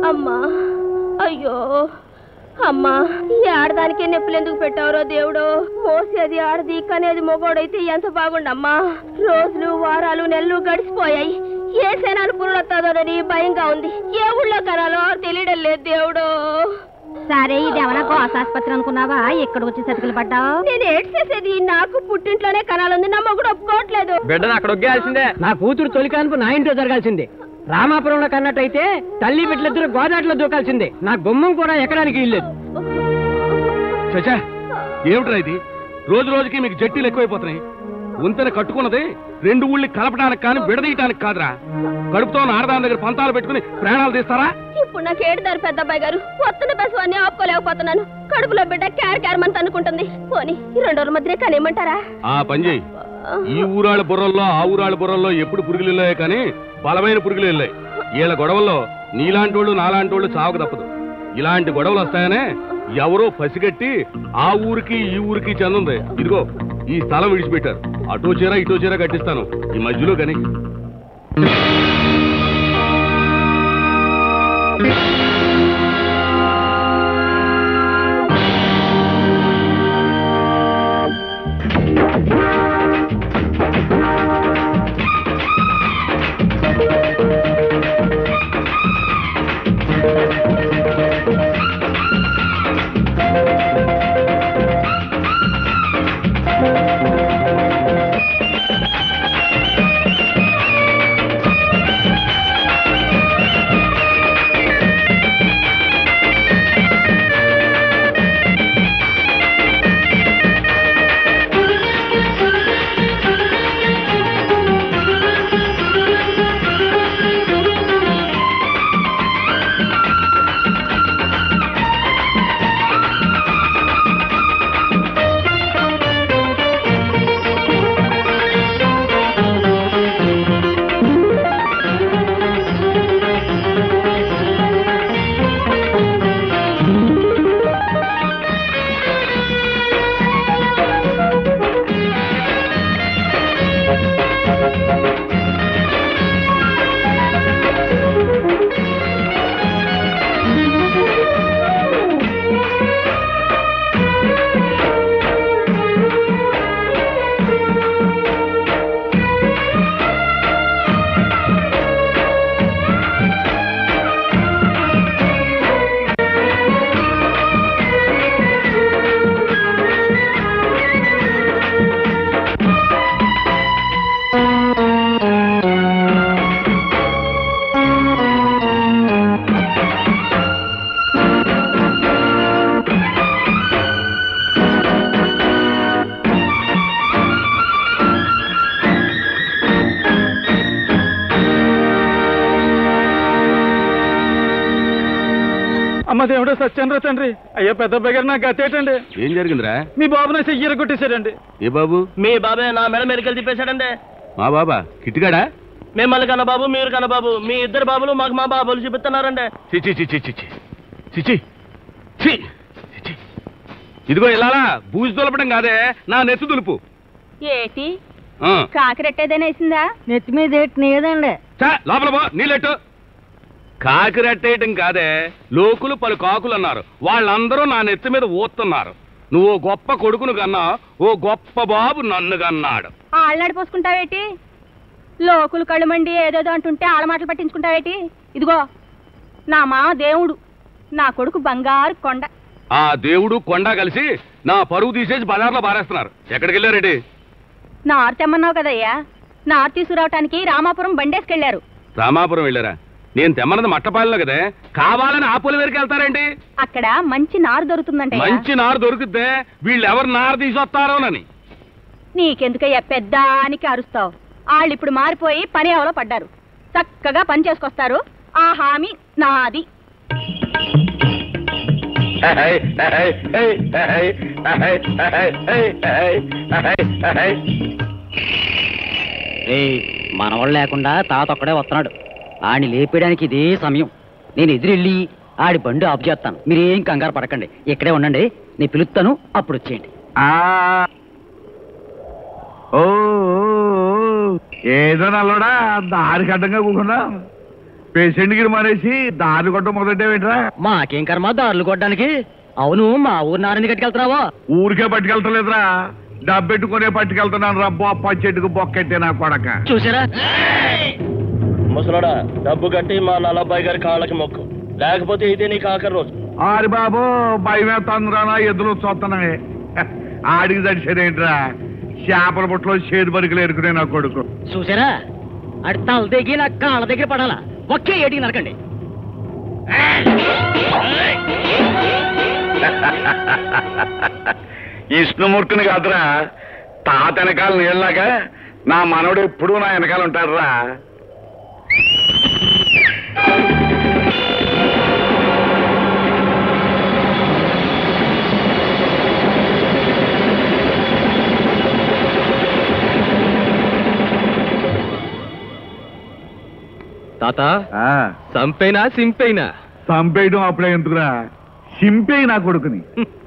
అమ్మా అయ్యో అమ్మా ఈ ఆడదానికి నొప్పులు ఎందుకు పెట్టావురో దేవుడు మోసేది ఆడది కనేది మొగోడైతే ఎంత బాగుండమ్మా రోజులు వారాలు నెలలు గడిచిపోయాయి ఏ సేనాలు పురుడొస్తుందోనని భయంగా ఉంది ఏ ఊళ్ళో కనాలో తెలియడం లేదు దేవుడు సరే ఇది ఏమన్నా గోసాసుపత్రి అనుకున్నావా ఇక్కడ వచ్చి సతికిలు పడ్డావు నేను ఏడ్ చేసేది నాకు పుట్టింట్లోనే కనాలుంది నా మొగుడు ఒప్పుకోవట్లేదు బిడ్డను అక్కడ ఒగ్గేయాల్సిందే నా కూతురు తొలి కాన్పు నా ఇంట్లో జరగాల్సిందే రామాపురంలో కన్నట్టయితే తల్లి బిడ్డలిద్దరు గోదాట్లో దూకాల్సిందే నా గుమ్మం కూడా ఎకరానికి ఇల్లేదు చచా ఏమిట్రా ఇది రోజు రోజుకి మీకు జట్టీలు ఎక్కువైపోతున్నాయి వంతెన కట్టుకున్నది రెండు ఊళ్ళి కలపడానికి కానీ విడదీయటానికి కాదురా కడుపుతో ఉన్న ఆడదాని దగ్గర పంతాలు పెట్టుకుని ప్రాణాలు తీస్తారా ఇప్పుడు నాకు ఏడుదారు పెద్ద అబ్బాయి గారు వస్తున్న బస్వాన్ని ఆపుకోలేకపోతున్నాను కడుపులో బిడ్డ క్యార్ క్యారమంత అనుకుంటుంది పోనీ ఈ రెండు రోజుల మధ్య కనేమంటారా ఆ పని చేయి ఈ ఊరాళ్ళ బుర్రల్లో ఆ ఊరాళ్ళ బుర్రల్లో ఎప్పుడు పురుగులు వెళ్ళాయి కానీ బలమైన పురుగులు వెళ్ళాయి వీళ్ళ గొడవల్లో నీలాంటి వాళ్ళు నాలాంటి వాళ్ళు చావక తప్పదు ఇలాంటి గొడవలు వస్తాయనే ఎవరో పసిగట్టి ఆ ఊరికి ఈ ఊరికి చెందుంది ఇదిగో ఈ స్థలం విడిచిపెట్టారు అటో చీర ఇటో చీర కట్టిస్తాను ఈ మధ్యలో కానీ అమ్మ దేవుడు సత్యంద్ర తండ్రి అయ్యో పెద్ద దగ్గర నాకు గతేటండి ఏం జరిగిందిరా మీ బాబుని చెయ్యర కొట్టేశాడండి ఏ బాబు మీ బాబే నా మెడ మెరికలు తిప్పేశాడండి మా బాబా కిట్టిగాడా మిమ్మల్ని కన్న బాబు మీరు కన్న బాబు మీ ఇద్దరు బాబులు మాకు మా బాబులు చూపిస్తున్నారండి చిచి చిచి చిచి చిచి చి చిచి ఇదిగో ఇలాలా బూజు దులపడం కాదే నా నెత్తి దులుపు ఏటి ఆ. కాకిరెట్టేదైనా వేసిందా నెత్తి మీద ఎట్టు నీదండి చా, లోపల పో నీళ్ళెట్టు కాకి రెట్టేయటం కాదే లోకులు పలు కాకులు అన్నారు వాళ్ళందరూ నా నెత్తి మీద ఊస్తున్నారు నువ్వు ఓ గొప్ప కొడుకును కన్నా ఓ గొప్ప బాబు నన్ను కన్నాడు ఆళ్ళనాడు పోసుకుంటావేటి లోకులు కళ్ళు మండి ఏదేదో అంటుంటే ఆళ్ళ మాటలు పట్టించుకుంటావేటి ఇదిగో నా మా దేవుడు నా కొడుకు బంగారు కొండ ఆ దేవుడు కొండ కలిసి నా పరువు తీసేసి బజార్లో పారేస్తున్నారు ఎక్కడికి వెళ్ళారెడ్డి నారు తెమ్మన్నావు కదయ్యా నారు తీసుకురావటానికి రామాపురం బండేసుకెళ్లారు రామాపురం వెళ్ళారా నేను తెమ్మన్నది మట్టపాలలో కదే కావాలని ఆపుల వరకు వెళ్తారేంటి అక్కడ మంచి నారు దొరుకుతుందంట మంచి నారు దొరికితే వీళ్ళు ఎవరు నారు తీసుకొస్తారోనని నీకెందుకయ్యా పెద్దానికి అరుస్తావు వాళ్ళు ఇప్పుడు మారిపోయి పని ఎవరో పడ్డారు చక్కగా పని చేసుకొస్తారు ఆ హామీ నాది మనవాళ్ళు లేకుండా తాత ఒక్కడే వస్తున్నాడు ఆడిని లేపేయడానికి ఇదే సమయం నేను ఎదురెళ్ళి ఆడి బండి ఆఫ్ చేస్తాను మీరేం కంగారు పడకండి ఇక్కడే ఉండండి నేను పిలుస్తాను అప్పుడు వచ్చేయండి ఓ ఏదో నల్లడా దారికి అడ్డంగా కూకున్నా పేషెంట్ గిరి మానేసి దారి కొట్ట మొదలెట్టేవేంట్రా మాకేం కర్మ దారులు కొట్టడానికి అవును మా ఊరు నారని కట్టుకెళ్తున్నావా ఊరికే పట్టుకెళ్తలేదురా డబ్బెట్టుకునే పట్టుకెళ్తున్నాను రా బొప్ప చెట్టుకు బొక్కెట్టే నా కొడక చూసారా ముసలోడా డబ్బు కట్టి మా నల్లబ్బాయి గారి కాళ్ళకి మొక్కు లేకపోతే ఇదే నీకు ఆఖరి రోజు ఆరి బాబు భయమే తంద్రానా ఎద్దులు చూస్తున్నాయి ఆడికి దడిసేదేంట్రా చేపల బుట్టలో చేతి బరికలు ఎరుకునే నా కొడుకు చూసారా అడి తల దిగి నా కాళ్ళ దగ్గర పడాలా ఒకే ఏటికి నరకండి విష్ణుమూర్తిని కాదురా తాత వెనకాల నీళ్ళలాగా నా మనవడు ఎప్పుడూ నా వెనకాల ఉంటాడురా తాత ఆ, సంపైనా సింపైనా చంపేయడం అప్పుడే ఎందుకురా సింపేయి నా కొడుకుని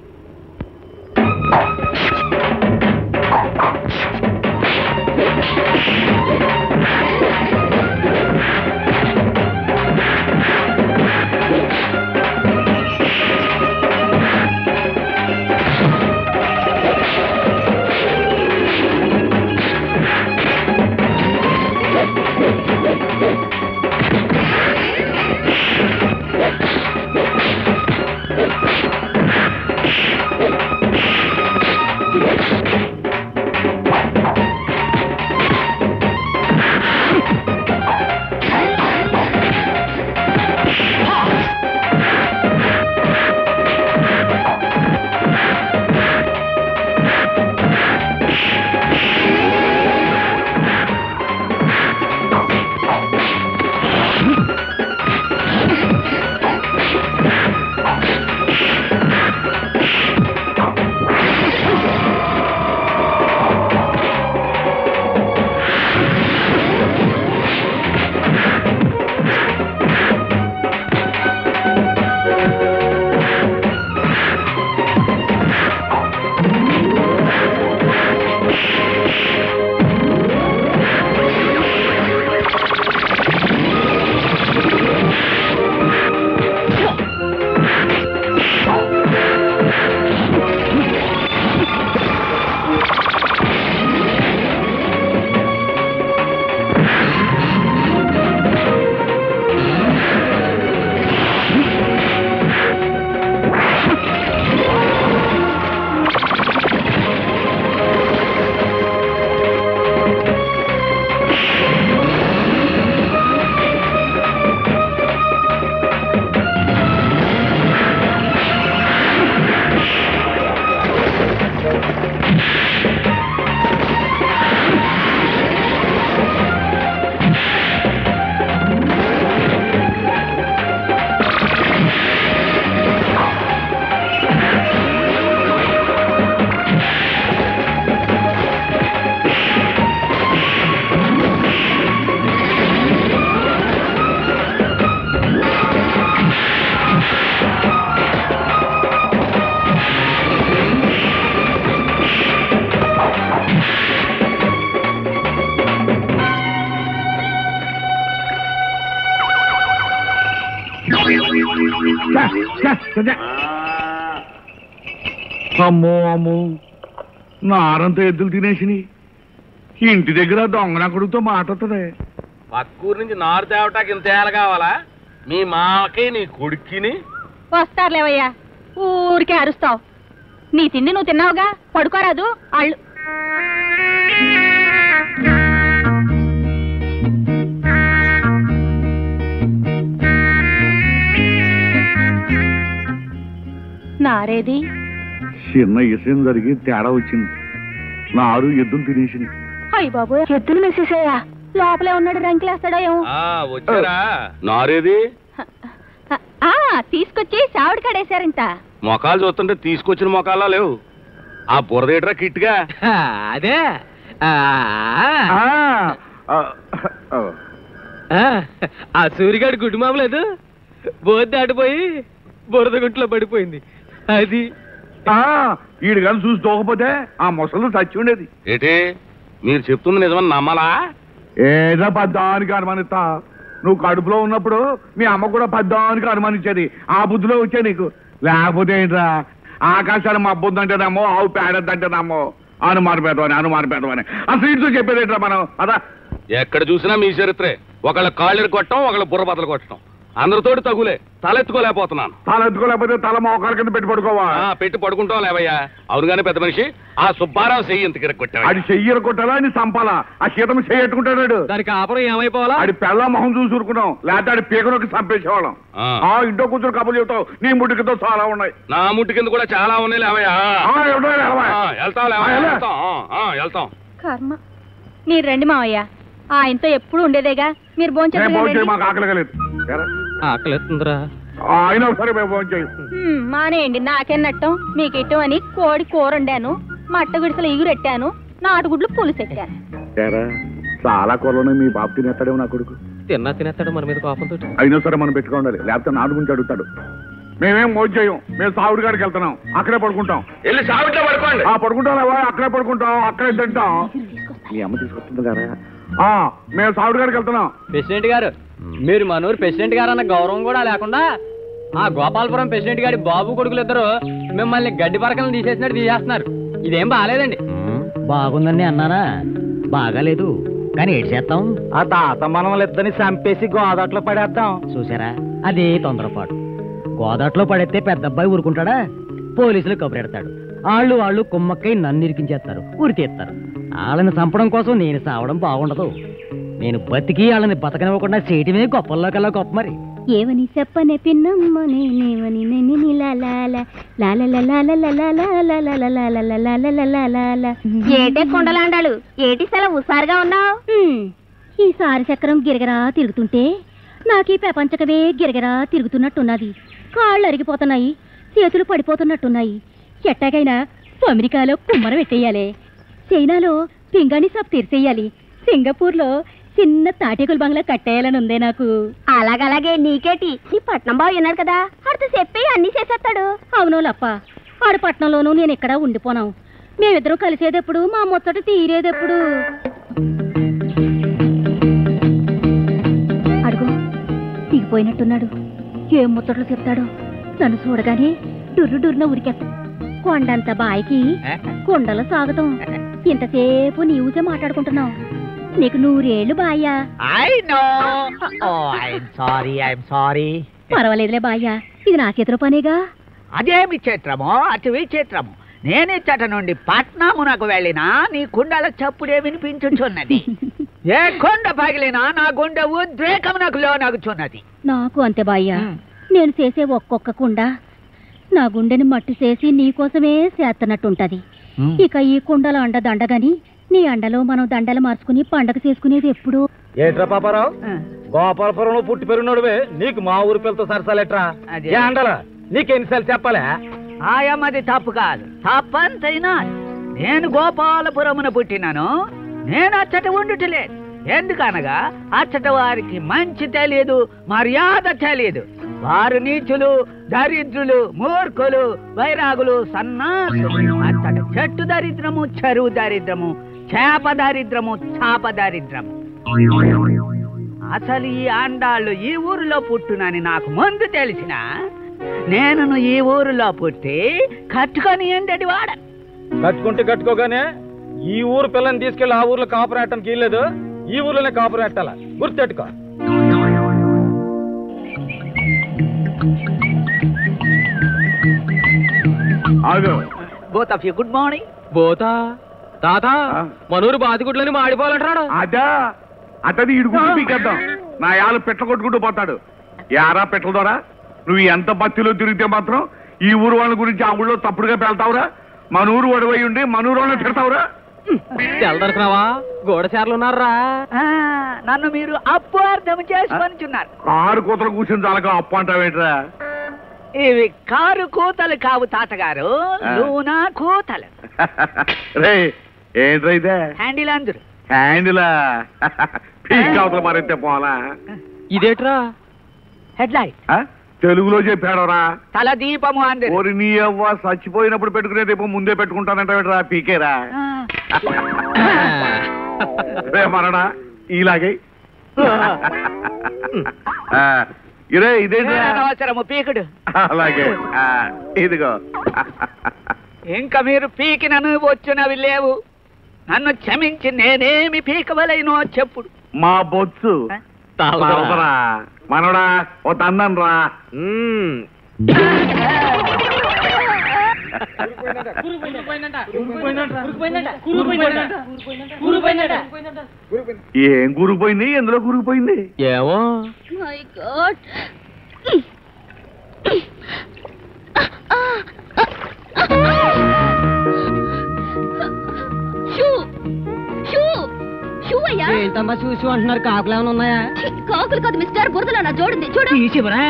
అమ్మో అమ్మో నారంతా ఎద్దులు తినేసినాయి ఇంటి దగ్గర దొంగన కొడుకుతో మాట్లాడుతుంది పక్కూరు నుంచి నారు తేవటానికి ఇంత ఏళ్ళ కావాలా మీ మామకి నీ కొడుక్కిని వస్తారులేవయ్యా ఊరికే అరుస్తావు నీ తిండి నువ్వు తిన్నావుగా పడుకోరాదు అళ్ళు నారేది చిన్న ఇసం జరిగి తేడా వచ్చింది నారు ఎద్దులు తినేసింది అయ్య బాబు ఎద్దులు మెసేసాయా లోపలే ఉన్నాడు రంకిలేస్తాడో ఏమో వచ్చారా నారేది ఆ తీసుకొచ్చి సావిడి కడేశారంట మొఖాలు చూస్తుంటే తీసుకొచ్చిన మొఖాలా లేవు ఆ బురదేట్రా కిట్గా అదే ఆ, ఆ, ఆ, ఆ. ఆ, ఆ సూరిగాడు గుడ్డు మామలేదు బోద్ది ఆడిపోయి బురద గుంట్లో పడిపోయింది అది ఆ, ఈడు కానీ చూసి తోకపోతే ఆ ముసలు చచ్చి ఉండేది ఏటి మీరు చెప్తుంది నిజమని నమ్మలా ఏదో దానికి అనుమానిస్తా నువ్వు కడుపులో ఉన్నప్పుడు మీ అమ్మ కూడా పద్దానికి అనుమానించేది ఆ బుద్ధిలో వచ్చా నీకు లేకపోతే ఏంట్రా ఆకాశాన్ని మబ్బు ఉందంటేనేమో ఆవు పేడద్దంటేనేమో అనుమాన పెడవని అనుమాన పెడవని అసలు ఇంట్లో చెప్పేది ఏంట్రా మనం అదా ఎక్కడ చూసినా మీ చరిత్రే ఒకళ్ళ కాళ్ళని కొట్టడం ఒకళ్ళ బుర్ర బద్దలు కొట్టడం అందరితోటి తగులే తలెత్తుకోలేకపోతున్నాను తల ఎత్తుకోలేకపోతే తల మోకాల కింద పెట్టి పడుకోవా ఆ, పెట్టి పడుకుంటాం లేవయ్యా అవునుగానే పెద్ద మనిషి ఆ సుబ్బారావు చెయ్యి ఇంత కిరక్ అది చెయ్యరు కొట్టాలా అని చంపాలా ఆ శీతం చెయ్యట్టుకుంటాడు దానికి ఆపరం ఏమైపోవాలా ఆడి పెళ్ళ మొహం చూసి ఊరుకున్నాం లేకపోతే ఆడి పీకనొక్కి చంపేసేవాళ్ళం ఆ. ఆ ఇంట్లో కూర్చొని కబుర్లు చెబుతావు నీ ముట్టుకితో చాలా ఉన్నాయి నా ముట్టి కింద కూడా చాలా ఉన్నాయి లేవయ్యా ఆ, ఎవడో ఎవడో. ఆ, వెళ్తాం లేవయ్యా, ఆ, ఎలా? వెళ్తాం ఆ, ఆ, వెళ్తాం కర్మ మీరు రండి మావయ్య ఆయనతో ఎప్పుడు ఉండేదేగా మీరు నేను భోజనం చేయి భోంచేయండి మాకు ఆకలి కలేదు ఆకలిస్తుందిరా అయినా ఒకసారి మేము భోజనం చేయి మానేయండి నాకెన్నట్టం మీకు ఇట్టం అని కోడి కూర వండాను మట్ట గుడిసెలు ఎగురెట్టాను నాటుగుడ్లు పులుసెట్టాను ఏరా, చాలా కూరలోనే మీ బాబు తినేస్తాడేమో నా కొడుకు తిన్నా తినేస్తాడు మన మీద కోపంతో అయినా సరే మనం పెట్టుకోండి లేకపోతే నాడు గురించి అడుగుతాడు మేమేం మోజు చేయం మేము సావుడి కాడికి వెళ్తున్నాం అక్కడే పడుకుంటాం వెళ్ళి సావిట్లో పడుకోండి ఆ పడుకుంటాం లేవా అక్కడే పడుకుంటాం అక్కడే తింటాం మీ అమ్మ తీసుకొస్తుంది కదా ఆ, మేము సావుడి కాడికి వెళ్తున్నాం ప్రెసిడెంట్ గారు మీరు మనూరు ప్రెసిడెంట్ గారు అన్న గౌరవం కూడా లేకుండా ఆ గోపాలపురం ప్రెసిడెంట్ గారి బాబు కొడుకులు ఇద్దరు మిమ్మల్ని గడ్డి పరకలను తీసేసినట్టు తీసేస్తున్నారు ఇదేం బాగాలేదండి బాగుందని అన్నానా బాగాలేదు కానీ ఏడు చేస్తాం ఆ తాత మనల్ని ఇద్దరిని చంపేసి గోదాట్లో పడేద్దాం చూసారా అదే తొందరపాటు గోదాట్లో పడేస్తే పెద్ద అబ్బాయి ఊరుకుంటాడా పోలీసులు కబురెడతాడు వాళ్ళు వాళ్ళు కుమ్మక్కై నన్ను ఇరికించేస్తారు ఉరి తీస్తారు వాళ్ళని చంపడం కోసం నేను సావడం బాగుండదు నేను బతికి వాళ్ళని బతకనివ్వకుండా చేయటమే గొప్పల్లో కల్లా గొప్ప మరి ఏమని చెప్పనే పిన్నమ్మ నేనేమని నెని ఏటే కొండలాండాలు ఏటి సెలవు హుషారుగా ఉన్నావు ఈసారి చక్రం గిరగరా తిరుగుతుంటే నాకు ఈ ప్రపంచకమే గిరగరా తిరుగుతున్నట్టున్నది కాళ్ళు అరిగిపోతున్నాయి చేతులు పడిపోతున్నట్టున్నాయి ఎట్టాగైనా అమెరికాలో కుమ్మరం పెట్టేయాలి చైనాలో పింగాణి షాప్ తీర్చేయాలి సింగపూర్లో చిన్న తాటేకుల బంగ్లా కట్టేయాలని ఉందే నాకు అలాగలాగే నీకేటి నీ పట్నం బాబు విన్నాడు కదా ఆడితో చెప్పి అన్ని చేసేస్తాడు అవును లప్ప ఆడు పట్నంలోనూ నేను ఇక్కడ ఉండిపోనాం మేమిద్దరం కలిసేదెప్పుడు మా ముచ్చట తీరేదెప్పుడు అడుగు దిగిపోయినట్టున్నాడు ఏం ముచ్చట్లు చెప్తాడో నన్ను చూడగానే డుర్రు డుర్రున ఉరికేస్తా కొండంత బాయికి కొండల సాగుతాం ఇంతసేపు నీవుసే మాట్లాడుకుంటున్నావు నీకు నూరేళ్ళు బాయ్యా I know oh I'm sorry I'm sorry పర్వాలేదులే బాయ్యా ఇది నా చేతిలో పనేగా అదేమి చిత్రమో అతి విచిత్రము నేను ఇచ్చట నుండి పట్నమునకు వెళ్ళినా నీ కుండల చప్పుడే వినిపించుచున్నది ఏ కొండ పగిలినా నా గుండె ఉద్రేకమునకు లోనగుచున్నది నాకు అంతే బాయ్యా నేను చేసే ఒక్కొక్క కుండ నా గుండెని మట్టి చేసి నీకోసమే చేస్తున్నట్టుంటది ఇక ఈ కుండల అండ దండగని నీ అండలో మనం దండలు మార్చుకుని పండగ చేసుకునేది ఎప్పుడు ఏట్రా పాపారావు గోపాలపురంలో పుట్టి పెరిగినోడువే నీకు మా ఊరి పిల్లతో సరసాలేట్రా అదే. ఏ అండలా నీకెన్నిసార్లు చెప్పాలా ఆయమది తప్పు కాదు తప్పంతైనా నేను గోపాలపురమున పుట్టినాను నేను అచ్చట ఉండుటలేదు ఎందుకనగా అచ్చట వారికి మంచి తెలియదు మర్యాద తెలియదు వారు నీచులు దరిద్రులు మూర్ఖులు వైరాగులు సన్నాసులు అచ్చట చెట్టు దరిద్రము చెరువు దరిద్రము చేప దరిద్రము చాప దరిద్రము అసలు ఈ ఆండాళ్ళు ఈ ఊరిలో పుట్టునని నాకు ముందు తెలిసిన నేను ఈ ఊరిలో పుట్టి కట్టుకొని ఎండటి వాడ కట్టుకుంటే కట్టుకోగానే ఈ ఊరు పిల్లని తీసుకెళ్లి ఆ ఊర్లో కాపురం పెట్టడానికి వీల్లేదు ఈ ఊర్లోనే కాపురం పెట్టాలా గుర్తెట్టుకో ఆగు both of you good morning పోతా తాత ఆ? మనూరు బాతుగుడ్లని మాడిపోవాలంటాడు అదా అతని ఇడుగుంటూ పీకేద్దాం నా యాలు పెట్ట కొట్టుకుంటూ పోతాడు యారా పెట్టల ద్వారా నువ్వు ఎంత బత్తిలో తిరిగితే మాత్రం ఈ ఊరు వాళ్ళ గురించి ఆ ఊళ్ళో తప్పుడుగా పెళ్తావురా మన ఊరు ఒడవై ఉండి మన ఊరు వాళ్ళని తిడతావురా తెల్లదనుకున్నావా గోడచారులు ఉన్నారా నన్ను మీరు అప్పు అర్థం చేసుకొనిచున్నారు కారు కూతలు కూర్చొని చాలక అప్పు అంటావేంట్రా ఇవి కారు కూతలు కావు తాతగారు ఆ. లూనా కూతలు రే ఏంట్రా ఇదే హ్యాండిల్ అందరు హ్యాండిలా పీక్ అవతల మరైతే పోలా ఇదేట్రా హెడ్ లైట్ ఆ? తెలుగులో చెప్పాడరా తల దీపము అందరు ఓరి నీ అవ్వ చచ్చిపోయినప్పుడు పెట్టుకునే దీపం ముందే పెట్టుకుంటానంటావేట్రా పీకేరా రే మనడా ఇలాగే ఆ, ఇరే ఇదేంటి అనవసరము పీకుడు అలాగే ఆ, ఇదిగో ఇంకా మీరు పీకినను వచ్చినవి లేవు నన్ను క్షమించి నేనేమి పీకవలైనో చెప్పుడు మా బొచ్చు తాగుదరా మనోడా ఓ తందన్ రా ఏం కూరుకుపోయింది ఎందులో కూరుకుపోయింది ఏమో my God shoe shoe shoe అయ్యా ఏంటమ్మా చూసి అంటున్నారు కాకులు ఏమైనా ఉన్నాయా ఛీ, కాకులు కాదు మిస్టర్ బురదలో నా జోడింది చూడు తీసివరా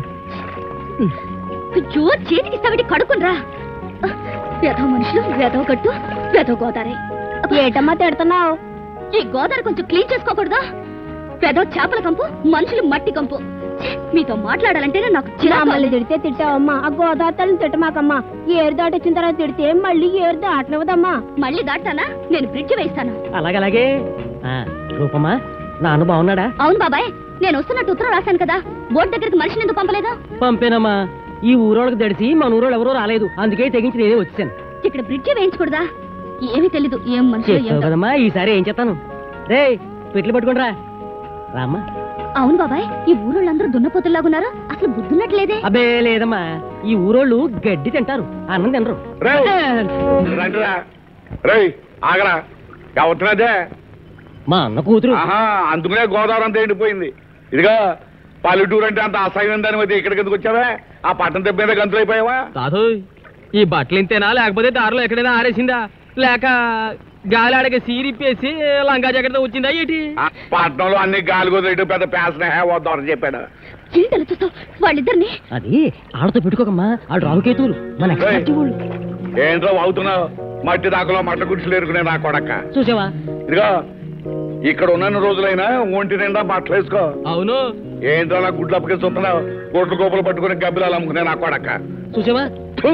జో చేతికి ఇస్తావిటి కడుకునరా వేదో మనుషులు వేదో గట్టు వేదో గోదావరి ఏటమ్మా తిడుతున్నావు ఈ గోదావరి కొంచెం క్లీన్ చేసుకోకూడదా వేదో చేపల కంపు మనుషులు మట్టి కంపు ఛీ, మీతో మాట్లాడాలంటేనే నాకు మళ్ళీ తిడితే తిట్టావమ్మా ఆ గోదావరిని తిట్టమాకమ్మా ఏరు దాటొచ్చిన తర్వాత తిడితే మళ్ళీ ఏరు దాటనివ్వదమ్మా మళ్ళీ దాటానా నేను బ్రిడ్జ్ వేస్తాను అలాగలాగే ఆ, రూపమ్మా నాన్న బాగున్నాడా అవును బాబాయ్ నేను వస్తున్నట్టు ఉత్తరం రాశాను కదా బోర్డు దగ్గరికి మనిషిని ఎందుకు పంపలేదు పంపేనమ్మా ఈ ఊరోళ్ళకి దడిసి మన ఊరోళ్ళు ఎవరో రాలేదు అందుకే తెగించి నేనే వచ్చాను ఇక్కడ బ్రిడ్జ్ వేయించకూడదా ఏమీ తెలీదు ఏం మనుషులు చెప్పావు కదమ్మా ఈసారి ఏం చేస్తాను రే పెట్లు పట్టుకుంటారా రామ్మా అవును బాబాయ్ ఈ ఊరోళ్ళందరూ దున్నపోతుల్లాగున్నారు అసలు బుద్ధున్నట్లేదే అబ్బే లేదమ్మా ఈ ఊరోళ్ళు గడ్డి తింటారు అన్నం తినరు రేయ్ రండిరా రేయ్ ఆగరా ఎవరినదే మా అన్న కూతురు ఆహా అందుకనే గోదావరి అంతా ఎండిపోయింది ఇదిగా పల్లెటూరు అంటే అంత అసహ్యం దాని మీద ఇక్కడికి ఎందుకు వచ్చావా ఆ పట్టణం దెబ్బ మీద గంతులు అయిపోయావా కాదు ఈ బట్టలు ఇంతేనా లేకపోతే దారిలో ఎక్కడైనా ఆరేసిందా లేక గాలి ఆడక సీరిప్పేసి లంగా జాకెట్ వచ్చిందా ఏంటి ఆ పట్టణంలో అన్ని గాలి కుదిరేటు పెద్ద పేసన వద్దామని చెప్పాడు ఏంటలా చూస్తావు వాళ్ళిద్దరిని అది ఆడతో పెట్టుకోకమ్మా ఆడు రావుకేతువులు మన ఏయ్. ఎక్స్ట్రాక్టివ్ వాళ్ళు. ఏంట్రో అవుతున్నావు మట్టి దాకలో మట్ట గుడిసెలు ఎరుకునే నా కొడక చూసావా ఇదిగో ఇక్కడ ఉన్న రోజులైనా ఒంటి నిండా బట్టలు వేసుకో అవును ఏంటో నా గుడ్లు అప్పకే చూస్తున్నావు గొడ్లు గోపులు పట్టుకుని గబ్బిలాలు అమ్ముకునే నా కొడక చూసావా థు.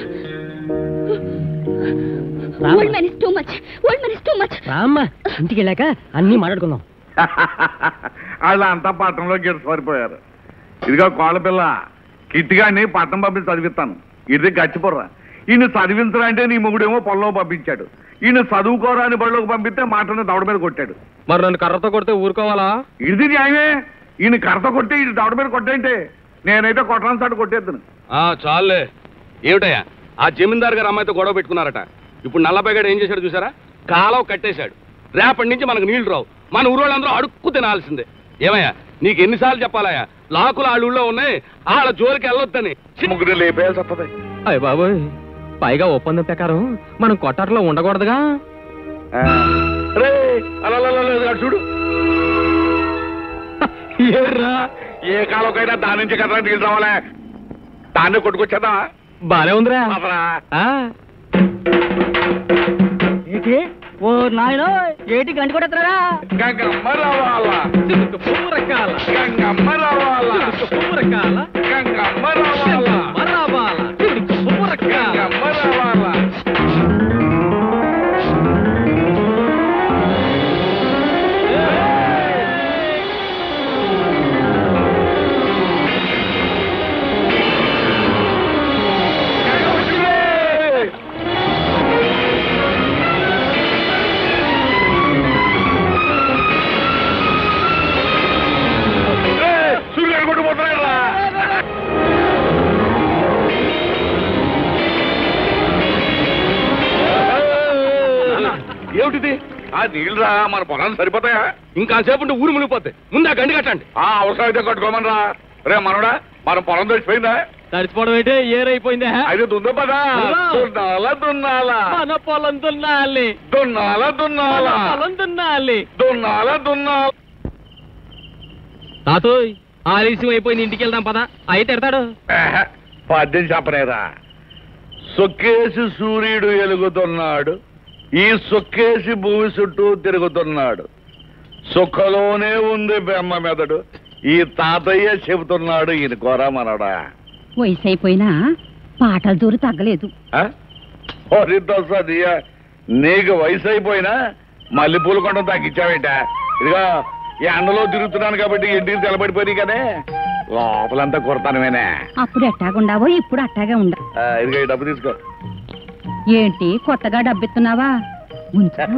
రామ్మా. Old man is too much old man is too much రామ్మా ఇంటికి వెళ్ళాక అన్ని మాట్లాడుకుందాం వాళ్ళు అంతా పట్టణంలో గిట్ట సరిపోయారు ఇదిగో కోళ్ళపిల్ల కిట్టిగాని పట్టణం పంపించి చదివిస్తాను ఇది గచ్చిపోర్రా ఈయన చదివించరా అంటే నీ మొగుడేమో పొలంలో పంపించాడు ఈయన చదువుకోరా అని బడిలోకి పంపిస్తే మాటను దవడ మీద కొట్టాడు మరి నన్ను కర్రతో కొడితే ఊరుకోవాలా ఇది న్యాయమే ఈయన కర్త కొట్టి ఈయన దవడ మీద కొట్టేంటే నేనైతే కొట్టడానికి సాటి కొట్టేద్దును ఆ చాలే ఏమిటయ్యా ఆ జమీందార్ గారు అమ్మాయితో గొడవ పెట్టుకున్నారట ఇప్పుడు నల్లబైగాడు ఏం చేశాడు చూసారా కాలువ కట్టేశాడు రేపటి నుంచి మనకు నీళ్లు రావు మన ఊరోళ్ళందరూ అడుక్కు తినాల్సిందే ఏమయ్యా నీకు ఎన్నిసార్లు చెప్పాలయ్యా లాకులు వాళ్ళ ఊళ్ళో ఉన్నాయి వాళ్ళ జోలికి వెళ్ళొద్దని ముగ్గురు లేపేయాల్సి వస్తుంది అయ్య బాబోయ్ పైగా ఒప్పందం ప్రకారం మనం కొట్టాటలో ఉండకూడదుగా రే అలా అలా, అలా, అలా, చూడు ఏర్రా ఏ కాలంకైనా దాని నుంచి కదా నీళ్ళు రావాలే దాన్ని కొట్టుకొచ్చేద్దా బానే ఉందిరా ఆ, ఏంటి ఓ నాయన ఏటి గంట కొట్టరా గంగమ్మ రావాలా చిలుక పువ్వు రకాల గంగమ్మ రావాలా చిలుక పువ్వు రకాల గంగమ్మ రావాలా మరాబాల చిలుక పువ్వు రకాల గంగమ్మ రావాలా సూర్యుడు కొట్టుకుపోతున్నాడు రా ఏమిటిది ఆ నీళ్ళు రా మన పొలాలు సరిపోతాయా ఇంకా సేపు ఉంటే ఊరు మునిగిపోతాయి ముందు ఆ గండి కట్టండి ఆ అవసరం అయితే కట్టుకోమని రా రే మనోడా మనం పొలం తెచ్చిపోయిందా తడిచిపోవడం అయితే ఏరైపోయిందే అయితే దుందో పదా అదిగో. దున్నాలా దున్నాలా మన పొలం దున్నాలి దున్నాలా మన దున్నాలా పొలం దున్నాలి దున్నాలా దున్నాలా తాతోయ్ ఆలస్యం అయిపోయింది ఇంటికి వెళ్దాం పదా అయితే ఎడతాడు ఏహ్, పద్యం చెప్పనేరా సొక్కేసి సూర్యుడు ఎలుగుతున్నాడు ఈ సొక్కేసి భూమి చుట్టూ తిరుగుతున్నాడు సుఖలోనే ఉంది బెమ్మ మెదడు ఈ తాతయ్య చెబుతున్నాడు ఈయన కోరా మనడా వయసు అయిపోయినా పాటల దూరు తగ్గలేదు సదియ నీకు వయసు అయిపోయినా మల్లెపూల కొండ తగ్గించావేంట ఇదిగా ఈ ఎండలో తిరుగుతున్నాను కాబట్టి ఎండికి తెలబడిపోయి కదే లోపలంతా కుడతానమేనే అప్పుడు ఎట్టాగుండావో ఇప్పుడు అట్టాగే ఉండ ఆ, ఇదిగో ఈ డబ్బు తీసుకో ఏంటి కొత్తగా డబ్బిస్తున్నావా ఉంచుకో.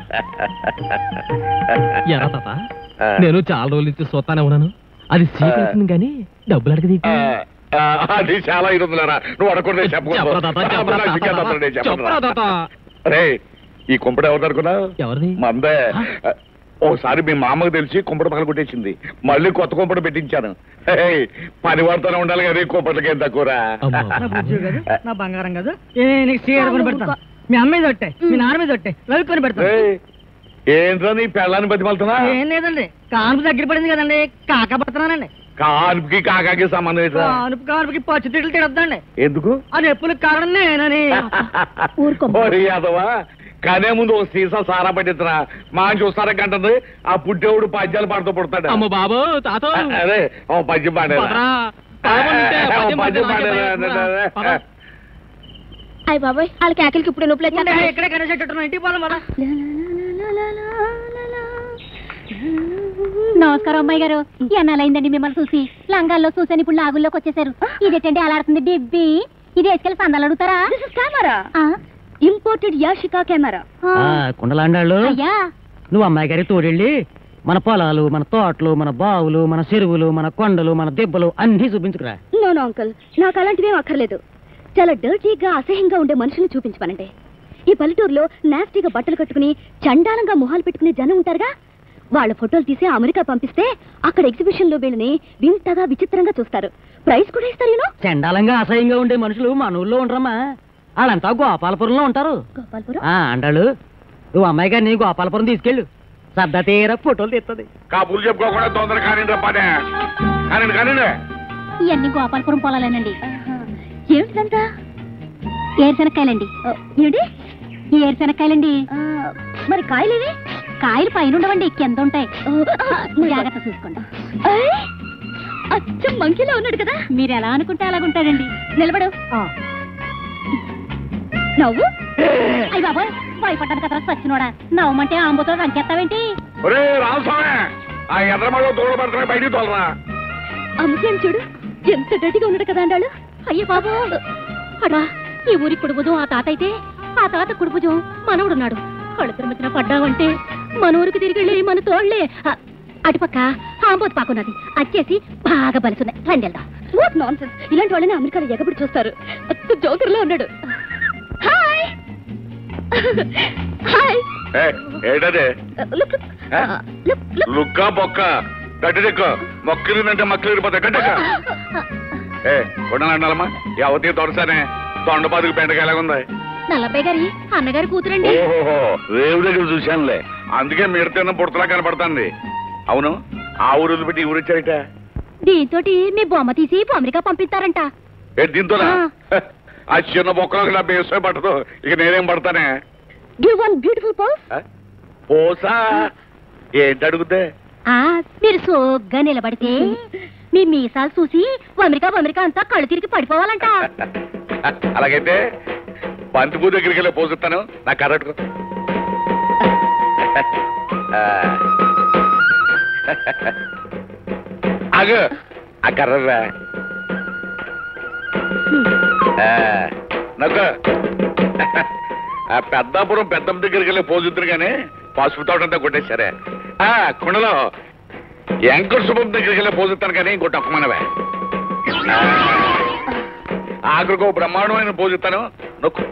ఎరా తాత ఆ. నేను చాలా రోజుల నుంచి చూస్తానే ఉన్నాను అది స్వీకరిస్తుంది కానీ డబ్బులు అడగది ఆ, ఆ, అది చాలా ఇది ఉందిలేరా నువ్వు అడగకూడదు చెప్పరా తాత, చెప్పరా తాత, చెప్పరా తాత. రే ఈ కుంపడ ఎవరు అనుకున్నావు ఎవరిది మందే ఓసారి మీ మామకు తెలిసి కుంపడ పగల కొట్టేసింది మళ్ళీ కొత్త కుంపడ పెట్టించాను హే, పని వాడుతూనే ఉండాలి కదా ఈ కుంపటకి ఏం తక్కువరా అమ్మా. నా బంగారం కదా ఏ నీకు సీర కొని పెడతాను మీ అమ్మ మీద ఒట్టే మీ నాన్న మీద ఒట్టే రవి కొని పెడతాను ఏయ్, ఏంట్రా నీ పెళ్ళాన్ని బతిమలుతున్నా ఏం లేదండి కానుపు దగ్గర పడింది కదండి కాక పడుతున్నానండి కానుపుకి కాకాకి సంబంధం ఏంట్రా కానుపు కానుపుకి పచ్చి తిట్లు తిడద్దండి ఎందుకు ఆ నొప్పులకు కారణం నేనని ఓరి యాదవా కనే ముందు ఓ సీసా సారా పట్టించరా మా చూస్తారా కంటుంది ఆ పుట్టేవుడు పద్యాలు పాడుతూ పుడతాడు అమ్మ బాబు తాత అదే ఓ పద్యం పాడేరా పదరా. పదమంటే ఓ పద్యం పద్యం పాడితే పాడేరా నాకే పద. అయ్య బాబాయ్ వాళ్ళకి ఆకలికి ఇప్పుడు నొప్పులు వచ్చేస్తాయి. ఎక్కడే కనేసేటట్టు ఇంటికి పోదాం కదా నమస్కారం అమ్మాయి గారు ఎన్నాలైందండి మిమ్మల్ని చూసి లంగాల్లో చూసాను ఇప్పుడు లాగుల్లోకి వచ్చేసారు ఇదేంటండి అలాడుతుంది డిబ్బి ఇది వేసుకెళ్ళి సందాలు అడుగుతారా కెమెరా ఇంపోర్టెడ్ యాషికా కెమెరా కుండలాండాళ్ళు అయ్యా నువ్వు అమ్మాయి గారికి తోడెళ్ళి మన పొలాలు మన తోటలు మన బావులు మన చెరువులు మన కొండలు మన దెబ్బలు అన్నీ చూపించుకురా నో నో అంకల్ నాకు అలాంటివేం అక్కర్లేదు చాలా డర్టీగా అసహ్యంగా ఉండే మనుషుల్ని చూపించమనండి ఈ పల్లెటూరులో నాస్టీగా బట్టలు కట్టుకుని చండాలంగా మొహాలు పెట్టుకునే జనం ఉంటారుగా వాళ్ళ ఫోటోలు తీసి అమెరికా పంపిస్తే అక్కడ ఎగ్జిబిషన్ లో వీళ్ళని వింతగా విచిత్రంగా చూస్తారు ప్రైజ్ కూడా ఇస్తారు యూనో చండాలంగా అసహ్యంగా ఉండే మనుషులు మన ఊళ్ళో ఉండరమ్మా వాళ్ళంతా గోపాలపురంలో ఉంటారు గోపాల్పురం ఆ అండాళ్ళు నువ్వు అమ్మాయి గారిని గోపాలపురం తీసుకెళ్ళు సర్దా తీర ఫోటోలు తీస్తుంది కాపులు చెప్పుకోకుండా తొందర కానిండి పనే కానిండి కానిండి ఇవన్నీ గోపాలపురం పొలాలేనండి ఏమిటిదంతా ఏరుశనక్కాయలండి ఏమిటి ఏరుశనక్కాయలండి మరి కాయలేవి కాయలు పైన ఉండవండి కింద ఉంటాయి జాగ్రత్త చూసుకోండి అచ్చం మంకీలో ఉన్నాడు కదా మీరు ఎలా అనుకుంటే అలాగుంటాడండి నిలబడు నవ్వు అయ్యి బాబా భయపడ్డాను కదా సచ్చినోడా నవ్వమంటే ఆంబోతో రంకెత్తావేంటి ఒరే రామస్వామి ఆ ఎర్రమలో దూడ పడుతున్నా బయటికి తోలరా అమ్మకేం చూడు ఎంత డటిగా ఉన్నాడు కదా అండాలు అయ్యో బాబు అడా ఈ ఊరి కుడుబుదు ఆ తాత అయితే ఆ తాత కుడుబుజు మనవడున్నాడు కడుపుల మధ్యన పడ్డావంటే మన ఊరికి తిరిగి వెళ్ళి మన తోళ్లే ఆ, అటుపక్క ఆంబోతు పాకున్నది అచ్చేసి బాగా బలుసున్నాయి రండి వెళ్దాం వాట్ నాన్ ఇలాంటి వాళ్ళని అమెరికాలో ఎగబడి చూస్తారు జోకర్లో ఉన్నాడు హాయ్ హాయ్ ఏంటదే లుక్ ఏ? లుక్క బొక్క గడ్డి దిక్కు మొక్కిరిందంటే మక్కలు ఇరిపోతాయి గడ్డక ఏ ఉండనండాలమ్మా ఈ అవతి తొడసానే తొండపాదుకు బెండకాయలాగుంది నల్లబ్బాయి గారి అన్నగారి కూతురండి ఓహోహో రేవు దగ్గర చూశానులే అందుకే మీరు తిన్న పుడతలా కనపడుతుంది అవును ఆ ఊరు వదిలిపెట్టి ఈ ఊరు వచ్చాయిట దీంతో మీ బొమ్మ తీసి అమెరికా పంపిస్తారంట ఏ దీంతోనా ఆ. ఆ చిన్న బొక్కలకు నా బేసే పట్టదు ఇక నేనేం పడతానే గివ్ వన్ బ్యూటిఫుల్ పోస్ ఆ? పోసా ఏంటి అడుగుతే ఆ మీరు సోగ్గా నిలబడితే మీ మీసాలు చూసి అమెరికా అమెరికా అంతా కళ్ళు తిరిగి పడిపోవాలంట అలాగైతే బంతిపూ దగ్గరికి వెళ్ళి పోసిస్తాను నా కరెక్ట్ అగు ఆ కర్రరా నాకు ఆ పెద్దాపురం పెద్దమ్మ దగ్గరికి వెళ్ళి పోజుద్దురు కానీ పసుపు తోటంతా కొట్టేశారే ఆ కుండలో ఎంకట శుభం దగ్గరికి వెళ్ళి పోజుతాను కానీ ఇంకోటి అప్పమనవే ఆఖరికి ఓ బ్రహ్మాండమైన పోజుతాను నొక్కు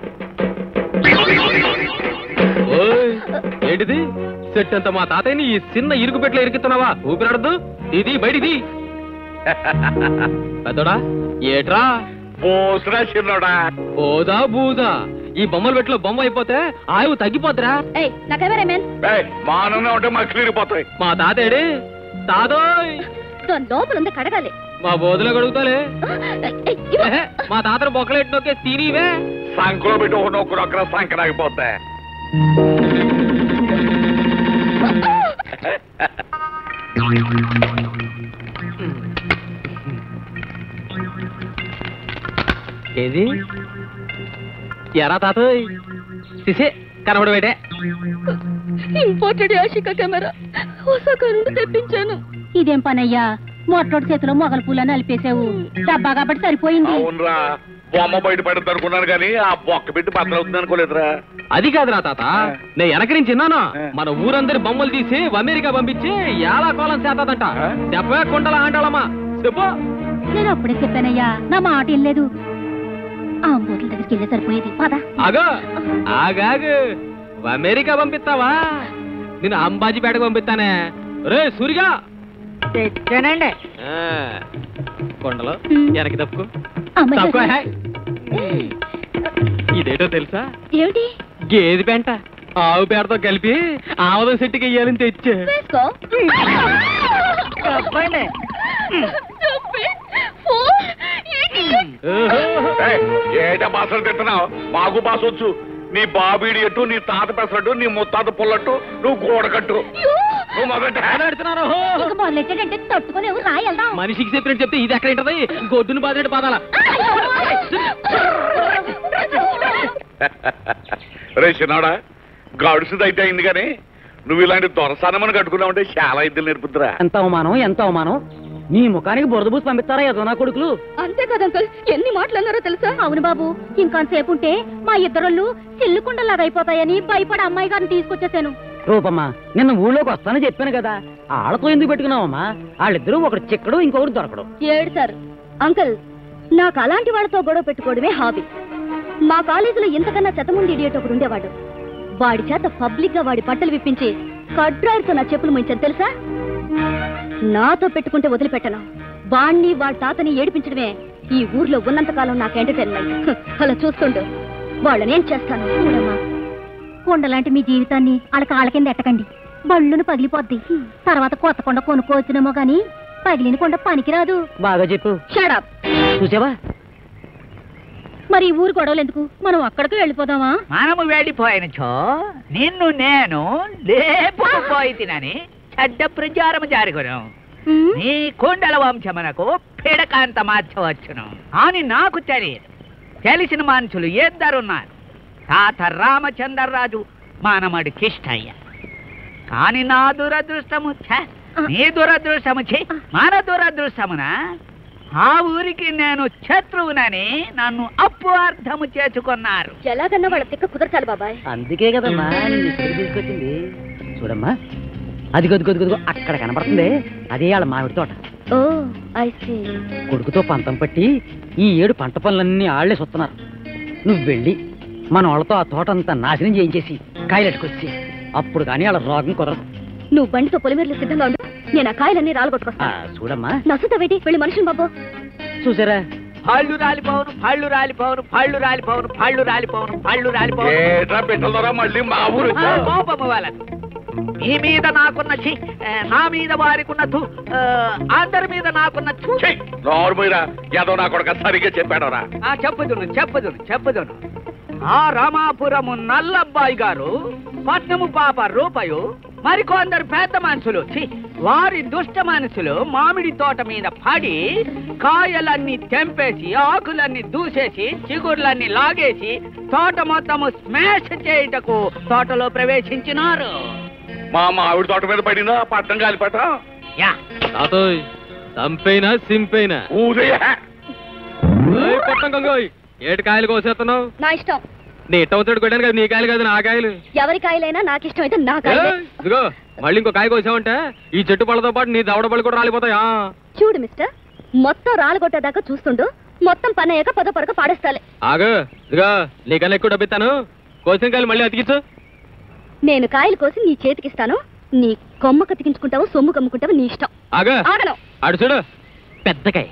ఓయ్, ఏంటిది సెట్ అంత మా తాతయ్యని ఈ చిన్న ఇరుకు పెట్లో ఇరుకుతున్నావా ఊపిరాడద్దు ఇది బయటిది పెద్దోడా ఏట్రా పోసురా చిన్నోడా ఓదా బూదా ఈ బొమ్మల పెట్లో బొమ్మ అయిపోతే ఆయువు తగ్గిపోతురా ఏయ్ నా కెమెరా మ్యాన్ ఏయ్, మానంగా ఉంటే మాకు క్లిరిపోతాయి మా తాతేడి తాతోయ్ దాని లోపల ఉంది కడగాలి మా బోధలో గడుగుతాలే ఏయ్, ఇవ్వు. ఎహె, మా తాతను బొక్కలెట్టి నొక్కే తినివే సంకలో పెట్టి ఒక నొక్కరు ఒక్కర సంకరాగిపోతే ఏది ఎరా తాతోయ్ సిసే కనబడబెట్టే ఇంపోర్టెడ్ యాషిక కెమెరా ఉసకరుండి తెప్పించాను ఇదేం పనయ్యా మొట్టోటి చేతిలో మొగల పూలని నలిపేసావు డబ్బా కాబట్టి సరిపోయింది అవునరా బొమ్మ బయట పెడతా అనుకున్నాను కానీ ఆ బొక్క పెట్టి బద్దలవుతుంది అనుకోలేదురా అది కాదురా తాత నేను వెనక నుంచి విన్నాను మన ఊరందరి బొమ్మలు తీసి అమెరికా పంపించి ఎలా కోలం చేతాదంట చెప్పే కుండల ఆంటాళమ్మా చెప్పు నేను అప్పుడే చెప్పానయ్యా నా మాట వెళ్ళలేదు ఆ బోట్ల దగ్గరికి వెళ్ళే సరిపోయేది పద అగో ఆగాగు అమెరికా పంపిస్తావా నేను అంబాజీపేటకు పంపిస్తానే రే సూరిగా తెచ్చానండి ఆ, కొండలో వెనక్కి తప్పుకో అమ్మాయి తప్పుకో చేసింది. హే. ఇదేటో తెలుసా ఏమిటి గేదె పెంట ఆవు పేడతో కలిపి ఆముదం సెట్టుకి వెయ్యాలని తెచ్చా వేసుకో చెప్పండి ఏయ్, ఏట బాసలు తింటున్నావు మాకు బాస వచ్చు నీ బాబీడి ఎట్టు నీ తాత పెసరట్టు నీ ముత్తాత పుల్లట్టు నువ్వు గోడకట్టు నువ్వు మొదట ఇక మొదలెట్టాడంటే తట్టుకోలేవు రా వెళ్దాం మనిషికి చెప్పినట్టు చెప్తే ఇది ఎక్కడ ఉంటది గొడ్డును బాదినట్టు పాదాల రే చిన్నాడా గడుసుదైతే అయింది కానీ నువ్వు ఇలాంటి దొరసానమని కట్టుకున్నావు చాలా ఇద్దరు నేర్పుద్దురా ఎంత అవమానం ఎంత అవమానం నీ ముఖానికి బురద పూసి పంపిస్తారా ఏదో నా కొడుకులు అంతే కదా అంకల్ ఎన్ని మాటలు అన్నారో తెలుసా అవును బాబు ఇంకాసేపు ఉంటే మా ఇద్దరోళ్ళు సిల్లుకుండలాగా అయిపోతాయని భయపడి అమ్మాయి గారిని తీసుకొచ్చేసాను రూపమ్మా నిన్న ఊళ్ళోకి వస్తానని చెప్పాను కదా ఆళ్ళతో ఎందుకు పెట్టుకున్నావమ్మా వాళ్ళిద్దరూ ఒకటి చిక్కడు ఇంకొకటి దొరకడు ఏడు సార్ అంకుల్ నాకు అలాంటి వాళ్ళతో గొడవ పెట్టుకోవడమే హాబీ మా కాలేజీలో ఇంతకన్నా చెత్తముండి ఇడియట్ ఒకడు ఉండేవాడు వాడి చేత పబ్లిక్ గా వాడి బట్టలు విప్పించి కడ్రాయితో నా చెప్పులు ముంచాను తెలుసా నాతో పెట్టుకుంటే వదిలిపెట్టను వాణ్ణి వాడి తాతని ఏడిపించడమే ఈ ఊర్లో ఉన్నంత కాలం నాకు ఎంటర్టైన్మెంట్ హ్, అలా చూస్తుండు వాళ్ళని ఏం చేస్తాను చూడమ్మా కొండలాంటి మీ జీవితాన్ని వాళ్ళ కాళ్ళ కింద ఎట్టకండి బళ్ళును పగిలిపోద్ది తర్వాత కొత్త కొండ కొనుక్కోవచ్చునేమో గాని పగిలిన కొండ పనికిరాదు బాగా చెప్పు షడప్ చూసావా మరి ఈ ఊరు గొడవలు ఎందుకు మనం అక్కడికి వెళ్ళిపోదామా మనము వెళ్ళిపోయినచో నిన్ను నేను లేపుకుపోయి తినని చెడ్డ ప్రచారం జారుగును నీ కుండల వంశమునకు పిడకాంత మార్చవచ్చును అని నాకు తెలియదు తెలిసిన మనుషులు ఇద్దరున్నారు తాత రామచంద్రరాజు మానమడు కిష్టయ్య కాని నా దురదృష్టము ఛ, నీ దురదృష్టము ఛీ, మన దురదృష్టమున ఆ ఊరికి నేను శత్రువునని నన్ను అప్పు అర్థము చేసుకున్నారు ఎలాగన్నా వాళ్ళ తిక్క కుదరచాలి బాబాయ్ అందుకే కదమ్మా నిన్ను ఇక్కడికి తీసుకొచ్చింది చూడమ్మా అది గదు గదు గదు అక్కడ కనపడుతుంది అదే వాళ్ళ మామిడి తోట ఓ ఐ సీ కొడుకుతో పంతం పట్టి ఈ ఏడు పంట పనులన్నీ ఆళ్లే సుస్తున్నారు నువ్వు వెళ్ళి మన వాళ్ళతో ఆ తోట అంతా నాశనం చేయించేసి కాయలెట్టుకొచ్చి అప్పుడు కానీ వాళ్ళ రోగం కుదరదు నువ్వు బండితో పొలిమేరలు సిద్ధంగా ఉండు నేను ఆ కాయలన్నీ ఆ, రాలగొట్టుకొస్తా చూడమ్మా నసుత వేటి వెళ్ళి మనుషులు బాబు చూసారా పళ్ళు రాలిపోవును పళ్ళు రాలిపోవును పళ్ళు రాలిపోవును పళ్ళు రాలిపోవును పళ్ళు రాలిపోవును ఏట్రా పెట్టలదరా మళ్ళీ మా ఊరు ఆ, కోపము వాళ్ళది నీ మీద నాకున్న ఛీ, ఆ, నా మీద వారికున్న థు, ఆ, అందరి మీద నాకున్న థు. నోరుమీరా ఏదో నా కొడుక సరిగ్గా చెప్పాడరా ఆ చెప్పుదును చెప్పుదును చెప్పుదును ఆ రామాపురము నల్లబ్బాయి గారు పట్నము పాప రూపయు మరికొందరు పెద్ద మనుషులు ఛీ, వారి దుష్ట మనుషులు మామిడి తోట మీద పడి కాయలన్నీ తెంపేసి ఆకులన్నీ దూసేసి చిగుర్లన్నీ లాగేసి తోట మొత్తము స్మాష్ చేయుటకు తోటలో ప్రవేశించినారు మా మామిడి తోట మీద పడిందా పట్టం కాలిపట యా తాతోయ్ చంపైనా సింపైనా ఊదయ్యా ఓయ్ పొట్టం గంగోయ్ ఏటి కాయలు కోసేస్తున్నావు నా ఇష్టం నీ ఇట్ట అవుతాడు కొట్టాను కదా నీ కాయలు కాదు నా కాయలు ఎవరి కాయలైనా నాకు ఇష్టం అయితే నా కాయలే ఏయ్, ఇదిగో మళ్ళీ ఇంకో కాయ కోసావంటే ఈ చెట్టు పళ్ళతో పాటు నీ దవడ పళ్ళు కూడా రాలిపోతాయా చూడు మిస్టర్ మొత్తం రాలగొట్టేదాకా చూస్తుండు మొత్తం పని అయ్యాక పదో పరక పాడేస్తాలే ఆగు ఇదిగో నీకన్నా ఎక్కువ డబ్బిస్తాను కోసిన కాయలు మళ్ళీ అతికించు నేను కాయలు కోసి నీ చేతికిస్తాను నీ కొమ్మ కతికించుకుంటావు సొమ్ము కమ్ముకుంటావు నీ ఇష్టం ఆగు ఆగను అడు చూడు పెద్దకాయ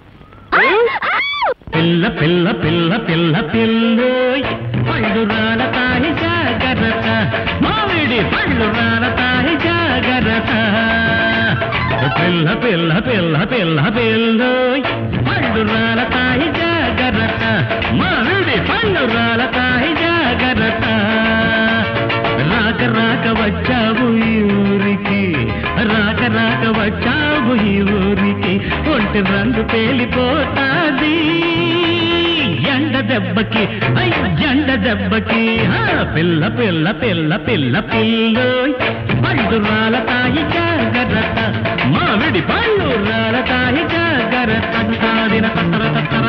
పిల్ల పిల్ల పిల్ల పిల్ల పిల్లు పళ్ళు రాలతాయి జాగ్రత్త మామిడి పళ్ళు రాలతాయి జాగ్రత్త పిల్ల పిల్ల పిల్ల పిల్ల పిల్లు పళ్ళు రాలతాయి జాగ్రత్త మామిడి పళ్ళు రాలతాయి జాగ్రత్త రాక రాక వచ్చావు ఈ ఊరికి రాక రాక వచ్చావు ఈ ఊరికి ఒంటి రంగు పేలిపోతాది ఎండ దెబ్బకి ఐ జండ దెబ్బకి ఆ, పిల్ల పిల్ల పిల్ల పిల్ల పిల్లు పళ్ళు రాలతాయి జాగ్రత్త మామిడి పళ్ళు రాలతాయి జాగ్రత్త తాడిన తత్తర తత్తర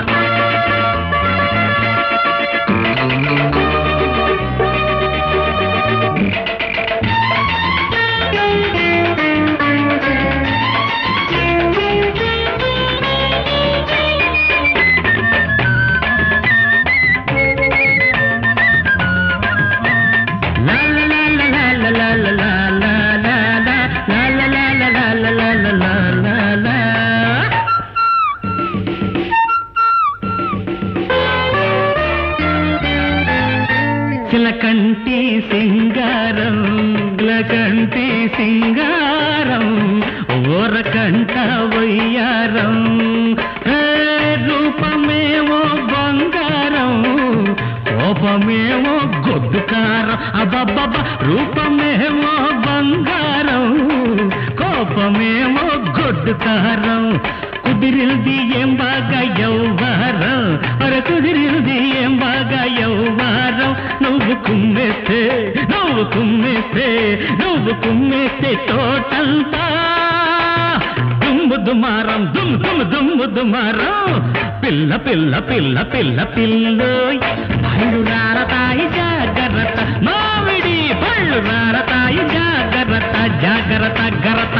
చిలకంటి సింగారం లకంటి సింగారం ఓరకంట వయ్యారం ఏ రూపమేమో బంగారం కోపమేమో గొడ్డుకారం అబ్బబ్బబ్బ రూపమేమో బంగారం కోపమేమో గొడ్డుకారం కుదిరిల్ది ఏం బాగా యౌవారం అర కుదిరిల్ది ఏం బాగా యౌవారం నువ్వు కుమ్మేస్తే నువ్వు కుమ్మేస్తే నువ్వు కుమ్మేస్తే తోటంతా దుమ్ము దుమారం దుమ్ దుమ్ దుమ్ము దుమారం పిల్ల పిల్ల పిల్ల పిల్ల పిల్లు పళ్ళు రారతాయి జాగ్రత్త మామిడి పళ్ళు రారతాయి జాగ్రత్త జాగ్రత్త గరత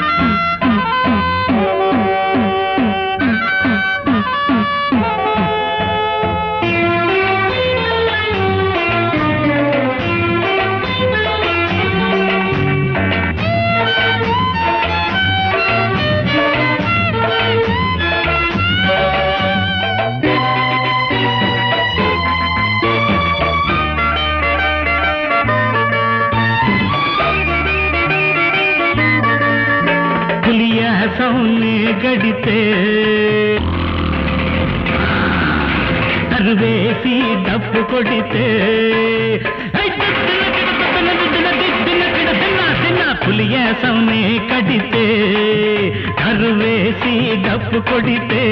పులియాసం నీ గడితే తరువేసి డప్పు కొడితే ఐ దిద్దున గిడపతన దిద్దున దిద్దున గిడదన్న తిన్న పులియాసం నీ కడితే తరువేసి డప్పు కొడితే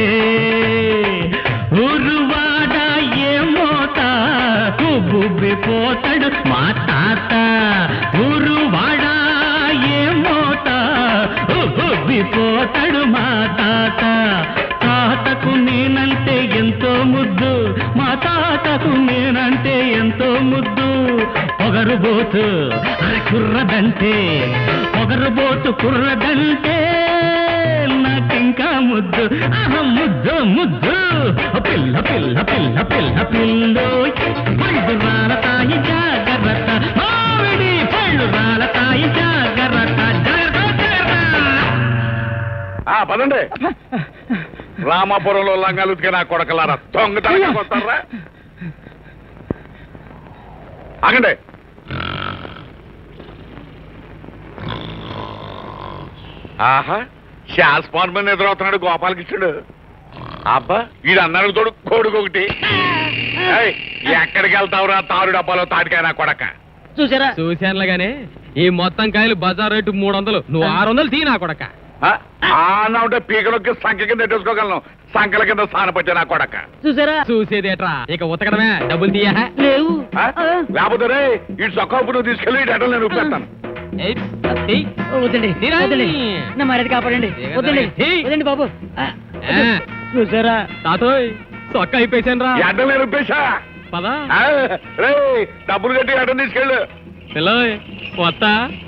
ఊరువాడ ఏమోత బుబ్బిపోతాడు మా తాత ఊరువాడ ఏమోత బుబ్బిపోతాడు మా తాత తాతకు నేనంటే ఎంతో ముద్దు మా తాతకు నేనంటే ఎంతో ముద్దు పొగరుబోతు అరే కుర్రదంటే పొగరుబోతు కుర్రదంటే నాకింకా ముద్దు ఆహ ముద్దు ముద్దు పిల్ల పిల్ల పిల్ల పిల్ల పిల్లు పళ్ళు రాలతాయి జాగ్రత్త మామిడి పళ్ళు రాలతాయి జాగ్రత్త జాగ్రత్త జాగ్రత్త ఆ పదండి రామాపురంలో లంగాలు ఉతికే నా కొడకలారా దొంగతనం వస్తారా ఆగండి ఆహా శాస్పాన్మన్ ఎదురవుతున్నాడు గోపాలకృష్ణుడు అబ్బా ఈడు అన్నాడు తోడు కొడుకు ఒకటి ఏయ్, ఎక్కడికి వెళ్తావురా తారు డబ్బాలో తాటికాయ నా కొడక చూసారా చూశానులే గానీ ఈ మొత్తం కాయలు బజార్ రేటు మూడు వందలు నువ్వు ఆరు వందలు తీ నా కొడక ఆనంటే పీకలకి సంఖ్య కింద ఎట్టేసుకోగలను సంఖ్యల కింద స్థానపట్టే నా కొడక చూసారా చూసేదేట్రా ఇక ఉతకడమే డబ్బులు తీయా లేవు ఆ? లేకపోతే రే ఇటు చొక్కాపు నువ్వు తీసుకెళ్ళి ఇటు ఎడలు నేను ఉప్పేస్తాను వద్దండి తీరా. వద్దండి నా మర్యాద కాపాడండి వద్దండి వద్దండి బాబు ఆ, చూసారా తాతోయ్ సొక్క అయిపోయాను రా ఎడ్డలు నేను ఉప్పేశా పదా ఆ, రే డబ్బులు కట్టి ఎడని తీసుకెళ్ళు పిల్లోయ్ వత్త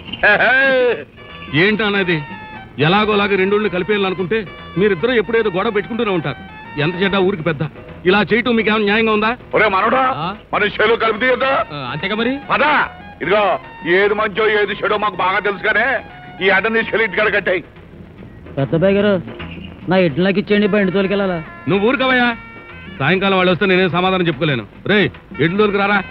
ఏంటన్నది ఎలాగోలాగా రెండోళ్ళు కలిపేయాలనుకుంటే మీరిద్దరూ ఎప్పుడేదో గొడవ పెట్టుకుంటూనే ఉంటారు ఎంత చెడ్డ ఊరికి పెద్ద ఇలా చేయటం మీకు ఏమైనా న్యాయంగా ఉందా ఒరే మనోడా మన చెలు కలిపి తీయద్దా అంతేగా మరి పదా ఇదిగో ఏది మంచో ఏది చెడో మాకు బాగా తెలుసు కానీ ఈ అడ్డని తీసుకెళ్ళి ఇంటికాడ కట్టాయి పెద్ద బాయ్ గారు నా ఇడ్లకి ఇచ్చేయండి బండి తోలికెళ్ళాలా నువ్వు ఊరుకోవయ్యా సాయంకాలం వాళ్ళు వస్తే నేనేం సమాధానం చెప్పుకోలేను రే ఎడ్లు దొరికి రారా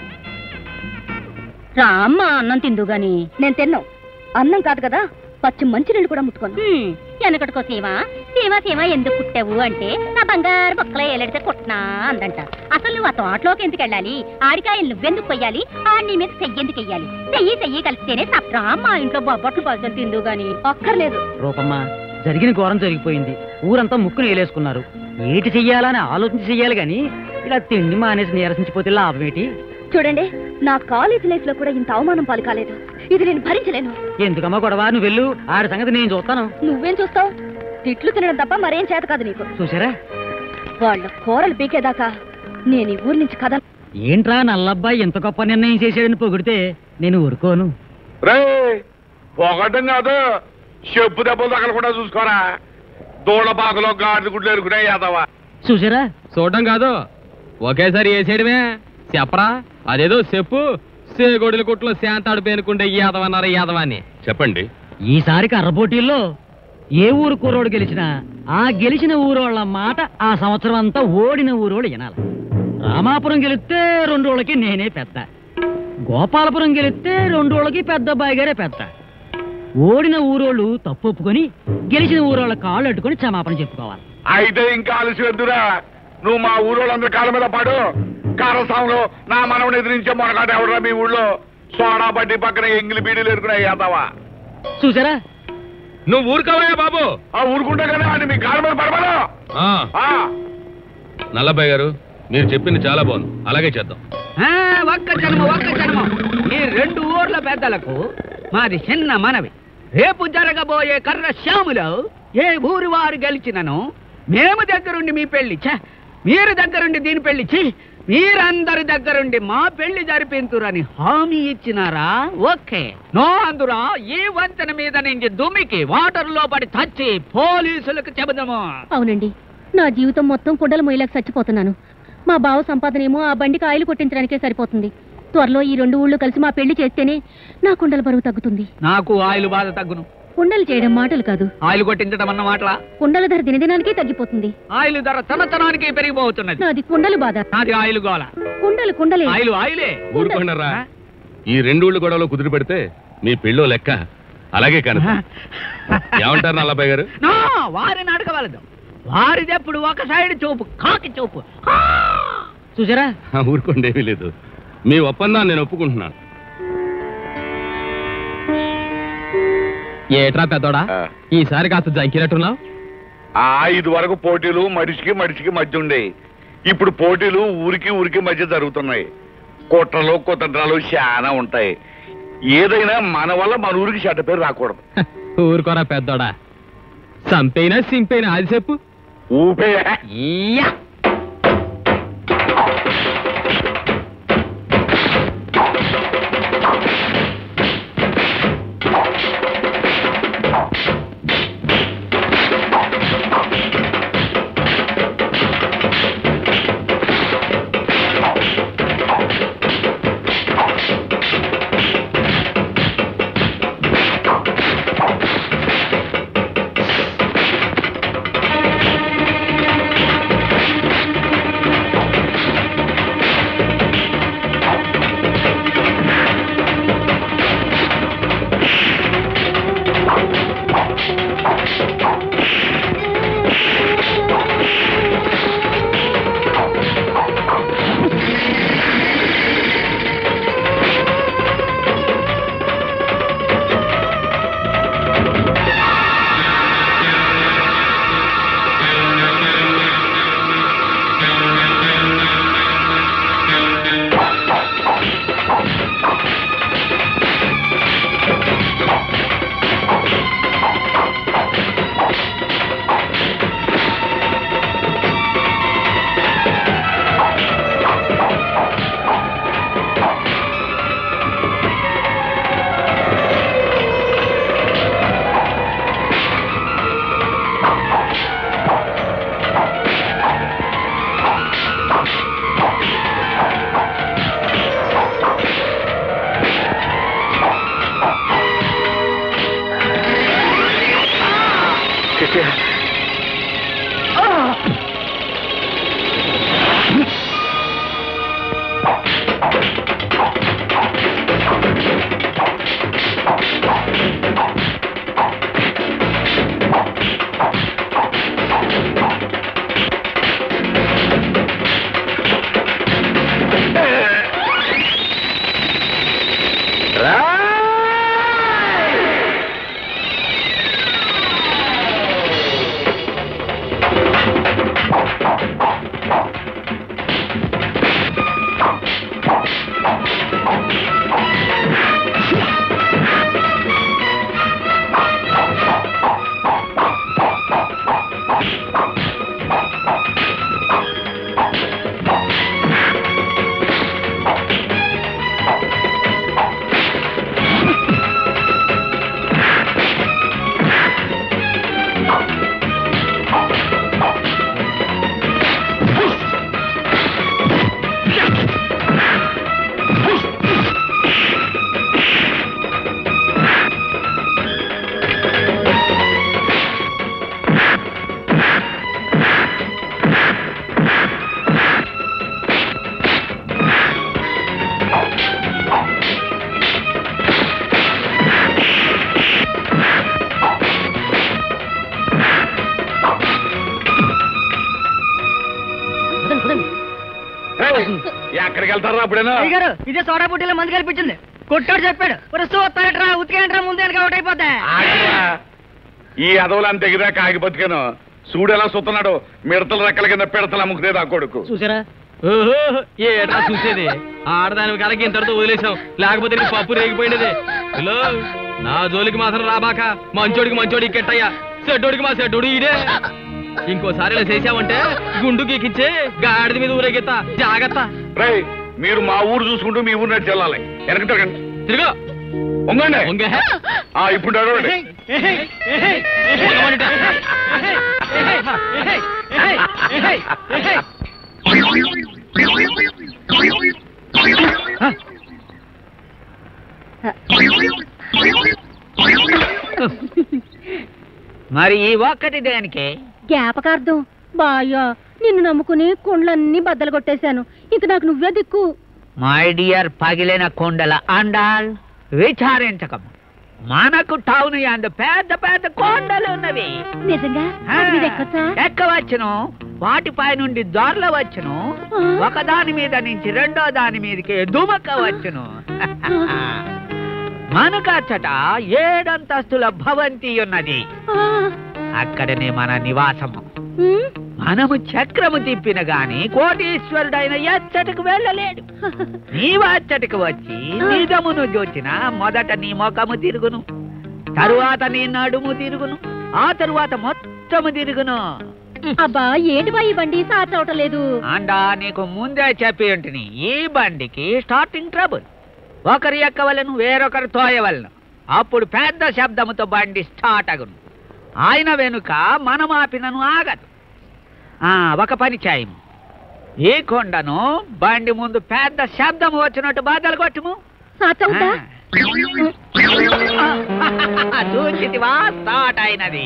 రామ్మ అన్నం తిందు గాని నేను తిన్నావు అన్నం కాదు కదా పచ్చి మంచినీళ్ళు కూడా ముట్టుకోను వెనకటికో సీమ సీమ సీమ ఎందుకు పుట్టావు అంటే నా బంగారు బొక్కలో ఏలడితే కొట్టినా అందంట అసలు నువ్వు ఆ తోటలోకి ఎందుకు వెళ్ళాలి ఆడికాయలు నువ్వెందుకు కొయ్యాలి ఆడి నీ మీద చెయ్యి ఎందుకు వెయ్యాలి చెయ్యి చెయ్యి కలిస్తేనే సప్రా మా ఇంట్లో బొబ్బట్లు పలుచని తిందు గాని అక్కర్లేదు రూపమ్మ జరిగిన ఘోరం జరిగిపోయింది ఊరంతా ముక్కును వేలేసుకున్నారు ఏటి చెయ్యాలని ఆలోచించి చెయ్యాలి గాని ఇలా తిండి మానేసి నీరసించిపోతే లాభం ఏంటి చూడండి నా కాలేజ్ లైఫ్ లో కూడా ఇంత అవమానం పాలు కాలేదు ఇది నేను భరించలేను ఎందుకమ్మా గొడవ నువ్వు వెళ్ళు ఆడి సంగతి నేను చూస్తాను నువ్వేం చూస్తావు తిట్లు తినడం తప్ప మరేం చేత కాదు నీకు చూసారా వాళ్ళ కూరలు పీకేదాకా నేను ఈ ఊరి నుంచి కథ ఏంట్రా నల్లబ్బాయి ఇంత గొప్ప నిర్ణయం చేశాడని పొగిడితే నేను ఊరుకోను రే పొగటం కాదు చెప్పు దెబ్బలు తగలకుండా చూసుకోరా దూడపాకలో గాడిద గుడ్లు ఎరుకునే యాదవా చూసారా చూడడం కాదు ఒకేసారి వేసేయడమే చెప్పరా అదేదో చెప్పు సేగొడుల కొట్లో శాంతాడు పేనుకుంటే యాదవన్నారు యాదవాన్ని చెప్పండి ఈసారి కర్ర పోటీల్లో ఏ ఊరు కుర్రోడు గెలిచినా ఆ గెలిచిన ఊరోళ్ళ మాట ఆ సంవత్సరం అంతా ఓడిన ఊరోళ్ళు వినాలి రామాపురం గెలిస్తే రెండు రోజులకి నేనే పెద్ద గోపాలపురం గెలిస్తే రెండు రోజులకి పెద్ద అబ్బాయి గారే పెద్ద ఓడిన ఊరోళ్ళు తప్పు ఒప్పుకొని గెలిచిన ఊరోళ్ళ కాళ్ళు అట్టుకొని క్షమాపణ చెప్పుకోవాలి అయితే ఇంకా ఆలస్యం వద్దురా నువ్వు మా ఊరోళ్ళందరి కాళ్ళ మీద పడు కారసాంలో నా మనవని ఎదిరించే మొనకాట ఎవడరా మీ ఊళ్ళో సోడా బడ్డీ పక్కన ఎంగిలి బీడీలు ఎరుకునే యాదవా చూసారా నువ్వు ఊరుకోవయ్యా బాబు ఆ ఊరుకుంటే కానీ అని మీ కాళ్ళ మీద పడమను ఆ, నల్లబాయ్ గారు మీరు చెప్పింది చాలా బాగుంది అలాగే చేద్దాం ఆ, ఒక్క జన్మ ఒక్క జన్మ ఈ రెండు ఊర్ల పెద్దలకు మాది చిన్న మనవి రేపు జరగబోయే కర్ర శ్యాములో ఏ ఊరి వారు గెలిచినను మేము దగ్గరుండి మీ పెళ్లి ఛ, మీరు దగ్గరుండి దీని పెళ్లి ఛీ, మీరందరి దగ్గరుండి మా పెళ్లి జరిపింతురని హామీ ఇచ్చినారా ఓకే నో అందురా ఈ వంతెన మీద నుంచి దుమికి వాటర్ లో పడి చచ్చి పోలీసులకు చెబుదాము అవునండి నా జీవితం మొత్తం కుండల మొయ్యలకు చచ్చిపోతున్నాను మా బావ సంపాదన ఏమో ఆ బండికి ఆయిల్ కొట్టించడానికే సరిపోతుంది త్వరలో ఈ రెండు ఊళ్ళు కలిసి మా పెళ్లి చేస్తేనే నా కుండల బరువు తగ్గుతుంది నాకు ఆయిల్ బాధ తగ్గును కుండలు చేయడం మాటలు కాదు ఆయిల్ కొట్టించడం అన్న మాటలా కుండల ధర దినదినానికి తగ్గిపోతుంది ఆయిల్ ధర తనతనానికి పెరిగిపోతున్నది నాది కుండలు బాధ నాది ఆయిల్ గోల కుండలు కుండలే ఆయిల్ ఆయిలే ఊరుకోండరా ఈ రెండు ఊళ్ళు గొడవలో కుదిరి పెడితే మీ పెళ్ళో లెక్క అలాగే కను ఏమంటారు నల్లబాయ్ గారు నో వారిని అడగవలదు వారిది ఎప్పుడు ఒక సైడ్ చూపు కాకి చూపు చూసారా ఆ, ఊరుకోండి ఏమీ లేదు మీ ఒప్పందాన్ని నేను ఒప్పుకుంటున్నాను ఏట్రా పెద్దోడా ఈసారి కాస్త జంకినట్టున్నావు ఆ ఇది వరకు పోటీలు మనిషికి మనిషికి మధ్య ఉండే ఇప్పుడు పోటీలు ఊరికి ఊరికి మధ్య జరుగుతున్నాయి కుట్రలు కుతంత్రాలు చాలా ఉంటాయి ఏదైనా మన వల్ల మన ఊరికి చెడ్డ పేరు రాకూడదు ఊరుకోరా పెద్దోడా సంపైనా సింపైనా అది చెప్పు ఊపే ఏయ్, ఎక్కడికి వెళ్తారా అప్పుడేనా అయ్యగారు ఇదే సోడా బుడ్డిలో మందు కల్పించింది కొట్టాడు చెప్పాడు ఒరే సూత్తారట్రా ఉతికేంట్రా ముందే వెనక అవుట్ అయిపోతా ఆగిరా. ఈ అదవులు తెగిదా కాగి బతికాను చూడు ఎలా సుతున్నాడు మిడతల రెక్కల కింద పిడతలు అమ్ముకునేది ఆ కొడుకు చూసారా ఓహో ఏటా చూసేది ఆడదాని కలకి ఇంతటితో వదిలేసాం లేకపోతే నీకు పప్పు రేగిపోయినది హలో నా జోలికి మాత్రం రాబాక మంచోడికి మంచోడికి కెట్టయ్యా చెడ్డోడికి మా చెడ్డోడు ఇదే ఇంకోసారి ఇలా చేసావంటే గుండు గీకిచ్చే గాడిద మీద ఊరేగిస్తా జాగ్రత్త రై మీరు మా ఊరు చూసుకుంటూ మీ ఊరు నడిచి వెళ్ళాలి వెనక తిరగండి తిరుగు ఉంగండి ఆ ఇప్పుడు నడవండి మరి ఈ ఒక్కటి దేనికి జ్ఞాపకార్థం బాయ్యా నిన్ను నమ్ముకుని కొండలన్నీ బద్దలు కొట్టేశాను ఇంక నాకు నువ్వే దిక్కు మై డియర్ పగిలిన కొండల అండాల్ విచారించకము మనకు టౌన్ అందు పెద్ద పెద్ద కొండలు ఉన్నవి నిజంగా ఆ, అది మీద ఎక్కొచ్చా ఎక్కవచ్చును వాటిపై నుండి దొరల వచ్చును ఆ. ఒక దాని మీద నుంచి రెండో దాని మీదకి దుమకవచ్చును మనకచ్చట ఏడంతస్తుల భవంతి ఉన్నది ఆ, అక్కడనే మన నివాసము ఉమ్, మనము చక్రము తిప్పిన గాని కోటీశ్వరుడైన ఎచ్చటకు వెళ్ళలేడు నీవచ్చటకు వచ్చి నిజమును జోచిన మొదట నీ ముఖము తిరుగును తరువాత నీ నడుము తిరుగును ఆ తరువాత మొత్తము తిరుగును అబ్బా ఏంటి బా ఈ బండి సాచవటం లేదు అండా నీకు ముందే చెప్పి ఉంటిని ఈ బండికి స్టార్టింగ్ ట్రబుల్ ఒకరు ఎక్కవలను వేరొకరు తోయవలను అప్పుడు పెద్ద శబ్దముతో బండి స్టార్ట్ అగును ఆయన వెనుక మనం ఆపినను ఆగదు ఆ ఒక పని చేయము ఈ కొండను బండి ముందు పెద్ద శబ్దము వచ్చినట్టు బాధలు కొట్టుము సాచవుతా చూచితివా స్టార్ట్ అయినది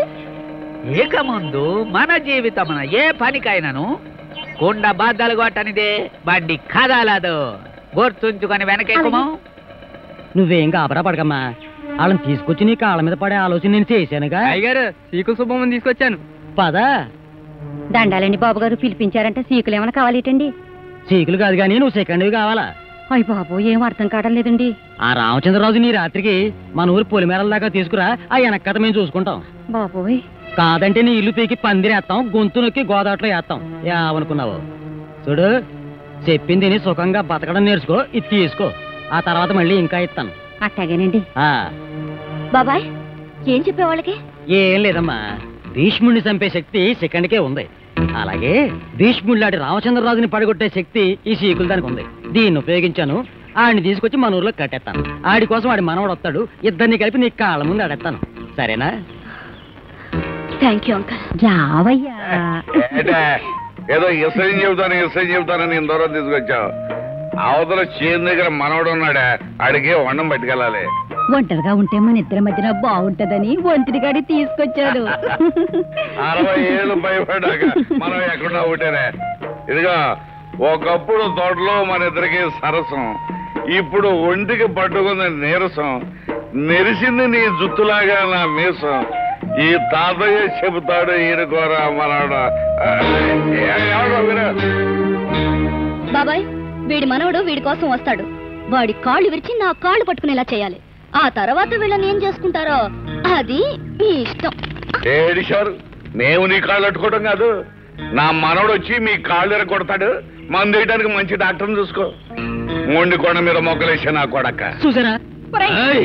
ఇక ముందు మన జీవితమున ఏ పనికైనను కుండ బద్దలు కొట్టనిదే బండి కదలదు గుర్తుంచుకొని వెనకెక్కుము నువ్వేం కాబరా పడకమ్మా వాళ్ళని తీసుకొచ్చి నీ కాళ్ళ మీద పడే ఆలోచన నేను చేశానుగా అయ్యగారు సీకు శుభమని తీసుకొచ్చాను పదా దండాలండి బాబు గారు పిలిపించారంటే సీకులు ఏమైనా కావాలేటండి చీకులు కాదు కానీ నువ్వు సెకండ్వి కావాలా అయ్య బాబు ఏం అర్థం కావడం లేదండి ఆ రామచంద్రరాజు నీ రాత్రికి మన ఊరు పొలిమేరల దాకా తీసుకురా ఆ వెనక్కత మేము చూసుకుంటాం బాబోయ్ కాదంటే నీ ఇల్లు పీకి పందిరేస్తాం గొంతు నొక్కి గోదాట్లో వేస్తాం ఏమనుకున్నావు చూడు చెప్పింది నీ సుఖంగా బతకడం నేర్చుకో ఇది తీసుకో ఆ తర్వాత మళ్ళీ ఇంకా ఇస్తాను అట్టాగేనండి ఆ బాబాయ్ ఏం చెప్పేవాళ్ళకి ఏం లేదమ్మా భీష్ముడిని చంపే శక్తి సెకండ్కే ఉంది అలాగే భీష్ముడిలాంటి రామచంద్రరాజుని పడగొట్టే శక్తి ఈ సీకుల దానికి ఉంది దీన్ని ఉపయోగించాను ఆడిని తీసుకొచ్చి మన ఊర్లో కట్టేస్తాను ఆడి కోసం ఆడి మనవడు వస్తాడు ఇద్దరిని కలిపి నీ కాళ్ళ ముందు ఆడేస్తాను సరేనా థ్యాంక్ యూ అంకల్ రావయ్యా ఏటే, ఏదో ఇసయం చెబుతాను ఇసయం చెబుతానని ఇంత దూరం తీసుకొచ్చావు అవతల చేను దగ్గర మనవడు ఉన్నాడే ఆడికి వండం పట్టుకెళ్ళాలి ఒంటరిగా ఉంటే మన ఇద్దరి మధ్యన బాగుంటదని ఒంటిని గాడి తీసుకొచ్చాడు అరవై ఏళ్ళు భయపడ్డాక మనం ఎక్కడా ఉంటేనే ఇదిగో ఒకప్పుడు తోటలో మన ఇద్దరికి సరసం ఇప్పుడు ఒంటికి పట్టుకున్న నీరసం నెరిసింది నీ జుత్తులాగా నా మీసం ఈ తాతయ్య చెబుతాడు ఈయనకోరా మనవడు ఆ, ఎవడో విను. బాబాయ్ వీడి మనవడు వీడి కోసం వస్తాడు వాడి కాళ్ళు విరిచి నా కాళ్ళు పట్టుకునేలా చేయాలి ఆ తర్వాత వీళ్ళని ఏం చేసుకుంటారో అది మీ ఇష్టం ఏడిశారు మేము నీ కాళ్ళు అట్టుకోవడం కాదు నా మనవడు వచ్చి మీ కాళ్ళు ఎర కొడతాడు మందు వేయడానికి మంచి డాక్టర్ని చూసుకో మొండి కొండ మీద మొగ్గలేసా నా కొడక చూసారా ఏయ్!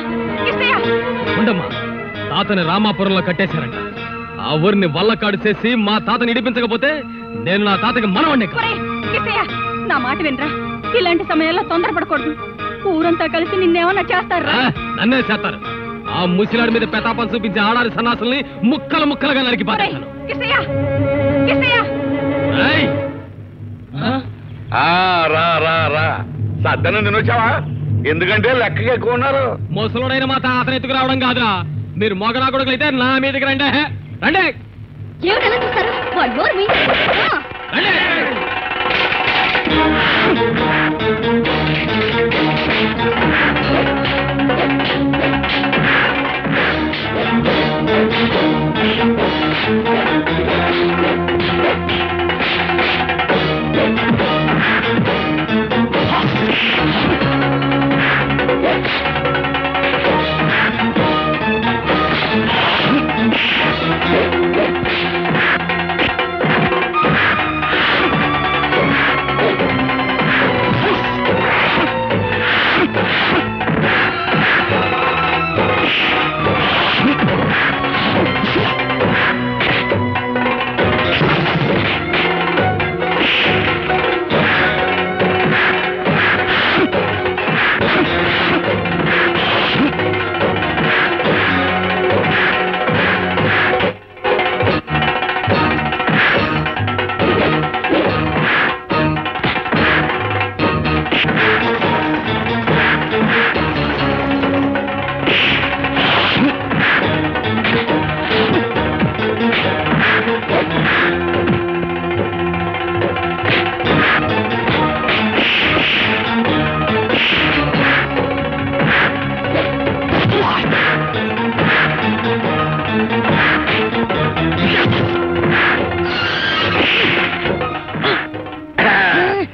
ఉండమ్మా తాతని రామాపురంలో కట్టేశారంట ఆ ఊరిని వల్లకాడు చేసి మా తాతని ఇడిపించకపోతే నేను నా తాతకి మనవండి నా మాట వినరా ఇలాంటి సమయాల్లో తొందరపడకూడదు ఊరంతా కలిసి నిన్నేమన్నా చేస్తారా నన్నే చేస్తారు ఆ ముసిలాడి మీద పెతాపం చూపించే ఆడారి సన్నాసుల్ని ముక్కలు ముక్కలుగా నరికి పారేస్తాను ఏయ్! ఆ, రా రా రా సద్దనం తినొచ్చావా ఎందుకంటే లెక్కగా ఎక్కువ ఉన్నారు ముసలుడైన మా తాతని ఎత్తుకు రావడం కాదురా మీరు మొగనా కొడుకులైతే నా మీదకి రండి రండి ఏమిటలా చూస్తారు వాడు నోరు మీ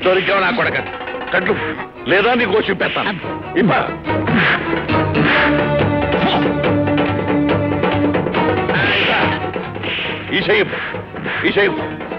దొరికావు నా కొడక కట్లు లేదా నీ గోసి పెడతాను ఇప్ప ఈ చెయ్యి ఈ చెయ్యి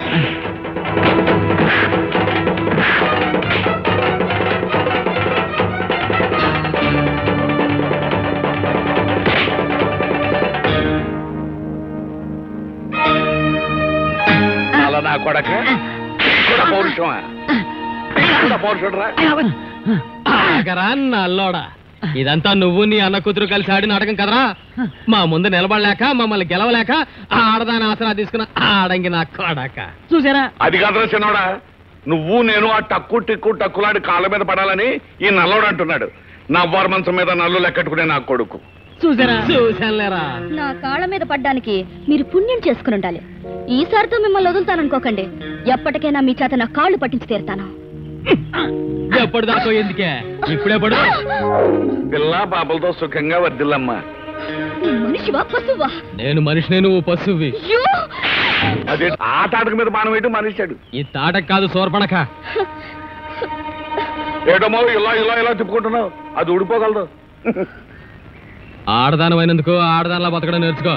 అలా నా కొడక కూడా పౌరుషమా కూడా పౌరుషం రా ఆగరా నల్లోడా ఇదంతా నువ్వు నీ అన్న కూతురు కలిసి ఆడి నాటకం కదరా మా ముందు నిలబడలేక మమ్మల్ని గెలవలేక ఆ ఆడదాని ఆసరా తీసుకున్న ఆడంగి నా కొడక చూసారా అది కాదురా చిన్నోడా నువ్వు నేను ఆ టక్కు టిక్కు టక్కులాడి కాళ్ళ మీద పడాలని ఈ నల్లోడు అంటున్నాడు నవ్వారు మంచం మీద నల్లు లెక్కట్టుకునే నా కొడుకు చూసారా చూశానులేరా నా కాళ్ళ మీద పడ్డానికి మీరు పుణ్యం చేసుకుని ఉండాలి ఈసారితో మిమ్మల్ని వదులుతాననుకోకండి ఎప్పటికైనా మీ చేత నా కాళ్ళు పట్టించి తీరుతాను ఎప్పుడు దాకా ఎందుకే ఇప్పుడే పడు పిల్ల పాపలతో సుఖంగా వర్దిల్లమ్మా మనిషివా పశువా నేను మనిషిని నువ్వు పశువి అయ్యో! అదే ఆ తాటక మీద బాణం వేయటం మానేశాడు ఈ తాటకు కాదు సోర్పణక ఏటమో ఇలా ఇలా ఇలా తిప్పుకుంటున్నావు అది ఊడిపోగలదు ఆడదానమైనందుకు ఆడదానిలా బతకడం నేర్చుకో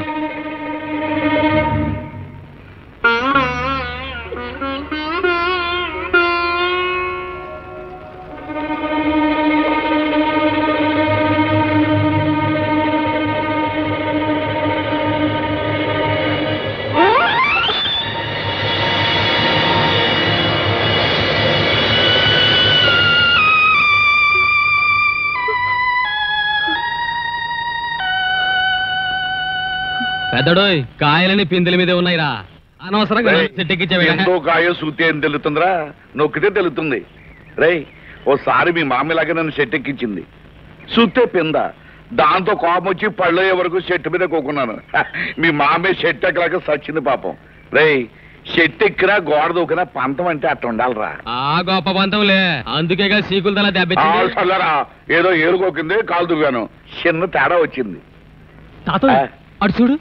పెద్దడోయ్ కాయలని పిందెల మీదే ఉన్నాయిరా అనవసరంగా రేయ్, చెట్టెక్కించే ఎంతో కాయ సూతే అని తెలుతుందిరా నొక్కితే తెలుస్తుంది రేయ్ ఓసారి మీ మామిలాగా నన్ను షెట్ ఎక్కించింది సూతే పింద దాంతో కోపం వచ్చి పళ్ళయ్యే వరకు షెట్ మీద కోకున్నాను హ, మీ మామే షెట్ ఎక్కలేక సచ్చింది పాపం రేయ్ షెట్ ఎక్కినా గోడ దూకినా పంతం అంటే అట్ట ఉండాలిరా ఆ గొప్ప పంతంలే అందుకేగా సీకుల తల ఆ, దెబ్బచ్చింది చల్లరా ఏదో ఏరుకోకింది కాలు దువ్వాను చిన్న తేడా వచ్చింది తాతో అటు చూడు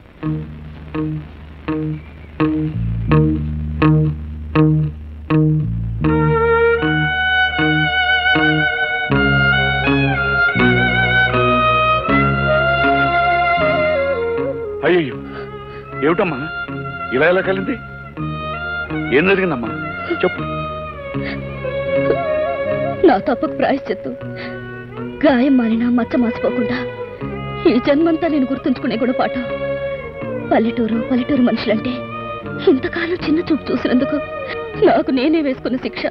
అయ్యో ఏమిటమ్మా ఇలా ఎలా కలింది ఏం జరిగిందమ్మా చెప్పు నా తప్పుకు ప్రాయశ్చిత్తు గాయం మారినా మచ్చ మాసిపోకుండా ఈ జన్మంతా నేను గుర్తుంచుకునే గుణపాఠం పల్లెటూరు పల్లెటూరు మనుషులంటే ఇంతకాలం చిన్న చూపు చూసినందుకు నాకు నేనే వేసుకున్న శిక్ష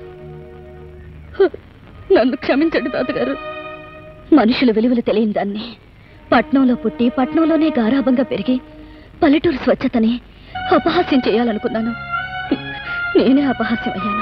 నన్ను క్షమించండి తాతగారు మనుషుల విలువలు తెలియని దాన్ని పట్నంలో పుట్టి పట్నంలోనే గారాభంగా పెరిగి పల్లెటూరు స్వచ్ఛతని అపహాస్యం చేయాలనుకున్నాను నేనే అపహాస్యం అయ్యాను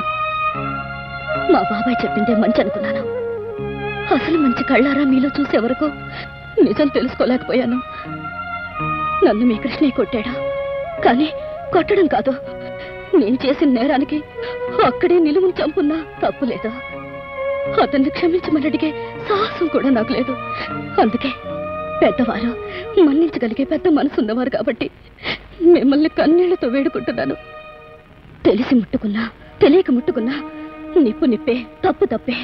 మా బాబాయ్ చెప్పిందే మంచి అనుకున్నాను అసలు మంచి కళ్ళారా మీలో చూసే వరకు నిజం తెలుసుకోలేకపోయాను నన్ను మీ కృష్ణయ్య కొట్టాడా కానీ కొట్టడం కాదు నేను చేసిన నేరానికి అక్కడే నిలువుని చంపున్నా తప్పు లేదు అతన్ని క్షమించమని అడిగే సాహసం కూడా నాకు లేదు అందుకే పెద్దవారు మన్నించగలిగే పెద్ద మనసు ఉన్నవారు కాబట్టి మిమ్మల్ని కన్నీళ్లతో వేడుకుంటున్నాను తెలిసి ముట్టుకున్నా తెలియక ముట్టుకున్నా నిప్పు నిప్పే తప్పు తప్పే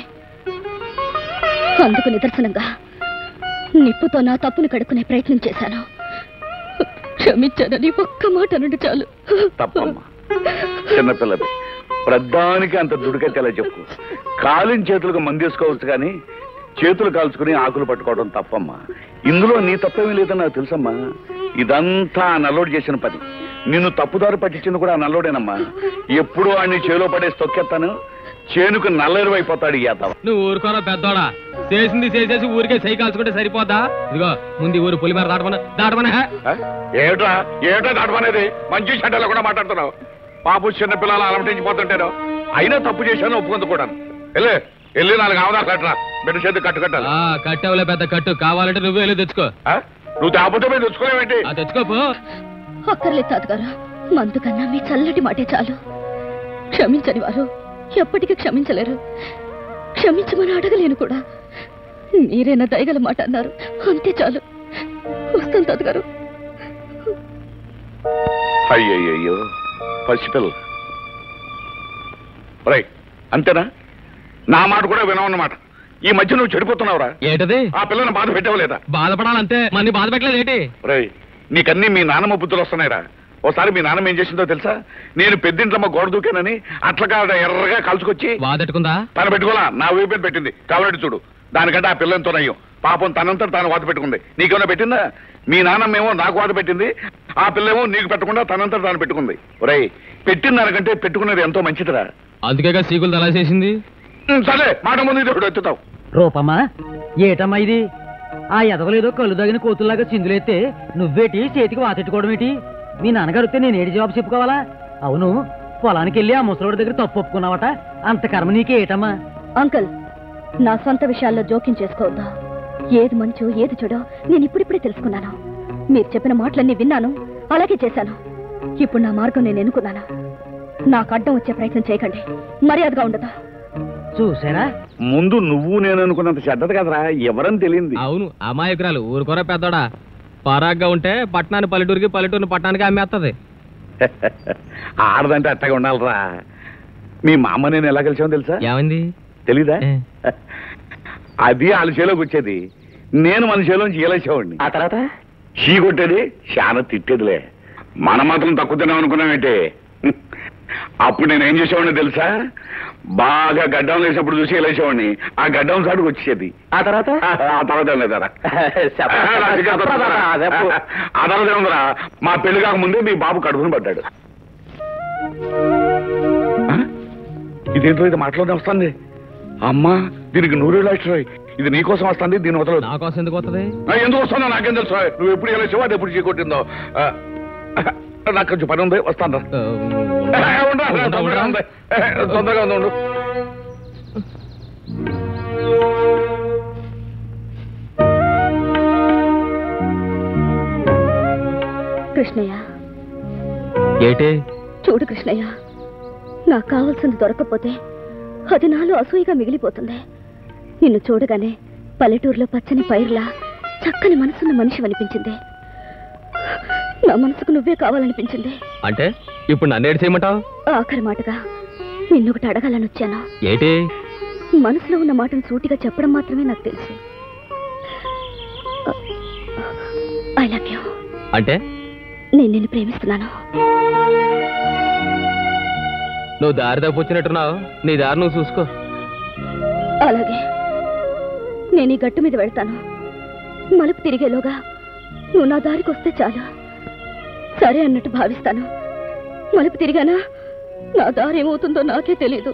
అందుకు నిదర్శనంగా నిప్పుతో నా తప్పును కడుక్కునే ప్రయత్నం చేశాను క్షమించానని ఒక్క మాట నుండి చాలు తప్పమ్మా చిన్నపిల్లది ప్రధానికి అంత దుడికెట్టేలా చెప్పు కాలిన చేతులకు మందేసుకోవచ్చు కానీ చేతులు కాల్చుకుని ఆకులు పట్టుకోవడం తప్పమ్మా ఇందులో నీ తప్పేమీ లేదని నాకు తెలుసమ్మా ఇదంతా ఆ నల్లోడు చేసిన పని నిన్ను తప్పుదారి పట్టించింది కూడా ఆ నల్లోడేనమ్మా ఎప్పుడు వాడిని చేలో పడేసి తొక్కేస్తాను చేనుకు నల్లెరువు అయిపోతాడు ఈ యాదవ నువ్వు ఊరుకోరా పెద్దోడా చేసింది చేసేసి ఊరికే సై కాల్చుకుంటే సరిపోద్దా ఇదిగో ముందు ఈ ఊరు పులిమేర దాటమన దాటమన ఏమిట్రా ఏమిటా దాటమనేది మంచి చెడ్డలో కూడా మాట్లాడుతున్నావు పాపు చిన్న పిల్లలు అలమటించిపోతుంటారు అయినా తప్పు చేశాను ఒప్పుకుంది కూడా వెళ్ళే వెళ్ళి నాలుగు ఆవదాలు కట్టరా బిడ్డ చేతి కట్టు కట్టాలి ఆ కట్టేవలే పెద్ద కట్టు కావాలంటే నువ్వే వెళ్ళి తెచ్చుకో నువ్వు తేకపోతే మేము తెచ్చుకోలేవేంటి ఆ తెచ్చుకోపో అక్కర్లేదు తాతగారు మందు కన్నా మీ చల్లటి మాటే చాలు క్షమించని వారు ఎప్పటికీ క్షమించలేరు క్షమించమని అడగలేను కూడా మీరేనా దయగల మాట అన్నారు అంతే చాలు వస్తాను తాతగారు అయ్యయ్యో పసిపిల్ల రై అంతేనా నా మాట కూడా వినవన్నమాట ఈ మధ్య నువ్వు చెడిపోతున్నావురా ఏంటది ఆ పిల్లని బాధ పెట్టవలేదా బాధపడాలంతే మంది బాధ పెట్టలేదు ఏంటి రేయ్ నీకన్నీ మీ నాన్నమ్మ బుద్ధులు వస్తున్నాయిరా ఓసారి మీ నాన్నమ్మ ఏం చేసిందో తెలుసా నేను పెద్దింట్లమ్మ గోడ దూకానని అట్లగా ఎర్రగా కలుసుకొచ్చి బాధెట్టుకుందా తను పెట్టుకోలా నా వీపు మీద పెట్టింది కాబట్టి చూడు దానికంటే ఆ పిల్లలతో నయ్యం పాపం తనంతా తాను వాత పెట్టుకుంది నీకేమైనా పెట్టిందా మీ నాన్నమ్మేమో నాకు వాత పెట్టింది ఆ పిల్లేమో నీకు పెట్టకుండా తనంతా తాను పెట్టుకుంది ఒరేయ్ పెట్టిన దానికంటే పెట్టుకున్నది ఎంతో మంచిదిరా అందుకేగా సీకులు తలా చేసింది ఉమ్, సరే మాట ముందు ఇది ఒకటి ఎత్తుతావు రూపమ్మా ఏటమ్మా ఇది ఆ ఎదవలేదో కళ్ళు తగిన కోతుల్లాగా చిందులేస్తే నువ్వేటి చేతికి వాతెట్టుకోవడం ఏంటి మీ నాన్నగారు వస్తే నేను ఏడు జవాబు చెప్పుకోవాలా అవును పొలానికి వెళ్ళి ఆ ముసలోడి దగ్గర తప్పు ఒప్పుకున్నావట అంత కర్మ నీకే ఏటమ్మా అంకుల్ నా సొంత విషయాల్లో జోక్యం చేసుకోవద్దా ఏది మంచో ఏది చెడో నేను ఇప్పుడిప్పుడే తెలుసుకున్నాను మీరు చెప్పిన మాటలన్నీ విన్నాను అలాగే చేశాను ఇప్పుడు నా మార్గం నేను ఎన్నుకున్నాను నాకు అడ్డం వచ్చే ప్రయత్నం చేయకండి మర్యాదగా ఉండదా చూసారా ముందు నువ్వు నేను అనుకున్నంత చెడ్డది కదరా ఎవరని తెలియంది అవును అమాయకురాలు ఊరుకోరా పెద్దోడా పరాగ్గా ఉంటే పట్టణాన్ని పల్లెటూరికి పల్లెటూరిని పట్టణానికి అమ్మేస్తుంది ఆడదంటే అట్టగా ఉండాలిరా మీ మా అమ్మ నేను ఎలా కలిసామో తెలుసా ఏమైంది తెలీదా అది వాళ్ళ చేలోకి వచ్చేది నేను మన చేలోంచి ఏలేసేవాడిని ఆ తర్వాత చీ కొట్టేది చాలా తిట్టేదిలే మన మాత్రం తక్కువ తిన్నాం అనుకున్నామేంటి అప్పుడు నేను ఏం చేసేవాడిని తెలుసా బాగా గడ్డం వేసినప్పుడు చూసి వెళ్ళేసేవాడిని ఆ గడ్డం సాటుకు వచ్చేది ఆ తర్వాత ఆ తర్వాత ఏం లేదరా ఆ తర్వాత ఏముందిరా మా పెళ్లి కాకముందే మీ బాబు కడుపుని పడ్డాడు ఆ? ఇదేంటో ఇది మాటలోనే వస్తుంది అమ్మా దీనికి నూరు లక్షలు ఇది నీకోసం వస్తుంది దీని వదలదు నా కోసం ఎందుకు వస్తుంది ఆ, ఎందుకు వస్తుందో నాకేం తెలుసు నువ్వు ఎప్పుడు ఎలా చెవో అది ఎప్పుడు చీకొట్టిందో ఆ, నాకు కొంచెం పని ఉంది వస్తాను రా ఉండు, రా, తొందరగా ఉంది. ఏ, తొందరగా ఉంది ఉండు కృష్ణయ్య ఏటి చూడు కృష్ణయ్య నాకు కావాల్సింది దొరకకపోతే అది నాలో అసూయగా మిగిలిపోతుంది నిన్ను చూడగానే పల్లెటూరులో పచ్చని పైర్లా చక్కని మనసున్న మనిషి అనిపించింది నా మనసుకు నువ్వే కావాలనిపించింది అంటే ఇప్పుడు నన్ను ఏడు చేయమంటావు ఆఖరి మాటగా నిన్నొకటి అడగాలని వచ్చాను ఏటి మనసులో ఉన్న మాటను సూటిగా చెప్పడం మాత్రమే నాకు తెలుసు ఐ లవ్ యూ అంటే నేను నిన్ను ప్రేమిస్తున్నాను నువ్వు దారి తప్పు వచ్చినట్టున్నావు నీ దారి నువ్వు చూసుకో అలాగే నేను ఈ గట్టు మీద వెళ్తాను మలుపు తిరిగేలోగా నువ్వు నా దారికి వస్తే చాలు సరే అన్నట్టు భావిస్తాను మలుపు తిరిగానా నా దారి ఏమవుతుందో నాకే తెలీదు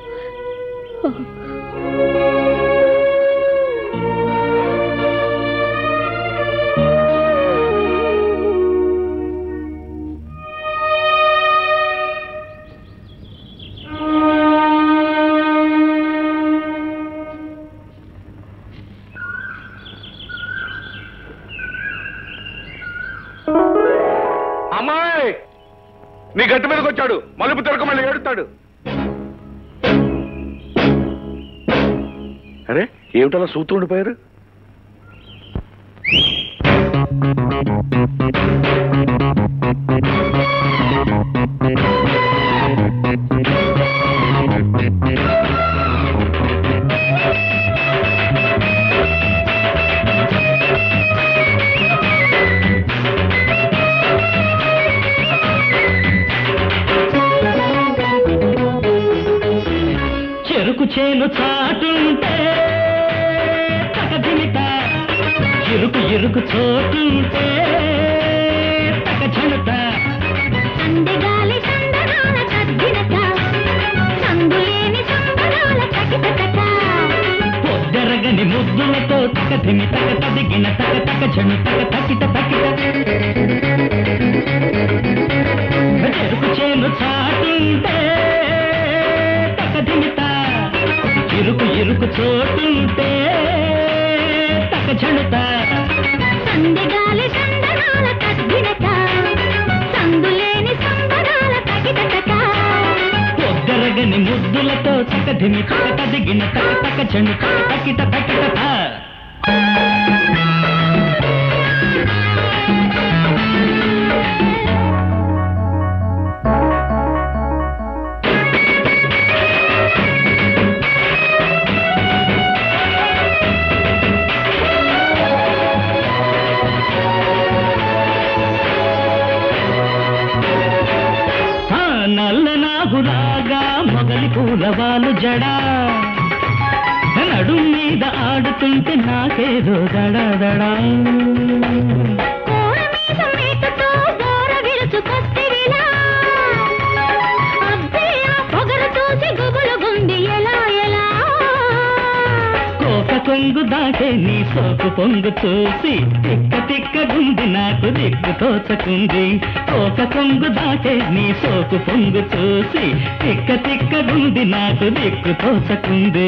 అమ్మాయి నీ గట్టి మీదకి వచ్చాడు మలుపు తిరగ మళ్ళీ ఏడుతాడు అరే ఏమిటలా సూతూ ఉండిపోయారు చెరుకు చేను చాటుంటే తగదిమిత ఇరుకు ఇరుకు చోటుంటే తగ చెనుత సందెగాలి సందనాల కద్దినక సందులేని సంబరాల కటికటక పొద్దరగని ముద్దులతో తగదిమి తగ తదిగిన తగ తగ చెను తగ తకిట తకిట చెరుకు చేను చాటుంటే తగదిమిత ఇరుకు ఇరుకు చోటుంటే తగ చెనుత సందెగాలి సందనాల కద్దినక సందులేని సంబరాల కటికటక పొద్దరగని ముద్దులతో తగదిమి తగ తదిగిన తగ తగ చెను తగ తకిట తకిట తా. వాలు జడా నడుం మీద ఆడుతుంటే నాకేదో దడా దడా కోక కొంగు దాటే నీ సోకు పొంగు చూసి తిక్క తిక్క గుంది నాకు దిక్కు తోచకుంది కోక కొంగు దాటే నీ సోకు పొంగు చూసి తిక్క తిక్క గుంది నాకు దిక్కు తోచకుంది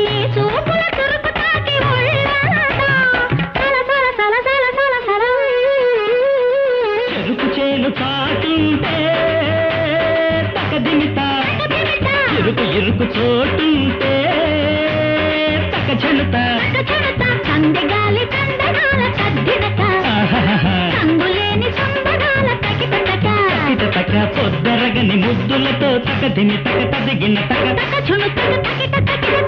చెరుకు చేను కాటుంటే తకదిమిత ఇరుకు ఇరుకు చోటుంటే తక చెలుత సందగాలి సందగాల సద్దినక సందులేని సంబడాల తకిటక తకిట తక పొద్దరగని ముద్దులతో తకదిమి తక తదిగిన తక తక చును తక తకిట తకిట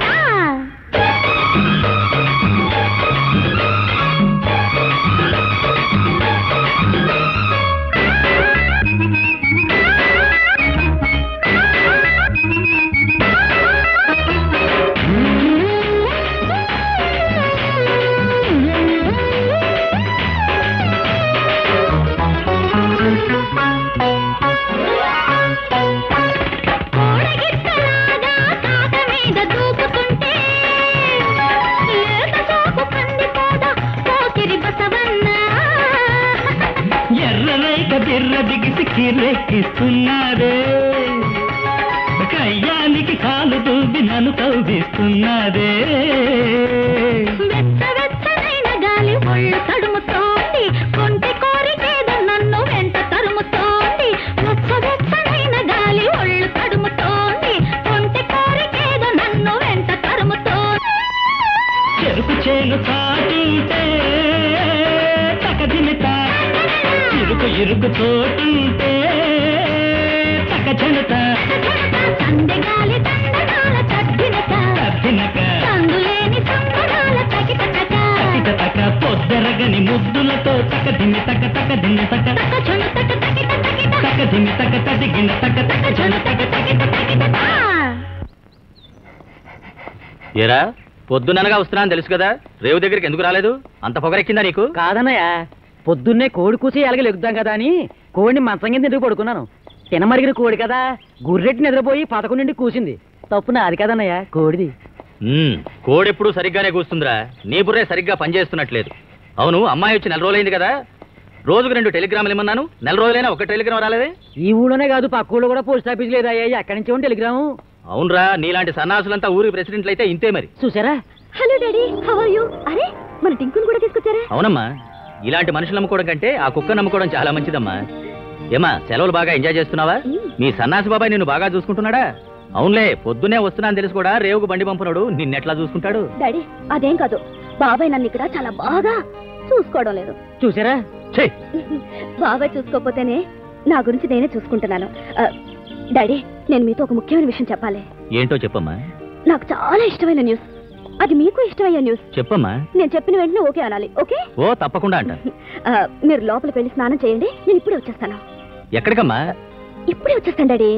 మీద దూకుతుంటే లేత సోకు కందిపోదా పోకిరి బసవన్న ఎర్రనైక బిర్ర బిగిసి కిరెక్కిస్తున్నారే కయ్యానికి కాలు దూబి నన్ను కౌగిస్తున్నారే వెచ్చ వెచ్చనైన గాలి ఒళ్ళు తడుముతోంది కొంటి కోరికేదో నన్ను వెంట తరుముతోంది వెచ్చ వెచ్చనైన గాలి ఒళ్ళు తడుముతోంది కొంటి కోరికేదో నన్ను వెంట తరుముతోంది చెరుకు చేను చాటుంటే తకదిమిత ఇరుకు ఇరుకు చోటుంటే తక చెనుత సందెగాలి తందగాల తగ్గినక తద్దినక సందులేని సంబడాల తగిటక తకిట తక పొద్దరగని ముద్దులతో తకదిమి తక తకదిమి తక చును తక తకిట తకిట తకదిమి తక తదిగిన తక తక చెను తక తకిట తకిట ఏరా పొద్దుననగా వస్తున్నాను తెలుసు కదా రేవు దగ్గరికి ఎందుకు రాలేదు అంత పొగరెక్కిందా నీకు కాదన్నయ్య పొద్దున్నే కోడి కూసి ఎలాగ లెగుద్దాం కదా అని కోడిని మంచం కింద ఎందుకు పడుకున్నాను తినమరిగిన కోడి కదా గుర్రెట్టి నిద్రపోయి పదకొండు నుండి కూసింది తప్పు నాది కదన్నయ్య కోడిది ఉమ్, కోడెప్పుడు సరిగ్గానే కూస్తుందిరా నీ బుర్రే సరిగ్గా పనిచేస్తున్నట్లేదు అవును అమ్మాయి వచ్చి నెల రోజులైంది కదా రోజుకు రెండు టెలిగ్రాములు ఇమ్మన్నాను నెల రోజులైనా ఒక టెలిగ్రామ్ రాలేదే ఈ ఊళ్ళోనే కాదు పక్క ఊళ్ళో కూడా పోస్ట్ ఆఫీస్ లేదా ఎక్కడి నుంచి ఉంది టెలిగ్రాము అవునరా నీలాంటి సన్నాసులంతా ఊరి ప్రెసిడెంట్లు అయితే ఇంతే మరి చూసారా hello daddy how are you అరే మన టింకుని కూడా తీసుకొచ్చారా అవునమ్మా ఇలాంటి మనుషులు నమ్ముకోవడం కంటే ఆ కుక్క నమ్ముకోవడం చాలా మంచిదమ్మా ఏమా సెలవులు బాగా ఎంజాయ్ చేస్తున్నావా మీ సన్నాసి బాబాయ్ నిన్ను బాగా చూసుకుంటున్నాడా అవునులే పొద్దునే వస్తున్నాను తెలుసు కూడా రేవుకు బండి పంపునాడు నిన్నెట్లా చూసుకుంటాడు డాడీ అదేం కాదు బాబాయ్ నన్ను ఇక్కడ చాలా బాగా చూసుకోవడం లేదు చూసారా బాబాయ్ చూసుకోకపోతేనే నా గురించి నేనే చూసుకుంటున్నాను ఆ, డాడీ నేను మీతో ఒక ముఖ్యమైన విషయం చెప్పాలి ఏంటో చెప్పమ్మా నాకు చాలా ఇష్టమైన న్యూస్ అది మీకు ఇష్టమయ్యే న్యూస్ చెప్పమ్మా నేను చెప్పిన వెంటనే ఓకే అనాలి ఓకే ఓ తప్పకుండా అంట ఆ, మీరు లోపలికి వెళ్ళి స్నానం చేయండి నేను ఇప్పుడే వచ్చేస్తాను ఎక్కడికమ్మా ఇప్పుడే వచ్చేస్తాను డాడీ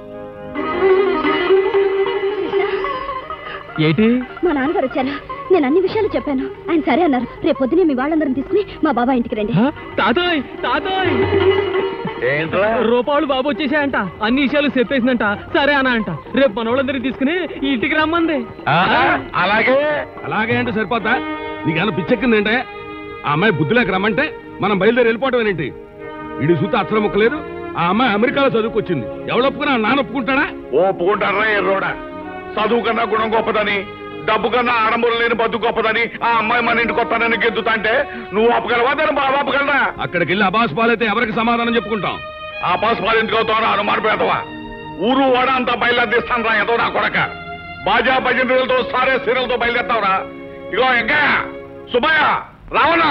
ఏంటి మా నాన్నగారు వచ్చారు నేను అన్ని విషయాలు చెప్పాను ఆయన సరే అన్నారు రేపు పొద్దునే మీ వాళ్ళందరం తీసుకుని మా బాబా ఇంటికి రండి తాతోయ్ తాతోయ్ రూపాయలు బాబు వచ్చేసాయంట అన్ని విషయాలు చెప్పేసిందంట సరే అన్న అంట రేపు మనోళ్ళందరినీ తీసుకుని ఈ ఇంటికి రమ్మంది అలాగే అలాగే అంటే సరిపోతా నీకేమన్నా పిచ్చెక్కిందంటే ఆ అమ్మాయి బుద్ధిలోకి రమ్మంటే మనం బయలుదేరి వెళ్ళిపోవటం ఏంటి ఇడి సూత అక్షరం ముక్కలేదు ఆ అమ్మాయి అమెరికాలో చదువుకొచ్చింది ఎవడు ఒప్పుకున్నా నాన్న ఒప్పుకుంటాడా ఒప్పుకుంటారా ఎర్రోడా చదువు కన్నా గుణం గొప్పదని డబ్బు కన్నా ఆడంబరం లేని బతుకు గొప్పదని ఆ అమ్మాయి మన ఇంటికి వస్తానని గెద్దుతా అంటే నువ్వు అప్పగలవా దాన్ని బాబా అప్పగలరా అక్కడికి వెళ్ళి అబాస్ పాలైతే ఎవరికి సమాధానం చెప్పుకుంటాం ఆ పాస్ పాలు ఎందుకు అవుతావు అనుమాన పెడతావా ఊరు వాడ అంతా బయలుదేరిస్తాను రా ఎంతో నా కొడక బాజా భజనలతో సారే సీరలతో బయలుదేరుతావురా ఇగో ఇంకా సుబ్బయ్య రావణ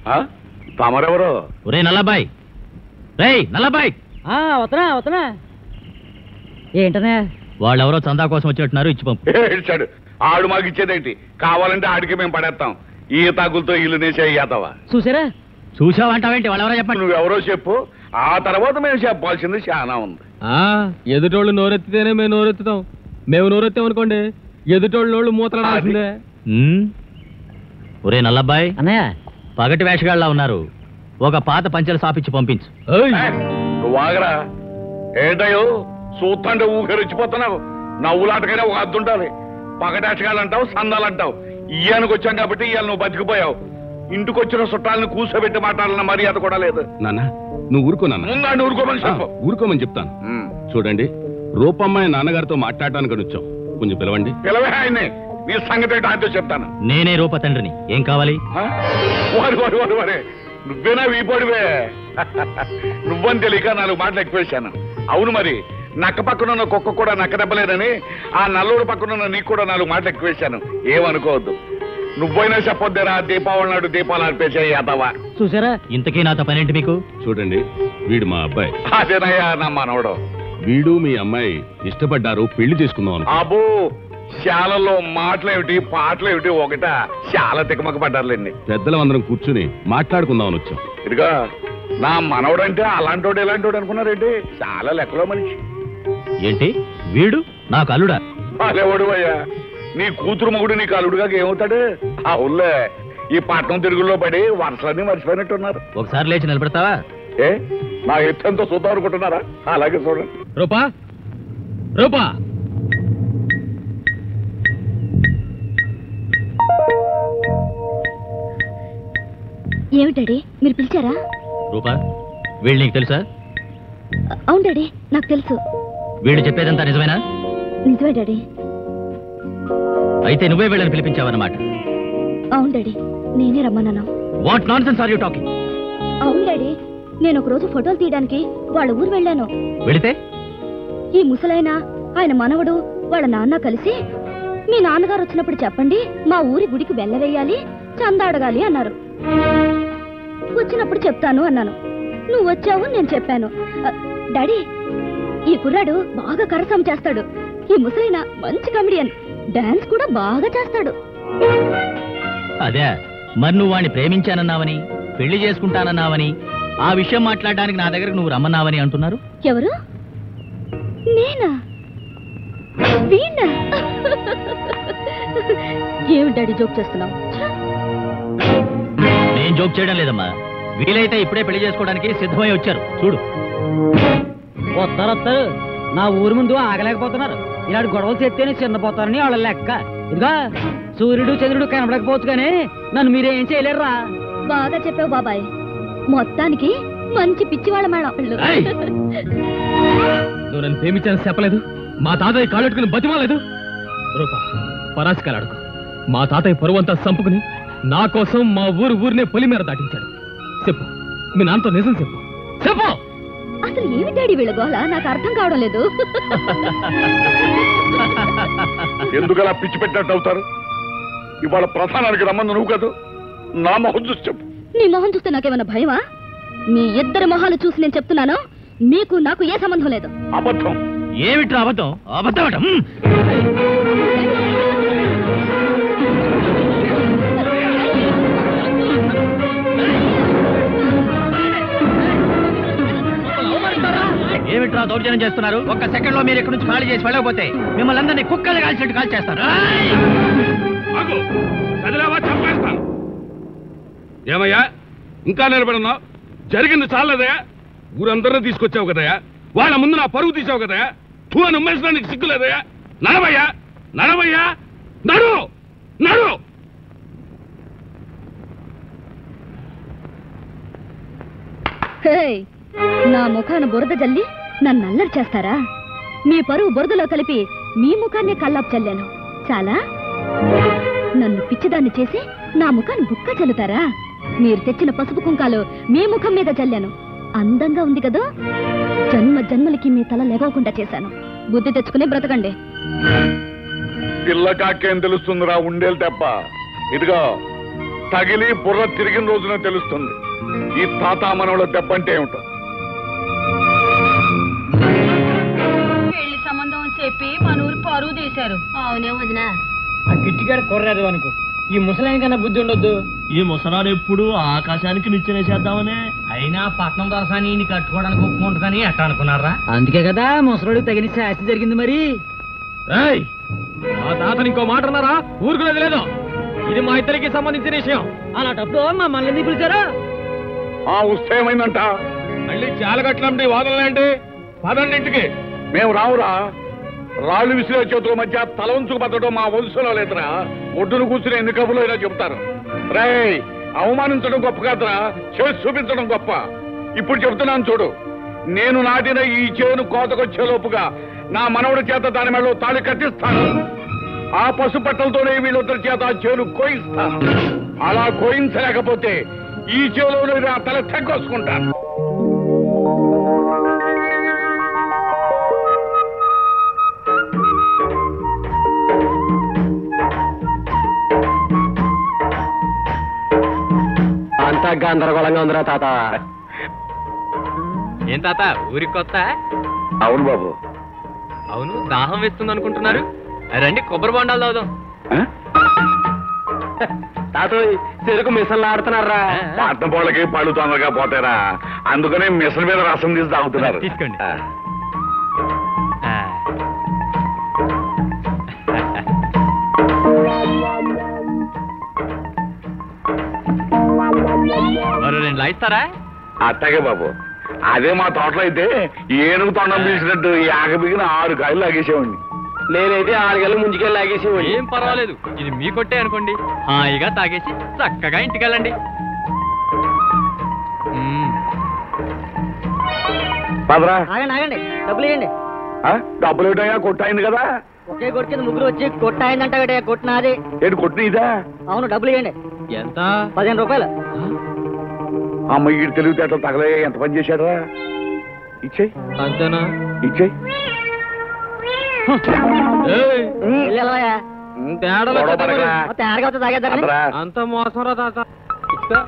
తమరెవరు ఒరే నల్లబాయ్ రేయ్ నల్లబాయ్ వతనా వతనా ఏంటనే వాళ్ళెవరో చందా కోసం వచ్చినట్టున్నారు ఇచ్చి పంపు ఏడ్చాడు ఆడు మాకు ఇచ్చేదేంటి కావాలంటే ఆడికి మేము పడేస్తాం ఈ తాగులతో ఇల్లు నేసే అయ్యాతవా చూసారా చూసావంటావేంటి వాళ్ళెవరో చెప్పండి నువ్వెవరో చెప్పు ఆ తర్వాత మేము చెప్పాల్సింది చాలా ఉంది ఆ ఎదుటోళ్ళు నోరెత్తితేనే మేము నోరెత్తుతాం మేము నోరెత్తామనుకోండి ఎదుటోళ్ళు నోళ్ళు మూతలాడాల్సిందే ఉమ్. ఒరే నల్లబ్బాయ్ అన్నయ్య పగటి వేషగాళ్ళ ఉన్నారు ఒక పాత పంచెల సాపిచ్చి పంపించు నువ్వు ఆగరా ఏంటయ్యో చూస్తుంటే ఊహరిచ్చిపోతున్నావు నవ్వులాటకైనా ఒక అద్దు ఉండాలి పగటాటకాలంటావు సందాలంటావు ఇయ్యానికి వచ్చాం కాబట్టి ఇవాళ నువ్వు బతికిపోయావు ఇంటికి వచ్చిన చుట్టాలను కూర్చోబెట్టి మాట్లాడాలన్న మర్యాద కూడా లేదు నాన్న నువ్వు ఊరుకో నాన్న ముందండి ఊరుకోమని చెప్పు ఆ, ఊరుకోమని చెప్తాను చూడండి రూపమ్మాయి నాన్నగారితో మాట్లాడటానికి అని వచ్చాం కొంచెం పిలవండి పిలవే ఆయన్ని నీ సంగతి ఏంటో ఆయనతో చెప్తాను నేనే రూప తండ్రిని ఏం కావాలి ఆ? వారి వారి వారి వారి నువ్వేనా వీపోడివే నువ్వని తెలియక నాలుగు మాటలు ఎక్కువేశాను అవును మరి నక్క పక్కన ఉన్న కుక్క కూడా నక్క దెబ్బలేదని ఆ నల్లుడు పక్కన ఉన్న నీకు కూడా నాలుగు మాటలు ఎక్కువేశాను ఏమనుకోవద్దు నువ్వైనా చెప్పొద్దేరా దీపావళి నాడు దీపాలు అర్పేసాయి అతవా చూసారా ఇంతకీ నాతో పనేంటి మీకు చూడండి వీడు మా అబ్బాయి అదేనయ్యా నా మనవడు వీడు మీ అమ్మాయి ఇష్టపడ్డారు పెళ్లి చేసుకుందాం అనుకో అబ్బో శాలలో మాటలేమిటి పాటలేమిటి ఒకట చాలా తికమక పడ్డారులేండి పెద్దలం అందరం కూర్చుని మాట్లాడుకుందాం అని వచ్చాం ఇదిగా నా మనవడంటే అలాంటోడు ఇలాంటోడు అనుకున్నారేంటి చాలా లెక్కలో మనిషి ఏంటి వీడు నాకు అల్లుడా అలేవాడు అయ్యా నీ కూతురు మొగుడు నీకు అల్లుడుగా ఏమవుతాడు ఆ ఊళ్ళే ఈ పట్నం తిరుగుల్లో పడి వరుసలన్నీ మర్చిపోయినట్టున్నారు ఒకసారి లేచి నిలబెడతావా ఏ నా ఎత్తెంతో చూద్దాం అనుకుంటున్నారా అలాగే చూడండి రూపా రూపా ఏమి డాడీ మీరు పిలిచారా రూపా వీళ్ళు నీకు తెలుసా అవును డాడీ నాకు తెలుసు వీళ్ళు చెప్పేదంతా నిజమేనా నిజమే డాడీ అయితే నువ్వే వీళ్ళని పిలిపించావన్నమాట అవును డాడీ నేనే రమ్మన్నాను what nonsense are you talking అవును డాడీ నేను ఒక రోజు ఫోటోలు తీయడానికి వాళ్ళ ఊరు వెళ్ళాను వెళితే ఈ ముసలైన ఆయన మనవడు వాళ్ళ నాన్న కలిసి మీ నాన్నగారు వచ్చినప్పుడు చెప్పండి మా ఊరి గుడికి వెళ్ళవేయాలి చందా అడగాలి అన్నారు వచ్చినప్పుడు చెప్తాను అన్నాను నువ్వు వచ్చావు నేను చెప్పాను అ, డాడీ ఈ కుర్రాడు బాగా కరసం చేస్తాడు ఈ ముసలైన మంచి కమెడియన్ డాన్స్ కూడా బాగా చేస్తాడు అదే మరి నువ్వు వాడిని ప్రేమించానన్నావని పెళ్లి చేసుకుంటానన్నావని ఆ విషయం మాట్లాడడానికి నా దగ్గరకు నువ్వు రమ్మన్నావని అంటున్నారు ఎవరు నేనా వీణా ఏమి డాడీ జోక్ చేస్తున్నావు నేను జోక్ చేయడం లేదమ్మా వీలైతే ఇప్పుడే పెళ్లి చేసుకోవడానికి సిద్ధమై వచ్చారు చూడు వస్తారు వస్తారు నా ఊరు ముందు ఆగలేకపోతున్నారు ఇలాంటి గొడవలు చేస్తేనే చిన్నపోతారని వాళ్ళ లెక్క ఇదిగా సూర్యుడు చంద్రుడు కనబడకపోవచ్చు కానీ నన్ను మీరేం చేయలేరురా బాగా చెప్పావు బాబాయ్ మొత్తానికి మంచి పిచ్చివాళ్ళ మేడం నువ్వు నన్ను ప్రేమించాలని చెప్పలేదు మా తాతయ్య కాళ్ళెట్టుకుని బతిమాలేదు రూపా పరాశకాలాడుకో మా తాతయ్య పరువంతా చంపుకుని నా కోసం మా ఊరు ఊరినే పొలిమేర దాటించాడు చెప్పు మీ నాన్నతో నిజం చెప్పు చెప్పు అసలు ఏమి డాడీ వీళ్ళ గోల నాకు అర్థం కావడం లేదు ఎందుకు అలా పిచ్చి పెట్టినట్టు అవుతారు ఇవాళ ప్రధానానికి రమ్మని నువ్వు కాదు నా మొహం చూసి చెప్పు నీ మొహం చూస్తే నాకేమైనా భయమా మీ ఇద్దరి మొహాలు చూసి నేను చెప్తున్నాను మీకు నాకు ఏ సంబంధం లేదు అబద్ధం ఏమిట్రా అబద్ధం అబద్ధం అట హ్మ్. ఏమిట్రా దౌర్జన్యం చేస్తున్నారు ఒక్క సెకండ్ లో మీరు ఇక్కడ నుంచి ఖాళీ చేసి వెళ్ళకపోతే మిమ్మల్ని అందరినీ కుక్కలు కాల్చినట్టు కాల్ చేస్తారు ఆగు. కదిలావా చంపేస్తాను ఏమయ్యా ఇంకా నిలబడున్నావు జరిగింది చాలదయా ఊరందరినీ తీసుకొచ్చావు కదయా వాళ్ళ ముందు నా పరుగు తీసావు కదయా తూ అని ఉమ్మేసడానికి సిగ్గులేదయా నడవయ్యా నడవయ్యా నడు నడు హేయ్, నా ముఖాన బురద జల్లి నన్ను అల్లరి చేస్తారా మీ పరువు బురదలో కలిపి మీ ముఖాన్ని కల్లాపు చల్లాను చాలా నన్ను పిచ్చిదాన్ని చేసి నా ముఖాన్ని బుక్క చల్లుతారా మీరు తెచ్చిన పసుపు కుంకాలు మీ ముఖం మీద చల్లాను అందంగా ఉంది కదా జన్మ జన్మలకి మీ తల లేవకుండా చేశాను బుద్ధి తెచ్చుకుని బ్రతకండి పిల్ల కాకేం తెలుస్తుందిరా ఉండేలు తెప్ప ఇదిగో తగిలి బుర్ర తిరిగిన రోజున తెలుస్తుంది ఈ తాత మనవల దెబ్బంటే ఏమిటో పెళ్లి సంబంధం చెప్పి మన ఊరు పరువు తీశారు అవునే వదినా ఆ కిట్టిగాడు కొర్రాదు అనుకో ఈ ముసలాయన కన్నా బుద్ధి ఉండొద్దు ఈ ముసరాడు ఎప్పుడు ఆకాశానికి నిచ్చెనేసేద్దామనే అయినా పట్నం దొరసాని కట్టుకోవడానికి ఒప్పుకుంటుందని ఎట్ట అనుకున్నారా అందుకే కదా ముసలోడికి తగిన శాస్తి జరిగింది మరి ఏయ్ మా తాతని ఇంకో మాట అన్నారా ఊరుకునేది లేదు ఇది మా ఇద్దరికి సంబంధించిన విషయం అలాంటప్పుడు మమ్మల్ని ఎందుకు పిలిచారా ఆ వస్తే ఏమైందంట మళ్ళీ చాలగట్లండి వాదనలేండి పదండింటికి మేము రావురా రాళ్ళు విసిరే చేతుల మధ్య తల ఉంచుకు బతకడం మా వంశంలో లేదురా ఒడ్డును కూర్చుని ఎన్ని కబులు అయినా చెప్తారు రేయ్ అవమానించడం గొప్ప కాదురా చేసి చూపించడం గొప్ప ఇప్పుడు చెప్తున్నాను చూడు నేను నాటిన ఈ చేను కోతకొచ్చే లోపుగా నా మనవడి చేత దాని మెడలో తాళి కట్టిస్తాను ఆ పసు పట్టలతోనే వీళ్ళిద్దరి చేత ఆ చేను కోయిస్తాను అలా కోయించలేకపోతే ఈ చేలోనే నా తల తెగ్గొసుకుంటాను అంతా గందరగోళంగా ఉందిరా తాత ఏం తాత ఊరికి కొత్త అవును బాబు అవును దాహం వేస్తుంది అనుకుంటున్నారు రండి కొబ్బరి బొండాలు తాగుదాం తాత చెరుకు మిషన్లు ఆడుతున్నారా పట్నం పోళ్ళకి పళ్ళు తొందరగా పోతారా అందుకనే మిషన్ మీద రసం తీసి తాగుతున్నారు తీసుకోండి. ఆ. మరో రెండు లాయిస్తారా అట్టగే బాబు అదే మా తోటలో అయితే ఏనుగు తొండం తీసినట్టు ఈ ఆగబిగిన ఆరు కాయలు లాగేసేవాడిని నేనైతే ఆరుగేళ్ళు ముందుకెళ్ళి లాగేసి ఏం పర్వాలేదు ఇది మీ కొట్టే అనుకోండి హాయిగా తాగేసి చక్కగా ఇంటికి వెళ్ళండి మ్మ్. పదరా ఆగండి ఆగండి డబ్బులు ఇవ్వండి ఆ? డబ్బులు ఏటయ్యా కొట్టాయింది కదా ఒకే కొట్టు కింద ముగ్గురు వచ్చి కొట్టాయిందంట కొట్టినాది ఏంటి కొట్టిన ఇదా అవును డబ్బులు ఇవ్వండి ఎంత పదిహేను రూపాయలు అమ్మ ఈ తెలివితేటలు తగలే ఎంత పని చేశాడరా ఇచ్చేయి అంతేనా ఇచ్చేయి ఏయ్, వెళ్ళి వెళ్ళవయ్యా. తేడాలు గొడవ వచ్చేద్దాం మరి. పడకరా. ఓ తేరగా వస్తే తాగేద్దామని అందరా అంత మోసం రా తాత ఇస్తా.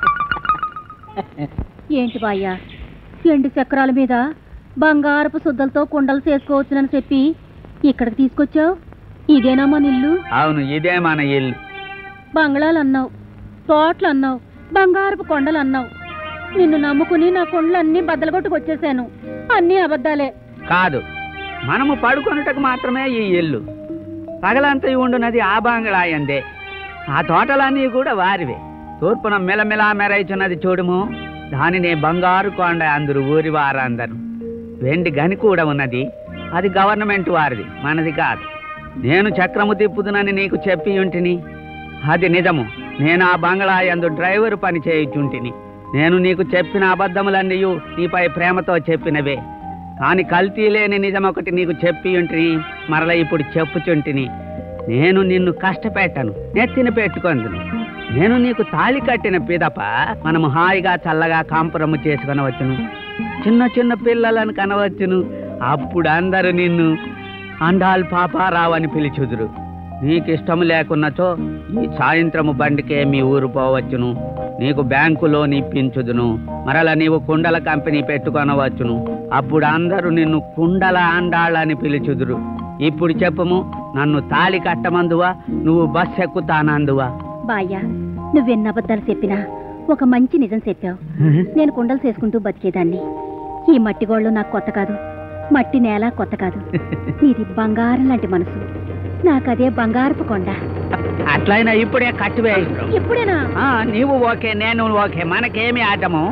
ఏంటి బాయ్యా ఎండు చక్రాల మీద బంగారపు శుద్ధలతో కుండలు చేసుకోవచ్చునని చెప్పి ఇక్కడికి తీసుకొచ్చావు ఇదేనా మన ఇల్లు అవును ఇదే మన ఇల్లు బంగ్లాలు అన్నావు తోటలు అన్నావు బంగారపు కొండలు అన్నావు నిన్ను నమ్ముకుని నా కొండలన్నీ బద్దలగొట్టుకొచ్చేసాను అన్నీ అబద్ధాలే కాదు మనము పడుకొనుటకు మాత్రమే ఈ ఇల్లు పగలంతా ఉండునది ఆ బాంగళాయందే ఆ తోటలన్నీ కూడా వారివే తూర్పున మిలమిలా మెరైచున్నది చూడుము దానినే బంగారు కొండ అందరు ఊరి వారందరు వెండి గని కూడా ఉన్నది అది గవర్నమెంట్ వారిది మనది కాదు నేను చక్రము తిప్పుదునని నీకు చెప్పి ఉంటిని అది నిజము నేను ఆ బంగ్లా యందు డ్రైవర్ పని చేయుచుంటిని నేను నీకు చెప్పిన అబద్ధములన్నీ నీపై ప్రేమతో చెప్పినవే కాని కల్తీ లేని నిజం ఒకటి నీకు చెప్పి ఉంటిని మరల ఇప్పుడు చెప్పుచుంటిని నేను నిన్ను కష్టపెట్టను నెత్తిన పెట్టుకొందును నేను నీకు తాళి కట్టిన పిదప మనము హాయిగా చల్లగా కాంపురము చేసుకొనవచ్చును చిన్న చిన్న పిల్లలను కనవచ్చును అప్పుడు అందరూ నిన్ను అండాల్ పాపారావు అని పిలిచుదురు నీకు ఇష్టం లేకున్నచో ఈ సాయంత్రము బండికే మీ ఊరు పోవచ్చును నీకు బ్యాంకులో నిప్పించుదును మరల నీవు కుండల కంపెనీ పెట్టుకొనవచ్చును అప్పుడు అందరూ నిన్ను కుండల అండాళ్ళని పిలుచుదురు ఇప్పుడు చెప్పుము నన్ను తాళి కట్టమందువా నువ్వు బస్ ఎక్కుతానందువా బాయ్యా నువ్వెన్ని అబద్ధాలు చెప్పినా ఒక మంచి నిజం చెప్పావు నేను కుండలు చేసుకుంటూ బతికేదాన్ని ఈ మట్టి గోళ్ళు నాకు కొత్త కాదు మట్టి నేల కొత్త కాదు నీది బంగారం లాంటి మనసు నాకదే బంగారపు కొండ అట్లయినా ఇప్పుడే కట్టివే ఎప్పుడేనా ఆ, నీవు ఓకే నేను ఓకే మనకేమి ఆటము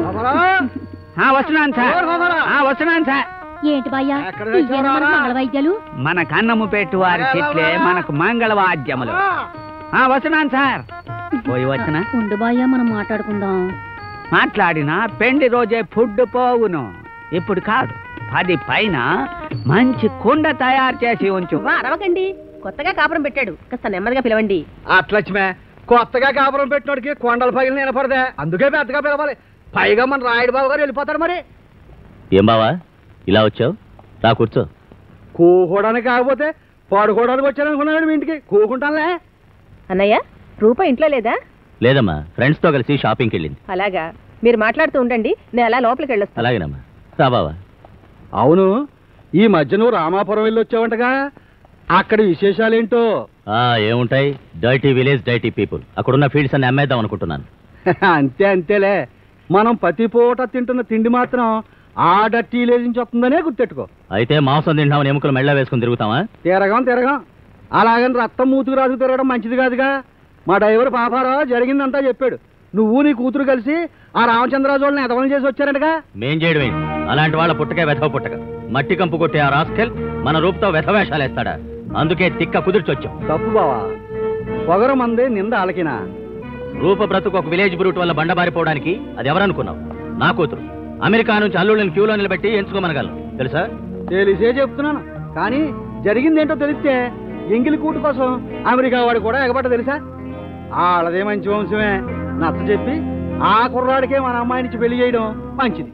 ఆ, వస్తున్నాను సార్ ఆ, వస్తున్నాను సార్ ఏంటి బాయ్యా ఇయ్యేనా మన మంగళ వైద్యాలు మన కన్నము పెట్టు వారి చెట్లే మనకు మంగళవాద్యములు ఆ, వస్తున్నాను సార్ పోయి వచ్చిన ఉండు బాయ్యా మనం మాట్లాడుకుందాం మాట్లాడిన పెండి రోజే ఫుడ్ పోవును ఇప్పుడు కాదు పది పైన మంచి కుండ తయారు చేసి ఉంచు అరవకండి కొత్తగా కాపురం పెట్టాడు కాస్త నెమ్మదిగా పిలవండి అట్లచ్చుమే కొత్తగా కాపురం పెట్టినోడికి కొండల పైన నిలబడదే అందుకే పెద్దగా పిలవాలి పైగా మన రాయుడు బాబు గారు వెళ్ళిపోతారు మరి ఏం బావా ఇలా వచ్చావు రా కూర్చో కూకోవడానికి కాకపోతే పడుకోవడానికి వచ్చాను అనుకున్నాడు మీ ఇంటికి కూకుంటానులే అన్నయ్య రూప ఇంట్లో లేదా లేదమ్మా ఫ్రెండ్స్తో కలిసి షాపింగ్కి వెళ్ళింది అలాగా మీరు మాట్లాడుతూ ఉండండి నేను అలా లోపలికి వెళ్ళొస్తాను అలాగేనమ్మా రా బావా అవును ఈ మధ్య నువ్వు రామాపురం వెళ్ళి వచ్చావంటగా అక్కడ విశేషాలేంటో ఆ, ఏముంటాయి డర్టీ విలేజ్ డర్టీ పీపుల్ అక్కడున్న ఫీల్డ్స్ అన్ని అమ్మేద్దాం అనుకుంటున్నాను అంతే అంతేలే మనం ప్రతి పూట తింటున్న తిండి మాత్రం ఆ డర్టీ విలేజ్ నుంచి వస్తుందనే గుర్తెట్టుకో అయితే మాంసం తింటామని ఎముకలు మెళ్ళ వేసుకుని తిరుగుతావా తిరగం తిరగం అలాగని రక్తం మూతుకు రాజు తిరగడం మంచిది కాదుగా మా డ్రైవర్ పాపారావు జరిగిందంతా చెప్పాడు నువ్వు నీ కూతురు కలిసి ఆ రామచంద్రరాజు వాళ్ళని ఎదవలం చేసి వచ్చారంటగా మేం చేయడం ఏంటి అలాంటి వాళ్ళ పుట్టకే వెధవ పుట్టక మట్టి కంపు కొట్టే ఆ రాస్కెల్ మన రూపుతో వెధవేషాలు వేస్తాడా అందుకే తిక్క కుదిర్చొచ్చాం తప్పు బావా పొగరు మందే నింద అలకినా రూప బ్రతుకు ఒక విలేజ్ బ్రూట్ వల్ల బండబారిపోవడానికి అది ఎవరనుకున్నావు నా కూతురు అమెరికా నుంచి అల్లుళ్ళని క్యూలో నిలబెట్టి ఎంచుకోమనగలను తెలుసా తెలిసే చెప్తున్నాను కానీ జరిగిందేంటో తెలిస్తే ఎంగిలి కూటు కోసం అమెరికా వాడు కూడా ఎగబట్ట తెలుసా వాళ్ళదే మంచి వంశమే నచ్చ చెప్పి ఆ కుర్రాడికే మన అమ్మాయినిచ్చి పెళ్లి చేయడం మంచిది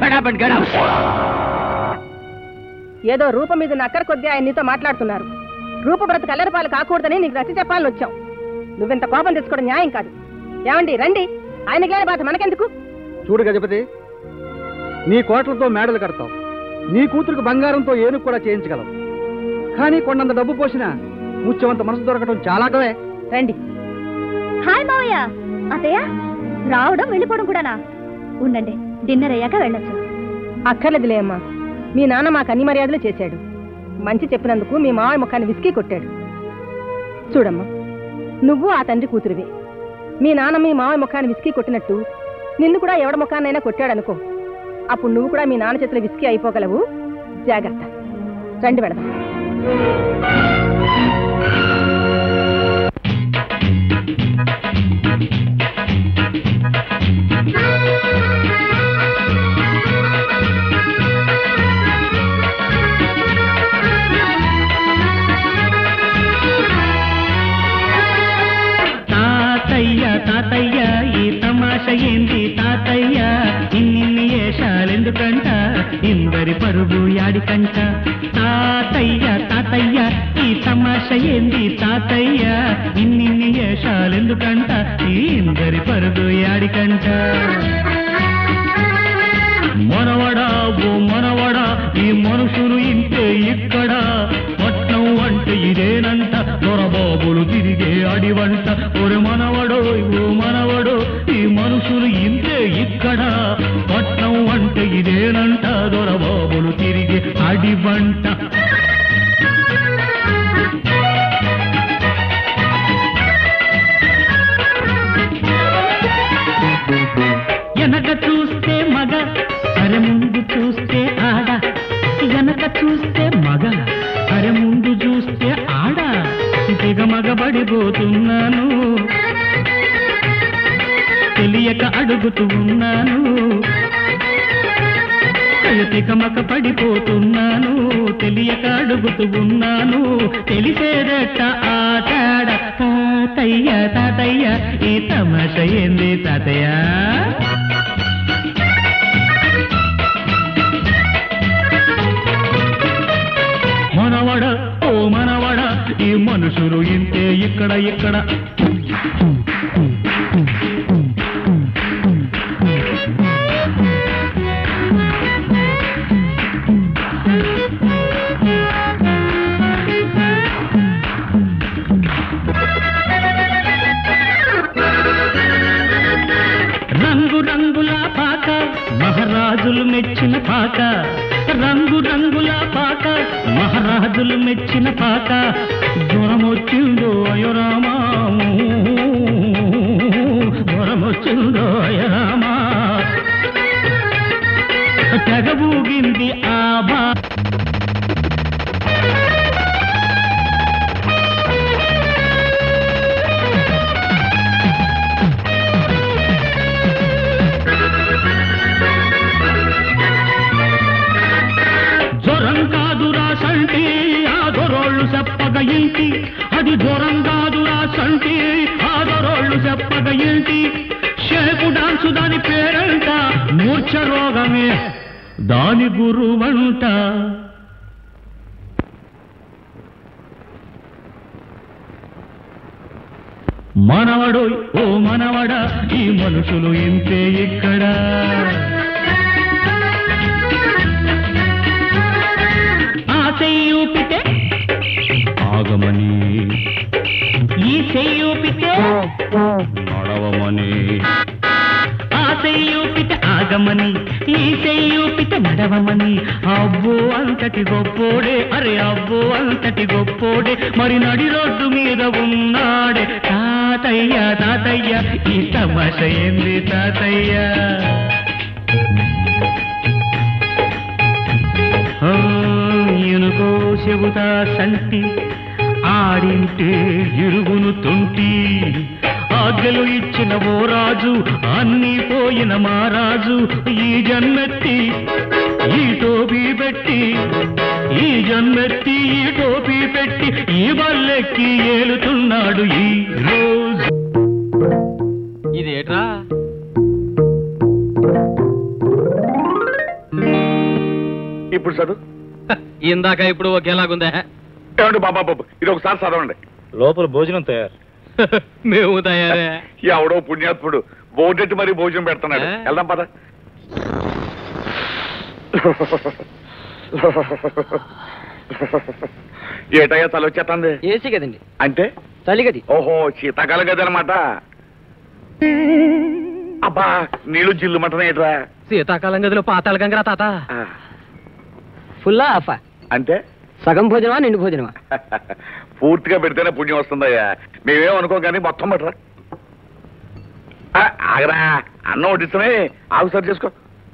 ఏదో రూపం మీద నక్కర కొద్దీ ఆయన నీతో మాట్లాడుతున్నారు రూప బ్రతకు అల్లరిపాలు కాకూడదని నీకు రసి చెప్పాలని వచ్చాం నువ్వింత కోపం తెచ్చుకోవడం న్యాయం కాదు ఏమండి రండి ఆయనకి లేని బాధ మనకెందుకు చూడు గజపతి నీ కోట్లతో మేడలు కడతావు నీ కూతురికి బంగారంతో ఏనుగు కూడా చేయించగలవు కానీ కొండంత డబ్బు పోసినా ముత్యమంత మనసు దొరకడం చాలా కవే రండి హాయ్ మావయ్య అత్తయ్య రావడం వెళ్ళిపోవడం కూడానా ఉండండి డిన్నర్ అయ్యాక వెళ్ళొచ్చు అక్కర్లేదులే అమ్మా మీ నాన్న మాకు అన్ని మర్యాదలు చేశాడు మంచి చెప్పినందుకు మీ మావయ్య ముఖాన్ని విసికి కొట్టాడు చూడమ్మా నువ్వు ఆ తండ్రి కూతురివే మీ నాన్న మీ మావయ్య ముఖాన్ని విసికి కొట్టినట్టు నిన్ను కూడా ఎవడ ముఖాన్నైనా కొట్టాడనుకో అప్పుడు నువ్వు కూడా మీ నాన్న చేతిలో విసికి అయిపోగలవు జాగ్రత్త రండి వెళదాం తాతయ్య తాతయ్య ఈ తమాష ఏంది తాతయ్య ఇన్నిన్ని ఏషాలెందుకంట ఇందరి పరుగు యాడికంట తాతయ్య తాతయ్య ఈ తమాష ఏంది తాతయ్య ఇన్నిన్ని ఏషాలెందుకంట ఈ ఇందరి పరుగు యాడికంట మనవడా ఓ మనవడా ఈ మనుషులు ఇంతే ఇక్కడ పట్నం అంటే ఇదేనంట దొరబాబులు తిరిగే అడివంట ఒరే మనవడో ఓ మనవడో ఈ మనుషులు ఇంతే ఇక్కడ పట్నం అంటే ఇదేనంట దొరబాబులు తిరిగే అడివంట వెనక చూస్తే మగ అరె ముందు చూస్తే ఆడ వెనక చూస్తే మగ అరె ముందు చూస్తే ఆడ తెగ మగబడిపోతున్నాను తెలియక అడుగుతూ ఉన్నాను తెగ మగ పడిపోతున్నాను తెలియక అడుగుతూ ఉన్నాను తెలిసేదట ఆటాడ తాతయ్య తాతయ్య ఈ తమాష ఏంది తాతయ్య మనవడ ఓ మనవడ ఈ మనుషులు ఇంతే ఇక్కడ ఇక్కడ రంగు రంగుల పాక మహారాజులు మెచ్చిన పాక రంగు రంగుల పాక మహారాజులు మెచ్చిన పాక జ్వరం వచ్చిందో అయోరామా జ్వరం వచ్చిందో అయోరామా తెగబూగింది ఆ బా జ్వరం కాదురా సంటి ఆ దొరోళ్ళు చెప్పగ ఇంటి అది జ్వరం కాదురా సంటి ఆ దొరోళ్ళు చెప్పగ ఇంటి షేపు డాన్సు దాని పేరంట మూర్ఛ రోగమే దాని గురువంట మనవడు ఓ మనవడా ఈ మనుషులు ఇంతే ఇక్కడ ఆ చెయ్యూపితే ఆగమని ఈ చెయ్యూపితే నడవమని ఆ చెయ్యూపితే ఆగమని ఈ చెయ్యూపితే నడవమని అబ్బో అంతటి గొప్పోడే అరే అబ్బో అంతటి గొప్పోడే మరి నడి రోడ్డు మీద ఉన్నాడే తాతయ్య తాతయ్య ఈ తమాష ఏంది తాతయ్య ఓ, ఎనుకో చెబుతా సంటి ఆడింటే ఇరుగును తొంటి ఆజ్ఞలు ఇచ్చిన ఓ రాజు అన్ని పోయిన మా రాజు ఈ జన్మెత్తి ఈ టోపీ పెట్టి ఈ జన్మెత్తి ఈ టోపీ పెట్టి ఈ బల్లెక్కి ఏలుతున్నాడు ఈ రోజు ఇదేట్రా ఇప్పుడు చదువు ఇందాక ఇప్పుడు ఒకేలాగుందా ఏమండి బాబా బాబు ఇది ఒకసారి చదవండి లోపల భోజనం తయారు మేము తయారే ఎవడో పుణ్యాత్ముడు బోర్డెట్టి మరి భోజనం పెడుతున్నాడు ఏ? వెళ్దాం పద ఏటయ్యా తల వచ్చేస్తుంది ఏసీ కదండి అంటే చలిగది ఓహో శీతాకాలం గది అనమాట అబ్బా నీళ్ళు జిల్లు మంటనేట్రా శీతాకాలం గదిలో పాతాళ గంగరా తాత ఫుల్లా ఆఫా అంటే సగం భోజనమా నిండు భోజనమా పూర్తిగా పెడితేనే పుణ్యం వస్తుందయ్యా మేమేం అనుకోం కానీ మొత్తం పట్టరా ఆ, ఆగరా అన్నం వడ్డిస్తమే ఆగు సరి చేసుకో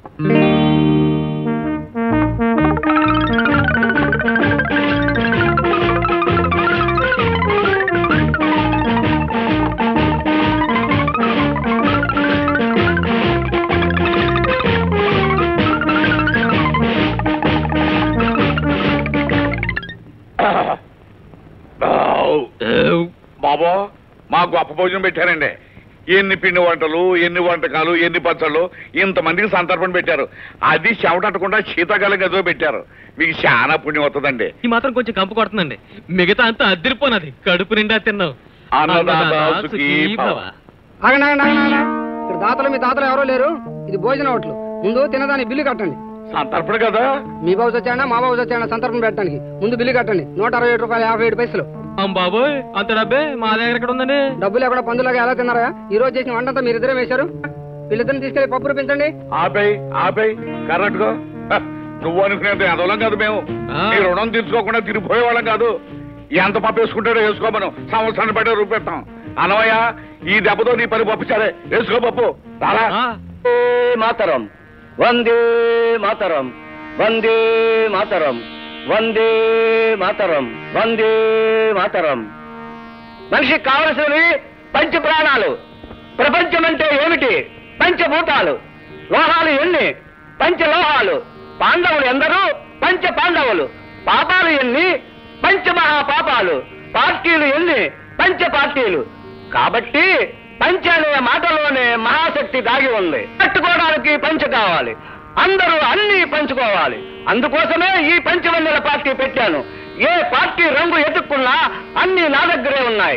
బాబో మా గొప్ప భోజనం పెట్టారండి ఎన్ని పిండి వంటలు ఎన్ని వంటకాలు ఎన్ని పచ్చళ్ళు ఇంతమందికి సంతర్పణ పెట్టారు అది చెమటట్టకుండా శీతాకాలం గదిలో పెట్టారు మీకు చాలా పుణ్యం వస్తుందండి ఈ మాత్రం కొంచెం కంపు కొడుతుందండి మిగతా అంతా అద్దరిపోనది కడుపు నిండా తిన్నావు అన్నదాత అన్నదాత సుఖీ సుఖీ భవ. భవ. ఆగండి ఆగండి ఆగండి ఆగండి. ఇక్కడ దాతలు మీ తాతలు ఎవరో లేరు ఇది భోజన హోటల్ ముందు తినదాని బిల్లు కట్టండి సంతర్పణ కదా మీ బాబు వచ్చాడా మా బాబు వచ్చాడా సంతర్పణ పెట్టడానికి ముందు బిల్లు కట్టండి నూట అరవై ఏడు రూపాయలు యాభై ఏడు పైసలు అమ్ బాబోయ్ అంత డబ్బే మా దగ్గర ఎక్కడ ఉందండి డబ్బులు ఎక్కడ పందులాగా ఎలా తిన్నారా ఈ రోజు చేసిన వంటంతా మీరు ఇద్దరే వేశారు వీళ్ళిద్దరిని తీసుకెళ్లి పప్పు రూపించండి ఆపై ఆపై కరెక్ట్ గా హ, నువ్వు అనుకునేది అదోలం కాదు మేము నీ రుణం తీర్చుకోకుండా తిరిగిపోయేవాళ్ళం కాదు ఎంత పప్పు వేసుకుంటాడో వేసుకోమను సంవత్సరాన్ని బట్టే రూపెడతాం అనవయ్య ఈ దెబ్బతో నీ పని పప్పు సరే వేసుకో పప్పు రారా మాతరం వందే మాతరం వందే మాతరం వందే మాతరం వందే మాతరం మనిషికి కావలసినవి పంచ ప్రాణాలు ప్రపంచం అంటే ఏమిటి పంచభూతాలు లోహాలు ఎన్ని పంచలోహాలు పాండవులు ఎందరూ పంచ పాండవులు పాపాలు ఎన్ని పంచమహా పాపాలు పార్టీలు ఎన్ని పంచ పార్టీలు కాబట్టి పంచ అనే మాటలోనే మహాశక్తి దాగి ఉంది కట్టుకోవడానికి పంచ కావాలి అందరూ అన్ని పంచుకోవాలి అందుకోసమే ఈ పంచవన్నెల పార్టీ పెట్టాను ఏ పార్టీ రంగు ఎదుక్కున్నా అన్ని నా దగ్గరే ఉన్నాయి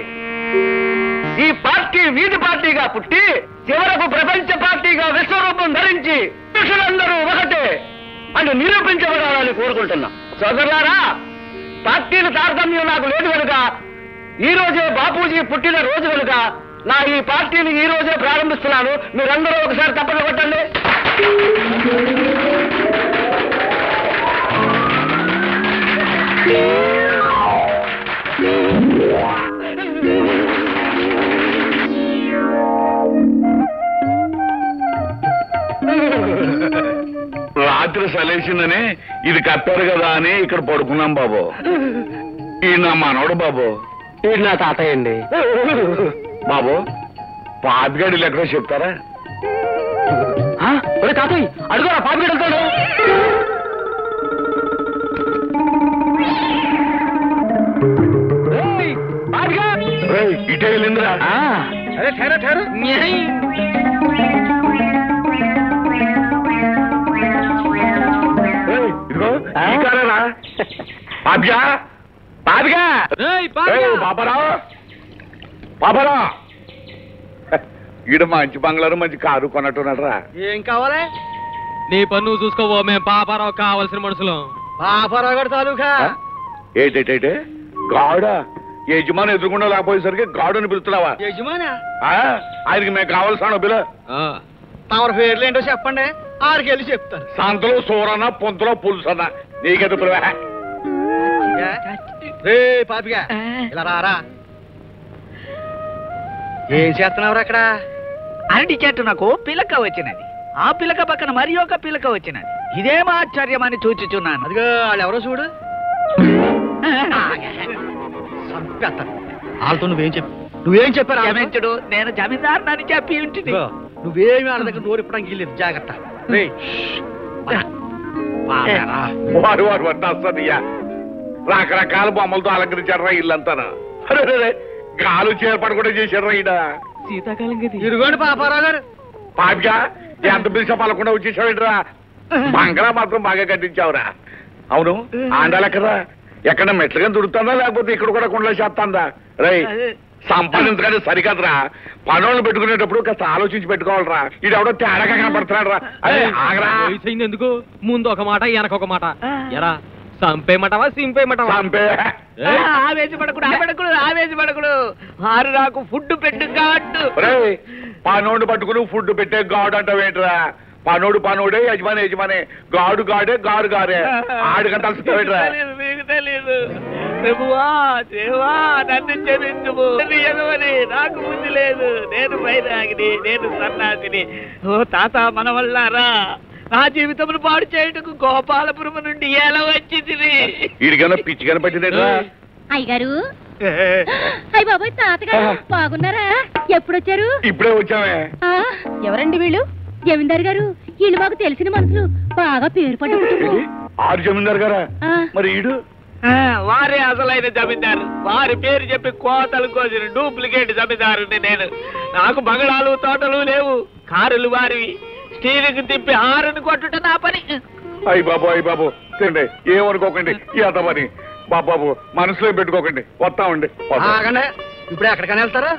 ఈ పార్టీ వీధి పార్టీగా పుట్టి చివరకు ప్రపంచ పార్టీగా విశ్వరూపం ధరించి పురుషులందరూ ఒకటే అని నిరూపించబడాలని కోరుకుంటున్నా సోదరులారా పార్టీల తారతమ్యం నాకు లేదు కనుక ఈ రోజే బాపూజీ పుట్టిన రోజు కనుక నా ఈ పార్టీని ఈ రోజే ప్రారంభిస్తున్నాను మీరందరూ ఒకసారి తప్పక కొట్టండి రాత్రి సలేసిందని ఇది కప్పారు కదా అని ఇక్కడ పడుకున్నాం బాబు ఈ నా మనవడు బాబు ఈ నా తాతయ్య అండి బాబు పాతిగాడిలు ఎక్కడో చెప్తారా ఒరే తాతయ్య అడుగురా పాపి వెళ్తాడు రేయ్, ఇటే వెళ్ళిందిరా అరే ఠేరా ఠేరా రేయ్, ఇదిగో ఈ కారేనా పాపిగా పాపిగా ఏయ్, ఏయ్, పాపరా పాపరా ఈడ మంచి బంగ్లారు మంచి కారు కొన్నట్టున్నాడు ఏం కావాలి నీ పన్ను చూసుకోవో మేము పాపారావు కావాల్సిన మనుషులు పాపారావు గారి తాలూకా ఏంటేంటే గాడ యజమాని ఎదురుకుండా లేకపోయేసరికి గాడుని పిలుస్తున్నావా యజమానా ఆ, ఆయనకి మేము కావాల్సిన బిల తమరి పేర్లు ఏంటో చెప్పండి ఆడికి వెళ్ళి చెప్తాను సంతలో సోరన్న పొంతలో పులుసన్న నీకెంత పిలవా రే పాపిగా ఇలా రారా ఏం చేస్తున్నావు అక్కడ అరటి చెట్టు నాకు పిలక వచ్చినది ఆ పిలక పక్కన మరి ఒక పిలక వచ్చినది ఇదేం ఆశ్చర్యం అని చూచుచున్నాను అదిగో వాళ్ళు ఎవరో చూడు చంపేస్తాను వాళ్ళతో నువ్వేం చెప్పు నువ్వేం చెప్పారు క్షమించుడు నేను జమీందారునని చెప్పి ఉంటుంది ఇదిగో, నువ్వేమి వాళ్ళ దగ్గర నోరు ఇప్పడానికి వీల్లేదు జాగ్రత్త రే వారు వారు వస్తాయ్యా రకరకాల బొమ్మలతో అలంకరించారా ఇల్లంతా అరే అరే, అరే, గాలు చేర్పాటు కూడా చేశారా ఈడ శీతాకాలం గది ఇదిగోండి పాపారావు గారు పాపిగా ఎంత పిలిచా పలకుండా వచ్చేసావేంట్రా బంగ్లా మాత్రం బాగా కట్టించావురా అవును ఆండాలెక్కరా ఎక్కడ మెట్లుగా దుడుతుందా లేకపోతే ఇక్కడ కూడా కుండలో చేస్తాందా రై సంపాదించగానే సరికాదురా పనులను పెట్టుకునేటప్పుడు కాస్త ఆలోచించి పెట్టుకోవాలరా ఇది ఎవడో తేడాగా కనపడుతున్నాడు రా అరే ఆగరా వయసు అయింది ఎందుకు ముందు ఒక మాట వెనక ఒక మాట ఎరా సంపేయమంటావా సింపేయమంటావా సంపే ఏయ్, ఆవేశపడకుడు ఆవేశపడకుడు ఆవేశపడకుడు వారు నాకు ఫుడ్ పెట్టు కాటు ఒరేయ్, పనోడు పట్టుకుని ఫుడ్ పెట్టే గాడు అంటావేంట్రా పనోడు పనోడే యజమాని యజమాని గాడు గాడే గాడు గారే ఆడికంత అలసిపోయేట్రా తెలియదు, మీకు తెలియదు ప్రభువా దేవా నన్ను క్షమించుము నీ ఎగవని నాకు బుద్ధి లేదు నేను వైరాగిని నేను సన్నాసిని ఓ తాత మన వల్లారా నా జీవితమును పాడు చేయుటకు గోపాలపురం నుండి ఎలా వచ్చింది వీడికన్నా పిచ్చి కనపట్టిందేట్రా అయ్యగారు అయ్య బాబాయ్ తాతగారు బాగున్నారా ఎప్పుడొచ్చారు ఇప్పుడే వచ్చామే ఆ, ఎవరండి వీళ్ళు జమీందారు గారు వీళ్ళు మాకు తెలిసిన మనుషులు బాగా పేరు పడ్డ కుటుంబం. ఆరు జమీందారు గారా ఆ, మరి ఈడు ఆ, వారే అసలైన జమీందారు వారి పేరు చెప్పి కోతలు కోసిన డూప్లికేట్ జమీందారుని నేను నాకు బంగళాలు తోటలు లేవు కారులు వారివి స్టీరింగ్ తిప్పి హారని కొట్టుట నా పని అయ్యి బాబు అయ్యి బాబు తిండి ఏమనుకోకండి ఈ పని బాబాబు మనసులో పెట్టుకోకండి వస్తామండి వస్తాం. ఆగండి ఇప్పుడు ఎక్కడికైనా వెళ్తారా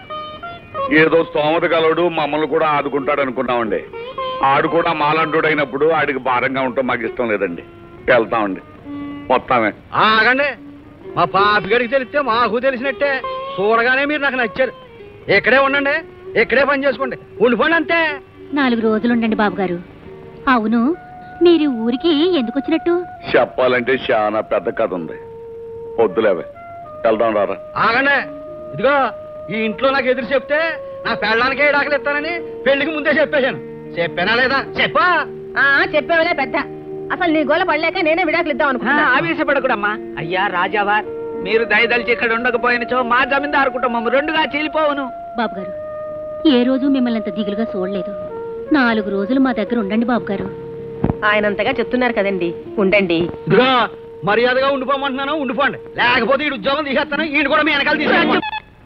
ఏదో స్తోమత గలడు మమ్మల్ని కూడా ఆదుకుంటాడు అనుకున్నామండి ఆడు కూడా మాలంటుడు అయినప్పుడు ఆడికి భారంగా ఉంటాం మాకు ఇష్టం లేదండి వెళ్తామండి వస్తామే ఆగండి మా పాపిగడికి తెలిస్తే మాకు తెలిసినట్టే చూడగానే మీరు నాకు నచ్చారు ఇక్కడే ఉండండి ఇక్కడే పని చేసుకోండి ఉండిపోండి అంతే నాలుగు రోజులు ఉండండి బాబు గారు అవును మీరు ఈ ఊరికి ఎందుకు వచ్చినట్టు చెప్పాలంటే చాలా పెద్ద కథ ఉంది వద్దులేవే వెళ్దాం రారా ఆగండి ఇదిగో ఈ ఇంట్లో నాకు ఎదురు చెప్తే నా పెళ్ళడానికే డాకలు ఇస్తానని పెళ్లికి ముందే చెప్పేశాను చెప్పానా లేదా చెప్పా చెప్పేవలే పెద్ద అసలు నీ గోల పడలేక నేనే విడాకులు ఇద్దాం ఆ, అనుకున్నా ఆవేశపడకుడమ్మా అయ్యా రాజావార్ మీరు దయదలిచి ఇక్కడ ఉండకపోయినచో మా జమీందారు కుటుంబం రెండుగా చీలిపోవును బాబు గారు ఏ రోజు మిమ్మల్ని అంత దిగులుగా చూడలేదు నాలుగు రోజులు మా దగ్గర ఉండండి బాబు గారు ఆయనంతగా చెప్తున్నారు కదండి ఉండండి ఇదిగో మర్యాదగా ఉండిపోమంటున్నాను ఉండిపోండి లేకపోతే ఈ ఉద్యోగం తీసేస్తాను ఈయన కూడా మీ వెనకాల తీసేస్తాను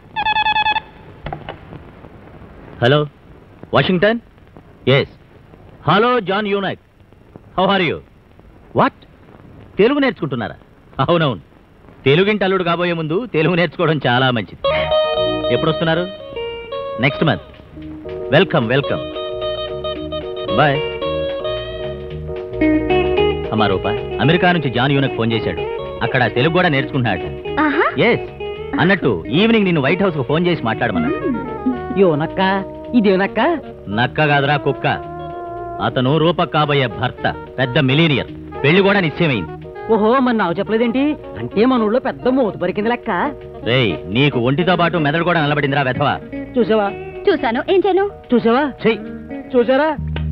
hello Washington yes hello John యూనైట్ how are you what Telugu నేర్చుకుంటున్నారా అవునవును తెలుగింటి అల్లుడు కాబోయే ముందు తెలుగు నేర్చుకోవడం చాలా మంచిది ఎప్పుడు వస్తున్నారు next month welcome welcome bye అమ్మా రూప అమెరికా నుంచి జాన్ యూనక్ ఫోన్ చేశాడు అక్కడ తెలుగు కూడా నేర్చుకుంటున్నాడు ఎస్ అన్నట్టు ఈవినింగ్ నిన్ను వైట్ హౌస్ కు ఫోన్ చేసి మాట్లాడమన్నాడు యోనక్క ఇదేనక్క నక్క కాదురా కుక్క అతను రూప కాబోయే భర్త పెద్ద మిలీనియర్ పెళ్లి కూడా నిశ్చయమైంది ఓహో మరి నాకు చెప్పలేదేంటి అంటే మన ఊళ్ళో పెద్ద మూత పరికింది లెక్క రేయ్ నీకు ఒంటితో పాటు మెదడు కూడా నిలబడిందిరా వెధవా చూసావా చూశాను ఏం చేయను చూసావా చెయ్యి చూసారా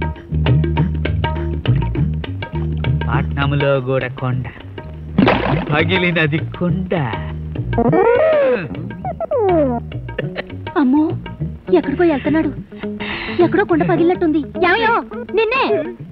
పట్నంలో కూడా కొండ పగిలినది కొండ అమ్మో ఎక్కడికో వెళ్తున్నాడు ఎక్కడో కొండ పగిలినట్టుంది యావయో నిన్నే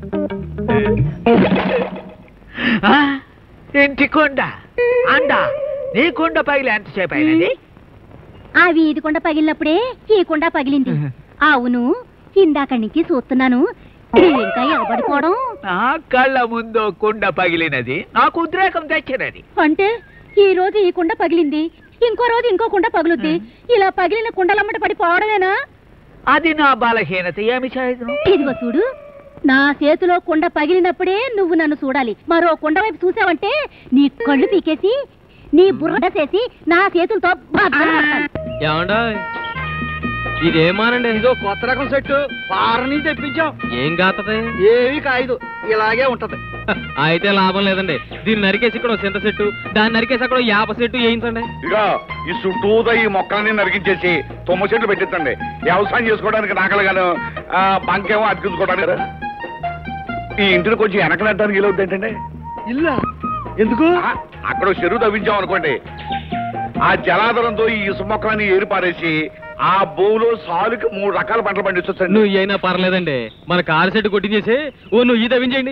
ఆ, ఇంటి కొండ అండ నీ కొండ పగిలి ఎంతసేపు అయినది ఆ వీధి కొండ పగిలినప్పుడే ఈ కొండ పగిలింది అవును ఇందాక నుంచి చూస్తున్నాను ఇంకా ఎగబడిపోవడం నా కళ్ళ ముందు కుండ పగిలినది నాకు ఉద్రేకం తెచ్చినది అంటే ఈ రోజు ఈ కుండ పగిలింది ఇంకో రోజు ఇంకో కుండ పగులుద్ది ఇలా పగిలిన కుండలమ్మట పడి పోవడమేనా అది నా బలహీనత ఏమి చేయదు ఇదిగో చూడు నా చేతిలో కుండ పగిలినప్పుడే నువ్వు నన్ను చూడాలి మరో కుండ వైపు చూసావంటే నీ కళ్ళు పీకేసి నీ బుర్ర చేసి నా చేతులతో బద్దలు కొడతాను. ఏమండా ఇదేమానండి ఇదో కొత్త రకం సెట్ పారని తెప్పించాం ఏం కాతది ఏవి కాయదు ఇలాగే ఉంటది అయితే లాభం లేదండి దీన్ని నరికేసి ఇక్కడ ఓ చింత చెట్టు దాన్ని నరికేసి అక్కడ ఓ యాప చెట్టు వేయించండి ఇక ఈ చుట్టూతో ఈ మొక్కల్ని నరికించేసి తుమ్మ చెట్లు పెట్టించండి వ్యవసాయం చేసుకోవడానికి నాకలుగాను ఆ, బంకేమో అతికించుకోవడానికి ఈ ఇంటిని కొంచెం వెనకలెట్టడానికి ఇలా ఏంటంటే ఇల్లా ఎందుకు అక్కడ ఓ చెరువు తవ్వించాం అనుకోండి ఆ జలాధారంతో ఈ ఇసుక మొక్కలని ఏరిపారేసి ఆ భూమిలో సాలుకి మూడు రకాల పంటలు పండించొచ్చండి నువ్వు అయినా పర్లేదండి మన కారు సెట్ కొట్టించేసి ఓ నువ్వు ఈ తవ్వించేయండి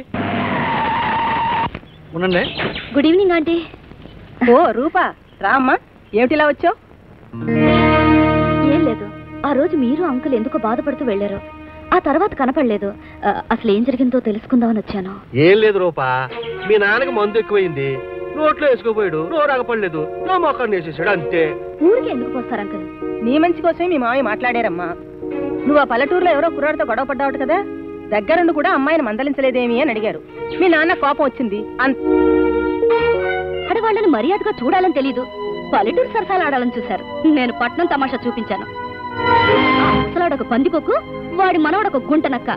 ఉండండి good evening aunty oh Rupa రామ్మా ఏమిటిలా వచ్చావు ఏం లేదు ఆ రోజు మీరు అంకుల్ ఎందుకో బాధపడుతూ వెళ్ళారు ఆ తర్వాత కనపడలేదు ఆ, అసలు ఏం జరిగిందో తెలుసుకుందామని వచ్చాను ఏం లేదు రూపా మీ నాన్నకి మందు ఎక్కువైంది నోట్లో వేసుకోపోయాడు నోరు ఆగపడలేదు నా మొక్కని వేసేసాడు అంతే ఊరికి ఎందుకు పోస్తారు అంకుల్ నీ మంచి కోసమే మీ మామయ్య మాట్లాడారమ్మా నువ్వు ఆ పల్లెటూరులో ఎవరో కుర్రాడితో గొడవ పడ్డావుట కదా దగ్గరుండి కూడా అమ్మాయిని మందలించలేదేమి అని అడిగారు మీ నాన్న కోపం వచ్చింది అంత ఆడవాళ్ళని మర్యాదగా చూడాలని తెలీదు పల్లెటూరు సరసాలు ఆడాలని చూశారు నేను పట్నం తమాషా చూపించాను అసలాడొక పందికొక్కు వాడి మనవడొక గుంట నక్క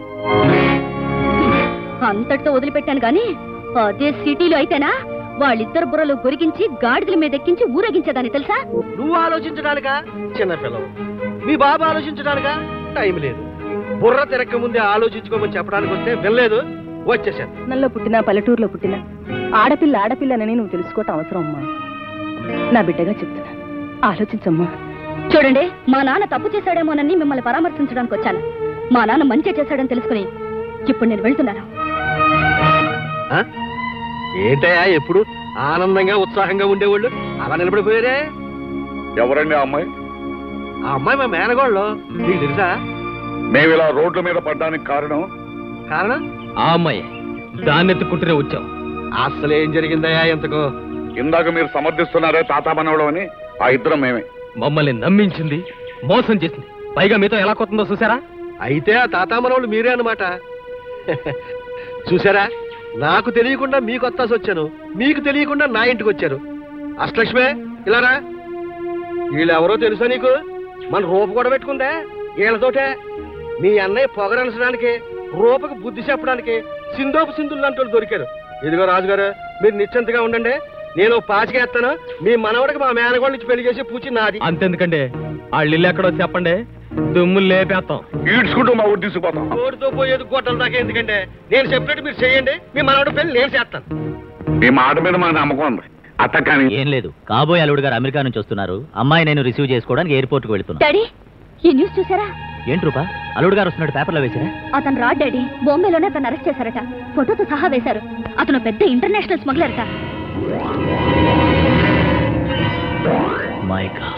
అంతటితో వదిలిపెట్టాను గాని అదే సిటీలో అయితేనా వాళ్ళిద్దరు బుర్రలు గొరిగించి గాడిదల మీద ఎక్కించి ఊరేగించేదాన్ని తెలుసా నువ్వు ఆలోచించడానికా చిన్నపిల్లవు మీ బాబు ఆలోచించడానికా టైం లేదు బుర్ర తిరక్క ముందే ఆలోచించుకోమని చెప్పడానికి వస్తే వెళ్ళలేదు వచ్చేసాను పట్టణంలో పుట్టినా పల్లెటూరులో పుట్టినా ఆడపిల్ల ఆడపిల్లనని నువ్వు తెలుసుకోవటం అవసరం అమ్మా నా బిడ్డగా చెప్తున్నా ఆలోచించమ్మా చూడండి మా నాన్న తప్పు చేశాడేమోనని మిమ్మల్ని పరామర్శించడానికి వచ్చాను మా నాన్న మంచి చేశాడని తెలుసుకుని ఇప్పుడు నేను వెళ్తున్నాను ఆ? ఏంటయ్యా ఎప్పుడు ఆనందంగా ఉత్సాహంగా ఉండేవాళ్ళు అలా నిలబడిపోయారే ఎవరండి ఆ అమ్మాయి ఆ అమ్మాయి మా మేనగోళ్ళు నీకు తెలుసా మేము ఇలా రోడ్ల మీద పడ్డానికి కారణం కారణం ఆ అమ్మాయి దాన్ని ఎత్తుకుంటూనే వచ్చాం అసలు ఏం జరిగిందయ్యా ఎంతకో ఇందాక మీరు సమర్థిస్తున్నారే తాతా మనవడం అని ఆ ఇద్దరం మేమే మమ్మల్ని నమ్మించింది మోసం చేసింది పైగా మీతో ఎలా కొత్తందో చూసారా అయితే ఆ తాతామనవులు మీరే అన్నమాట చూసారా నాకు తెలియకుండా మీకు వత్తాసి వచ్చాను మీకు తెలియకుండా నా ఇంటికి వచ్చారు అష్టలక్ష్మే ఇలారా వీళ్ళెవరో తెలుసా నీకు మన రూప కూడా పెట్టుకుందే వీళ్ళతోటే మీ అన్నయ్య పొగరనసడానికి రూపకు బుద్ధి చెప్పడానికి సింధోపు సింధులు లాంటి వాళ్ళు దొరికారు ఇదిగో రాజుగారు మీరు నిశ్చింతగా ఉండండి నేను పాచికేస్తాను మీ మనవడికి మా మేనగోళ్ళ నుంచి పెళ్లి చేసి పూచి నాది అంతెందుకండి వాళ్ళ ఇల్లు ఎక్కడో చెప్పండి దుమ్ములు లేపేస్తాం ఈడ్చుకుంటూ మా ఊరు తీసుకుపోతాం కోడితో పోయేది గొట్టల దాకా ఎందుకంటే నేను చెప్పినట్టు మీరు చేయండి మీ మనవడి పెళ్లి నేను చేస్తాను మీ మాట మీద మాకు నమ్మకం ఉంది అత్త కానీ ఏం లేదు కాబోయే అల్లుడు గారు అమెరికా నుంచి వస్తున్నారు అమ్మాయి నేను రిసీవ్ చేసుకోవడానికి ఎయిర్పోర్ట్ కి వెళ్తున్నా డాడీ ఈ న్యూస్ చూసారా ఏంటి రూపా అల్లుడు గారు వస్తున్నాడు పేపర్లో వేసిరా అతను రా డాడీ బాంబేలోనే అతను అరెస్ట్ చేశారట ఫోటోతో సహా వేశారు అతను పెద్ద ఇంటర్నేషనల్ స్మగ్లర్ అట my God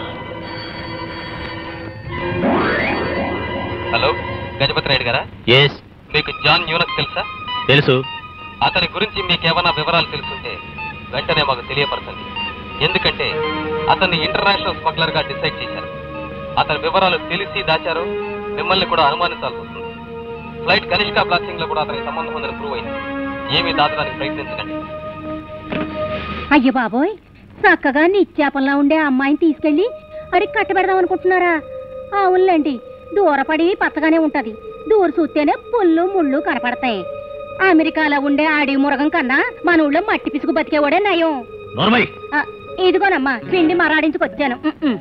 hello Gajapati Rayudu గారా ఎస్ మీకు జాన్ న్యూనక్ తెలుసా తెలుసు అతని గురించి మీకేమైనా వివరాలు తెలుసుంటే వెంటనే మాకు తెలియపరచండి ఎందుకంటే అతన్ని ఇంటర్నేషనల్ స్మగ్లర్ గా డిసైడ్ చేశారు అతని వివరాలు తెలిసి దాచారు మిమ్మల్ని కూడా అనుమానించాల్సి వస్తుంది ఫ్లైట్ కనిష్క బ్లాస్టింగ్ లో కూడా అతనికి సంబంధం ఉందని ప్రూవ్ అయింది ఏమీ దాచడానికి ప్రయత్నించకండి అయ్యో బాబోయ్ చక్కగా నిత్యాపంలా ఉండే అమ్మాయిని తీసుకెళ్ళి అడి కట్టబెడదాం అనుకుంటున్నారా అవునులేండి దూరపడి పచ్చగానే ఉంటది దూర చూస్తేనే పుల్లు ముళ్ళు కనపడతాయి అమెరికాలో ఉండే ఆడి మురగం కన్నా మన ఊళ్ళో మట్టి పిసుకు బతికేవాడే నయం నోర్మై ఆ, ఇదిగోనమ్మా పిండి మరాడించుకొచ్చాను ఉమ్, ఉమ్.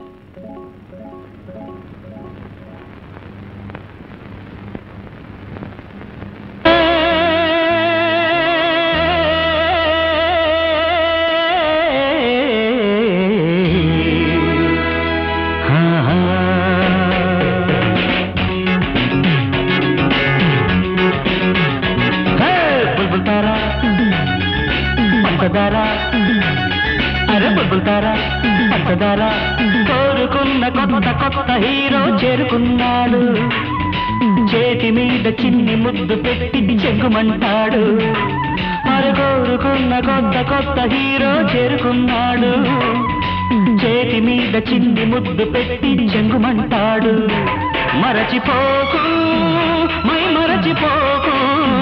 బుల్బుల్ తారా పంచదార అరే బుల్బుల్ తారా పంచదార కోరుకున్న కొత్త కొత్త హీరో చేరుకున్నాడు చేతి మీద చిన్ని ముద్దు పెట్టి చెంగుమంటాడు అరే కోరుకున్న కొత్త కొత్త హీరో చేరుకున్నాడు చేతి మీద చిన్ని ముద్దు పెట్టి చెంగుమంటాడు మర మరచిపోకు మై మరచిపోకు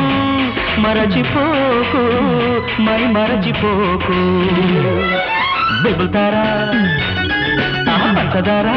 మరచిపోకు మై మరచిపోకు బెబుతారా పంచదారా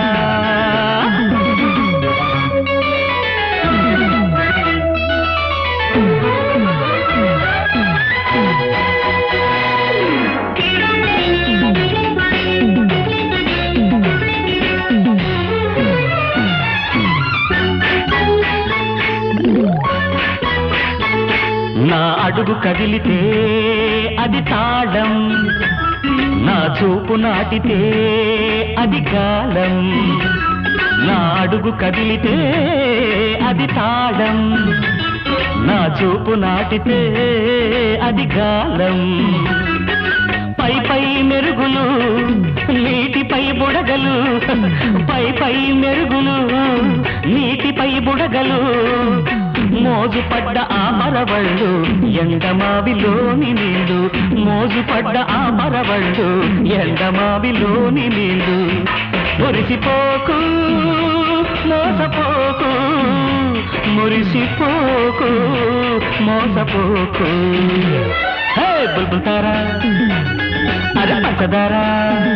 నా అడుగు కదిలితే అది తాళం నా చూపు నాటితే అది కాలం నా అడుగు కదిలితే అది తాళం నా చూపు నాటితే అది గాలం పై పై మెరుగులు నీటిపై బుడగలు పై పై మెరుగులు నీటిపై బుడగలు మోజు పడ్డ ఆ మరవళ్ళు ఎండమావిలోని నీళ్ళు మోజు పడ్డ ఆ మరవళ్ళు ఎండమావిలోని నీళ్ళు మురిసిపోకు మోసపోకు మురిసిపోకు మోసపోకు హే బుల్బుల్ తారా అరే పంచదారా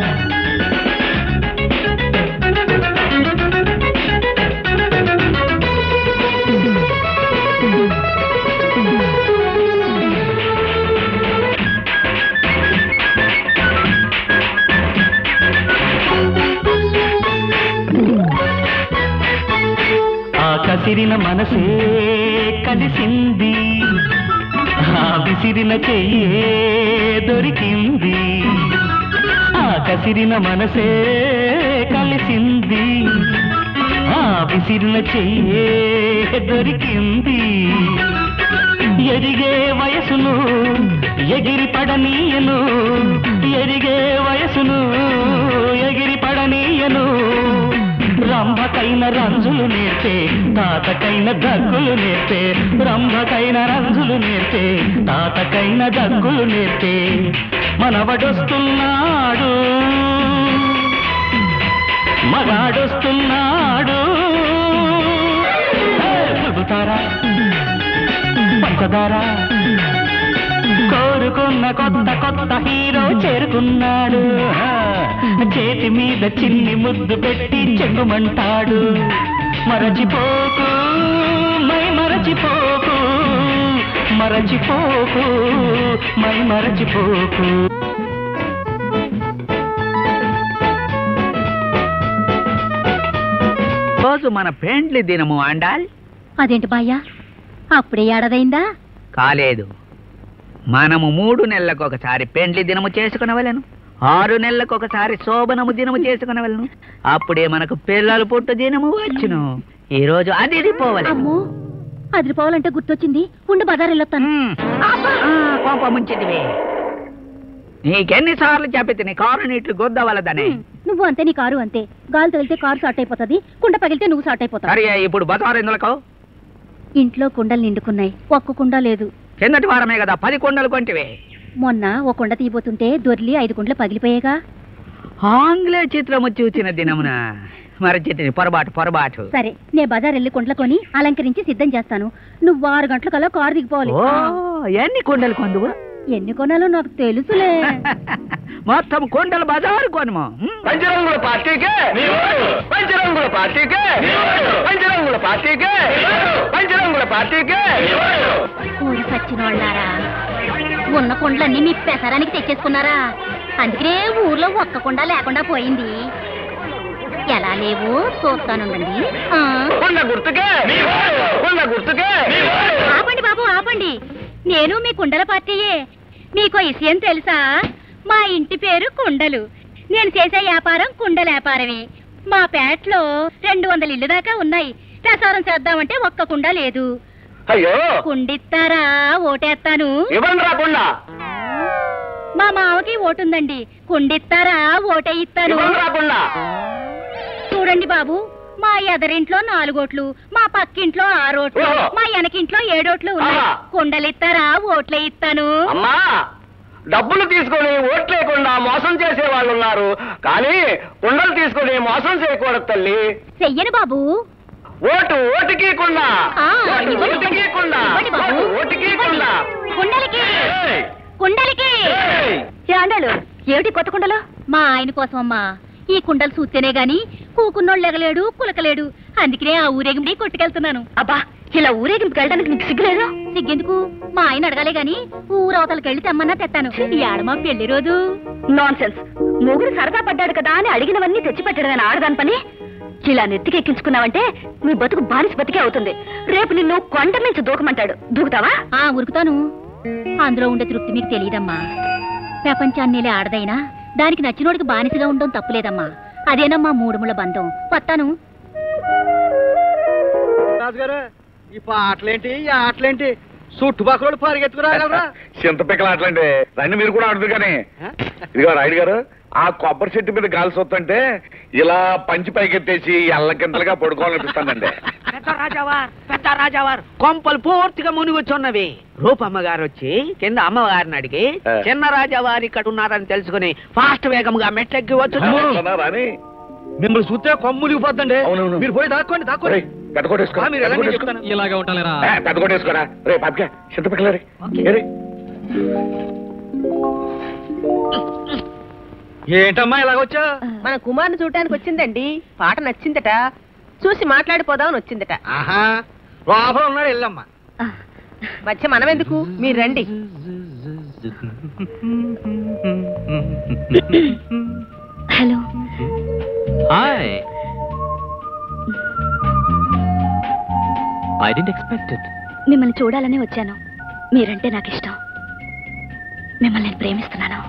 ఆ కసిరిన మనసే కలిసింది ఆ విసిరిన చెయ్యే దొరికింది ఆ కసిరిన మనసే కలిసింది ఆ విసిరిన చెయ్యే దొరికింది ఎరిగే వయసును ఎగిరి పడనీయను ఎరిగే వయసును ఎగిరి పడనీయను రంభకైన రంజులు నేర్పే తాతకైన దగ్గులు నేర్పే రంభకైన రంజులు నేర్పే తాతకైన దగ్గులు నేర్పే మనవడొస్తున్నాడు మగాడొస్తున్నాడు హే, చెబుతారా పంచదారా కోరుకున్న కొత్త కొత్త హీరో చేరుకున్నాడు ఆ, చేతి మీద చిన్ని ముద్దు పెట్టి చెంగుమంటాడు మరచిపోకు మై మరచిపోకు మరచిపోకు మై మరచిపోకు రోజు మన పెండ్లి దినము అండాల్ అదేంటి బాయ్యా అప్పుడే ఏడాదైందా కాలేదు మనము మూడు నెలలకు ఒకసారి పెండ్లి దినము చేసుకునవలను ఆరు నెలలకు ఒకసారి శోభనము దినము చేసుకునవలను అప్పుడే మనకు పిల్లలు పుట్టు దినము వచ్చును ఈ రోజు అది పోవాలి అమ్మో అదిరిపోవాలంటే గుర్తొచ్చింది ఉండు బజార్ వెళ్ళొస్తాను కోప ముంచిదివే నీకెన్నిసార్లు చెప్పి నీ కారు నీట్లు గొద్దవలదని నువ్వు అంతే నీ కారు అంతే గాలి తగిలితే కారు షార్ట్ అయిపోతుంది కుండ పగిలితే నువ్వు షార్ట్ అయిపోతావు సరే ఇప్పుడు బజారు ఎందులకు ఇంట్లో కుండలు నిండుకున్నాయి ఒక్క కుండ లేదు కిందటి వారమే కదా పది కొండలు కొంటివే మొన్న ఓ కుండ తీయబోతుంటే దొర్లి ఐదు కుండలు పగిలిపోయేగా ఆంగ్లేయ చిత్రము చూచిన దినమున మరచితిని పొరబాటు పొరబాటు సరే నే బజార్ వెళ్ళి కుండలు కొని అలంకరించి సిద్ధం చేస్తాను నువ్వు ఆరు గంటల కల్లా కారు దిగిపోవాలి ఓ ఎన్ని కొండలు కొందువు ఎన్ని కొనాలో నాకు తెలుసులే మొత్తం కొండలు బజారు కొనము పంచరంగుల పార్టీకే పంచరంగుల పార్టీకే పంచరంగుల పార్టీకే పంచరంగుల పార్టీకే ఊరు సచ్చినోళ్ళారా ఉన్న కుండలన్నీ మీ పెసరానికి తెచ్చేసుకున్నారా అందుకే ఊర్లో ఒక్క కుండ లేకుండా పోయింది ఎలా లేవు చూస్తానుండండి ఆ. ఉన్న గుర్తుకే ఉన్న గుర్తుకే ఆపండి బాబు ఆపండి నేను మీ కుండల పార్టీయే మీకు విషయం తెలుసా మా ఇంటి పేరు కుండలు నేను చేసే వ్యాపారం కుండల వ్యాపారమే మా పేటలో రెండు వందల ఇల్లు దాకా ఉన్నాయి ప్రసారం చేద్దామంటే ఒక్క కుండ లేదు అయ్యో కుండిస్తారా ఓటేస్తాను ఇవ్వండి రాకుండా మా మావకి ఓటుందండి కుండిస్తారా ఓటే ఇస్తాను ఇవ్వండి రాకుండా చూడండి బాబు మా ఎదరింట్లో నాలుగోట్లు మా పక్కింట్లో ఆరోట్లు ఓహో. మా వెనకింట్లో ఏడోట్లు ఉన్నాయి ఆహా. కుండలిస్తారా ఓట్లే ఇస్తాను అమ్మా డబ్బులు తీసుకొని ఓట్లేకుండా మోసం చేసే వాళ్ళు ఉన్నారు కానీ కుండలు తీసుకొని మోసం చేయకూడదు తల్లి చెయ్యను బాబు ఓటు ఓటుకి కుండ ఆ, ఓటు ఇవ్వండి. ఓటుకి కుండ ఇవ్వండి బాబు. ఓటు ఓటుకి కుండ కుండలికి ఏయ్! కుండలికి ఆండాడు ఏమిటి కొత్త కుండలో మా ఆయన కోసం అమ్మా ఈ కుండలు చూస్తేనే గాని కూకున్నోళ్ళు ఎగలేడు కులకలేడు అందుకనే ఆ ఊరేగింపు కొట్టుకెళ్తున్నాను అబ్బా ఇలా ఊరేగింపుకి వెళ్ళడానికి నీకు సిగ్గులేదు సిగ్గెందుకు మా ఆయన అడగాలే గాని ఊరవతలకి వెళ్ళి తెమ్మన్నా తెత్తాను ఏడ మా పెళ్లి రోజు నాన్ సెన్స్ మొగుడు సరదా పడ్డాడు కదా అని అడిగినవన్నీ తెచ్చిపెట్టడమేనా ఆడదాని పని ఇలా నెత్తికెక్కించుకున్నావంటే నీ బతుకు బానిస బతికే అవుతుంది రేపు నిన్ను కొండ నుంచి దూకమంటాడు దూకుతావా ఆ ఉరుకుతాను అందులో ఉండే తృప్తి మీకు తెలియదమ్మా ప్రపంచాన్నేలే ఆడదైనా దానికి నచ్చినోడికి బానిసగా ఉండడం తప్పులేదమ్మా అదేనమ్మా మూడుముళ్ళ బంధం వస్తాను రాజుగారు ఈ పాటలేంటి ఈ ఆటలేంటి చుట్టుపక్కల పరిగెత్తుకురాగలరా చింతపిక్కలు ఆటలండి రండి మీరు కూడా ఆడుతుంది కానీ ఇదిగో రాయుడు గారు ఆ కొబ్బరి చెట్టు మీద గాలి సొత్తంటే ఇలా పంచి పైకెత్తేసి ఎల్లకింతలుగా పడుకోవాలనిపిస్తానండి పెద్ద రాజావార్ పెద్ద రాజావార్ కొంపలు పూర్తిగా మునిగొచ్చున్నవి రూపమ్మ గారు వచ్చి కింద అమ్మవారిని అడిగి ఆ. చిన్న రాజావారి ఇక్కడ ఉన్నారని తెలుసుకుని ఫాస్ట్ వేగంగా మెట్లెక్కి వచ్చు రాని మిమ్మల్ని చూస్తే కొమ్ములిగిపోద్దండి మీరు పోయి దాక్కోండి దాక్కోండి పెద్ద కొట్టేసుకో ఆ, మీరు పెద్ద ఎలాగో కొట్టేసుకో. చెప్తాను. ఇలాగే ఉంటాలేరా ఏ, పెద్ద కొట్టేసుకోరా రే పాపక చింతపిక్కల రే ఏరి. ఏంటమ్మా ఇలాగొచ్చా మన కుమార్ని చూడటానికి వచ్చిందండి పాట నచ్చిందట చూసి మాట్లాడిపోదామని వచ్చిందట ఆహా లోపల ఉన్నాడు వెళ్ళమ్మా మధ్య మనమెందుకు మీరు రండి hello hi I didn't expect it మిమ్మల్ని చూడాలనే వచ్చాను మీరంటే నాకు ఇష్టం మిమ్మల్ని నేను ప్రేమిస్తున్నాను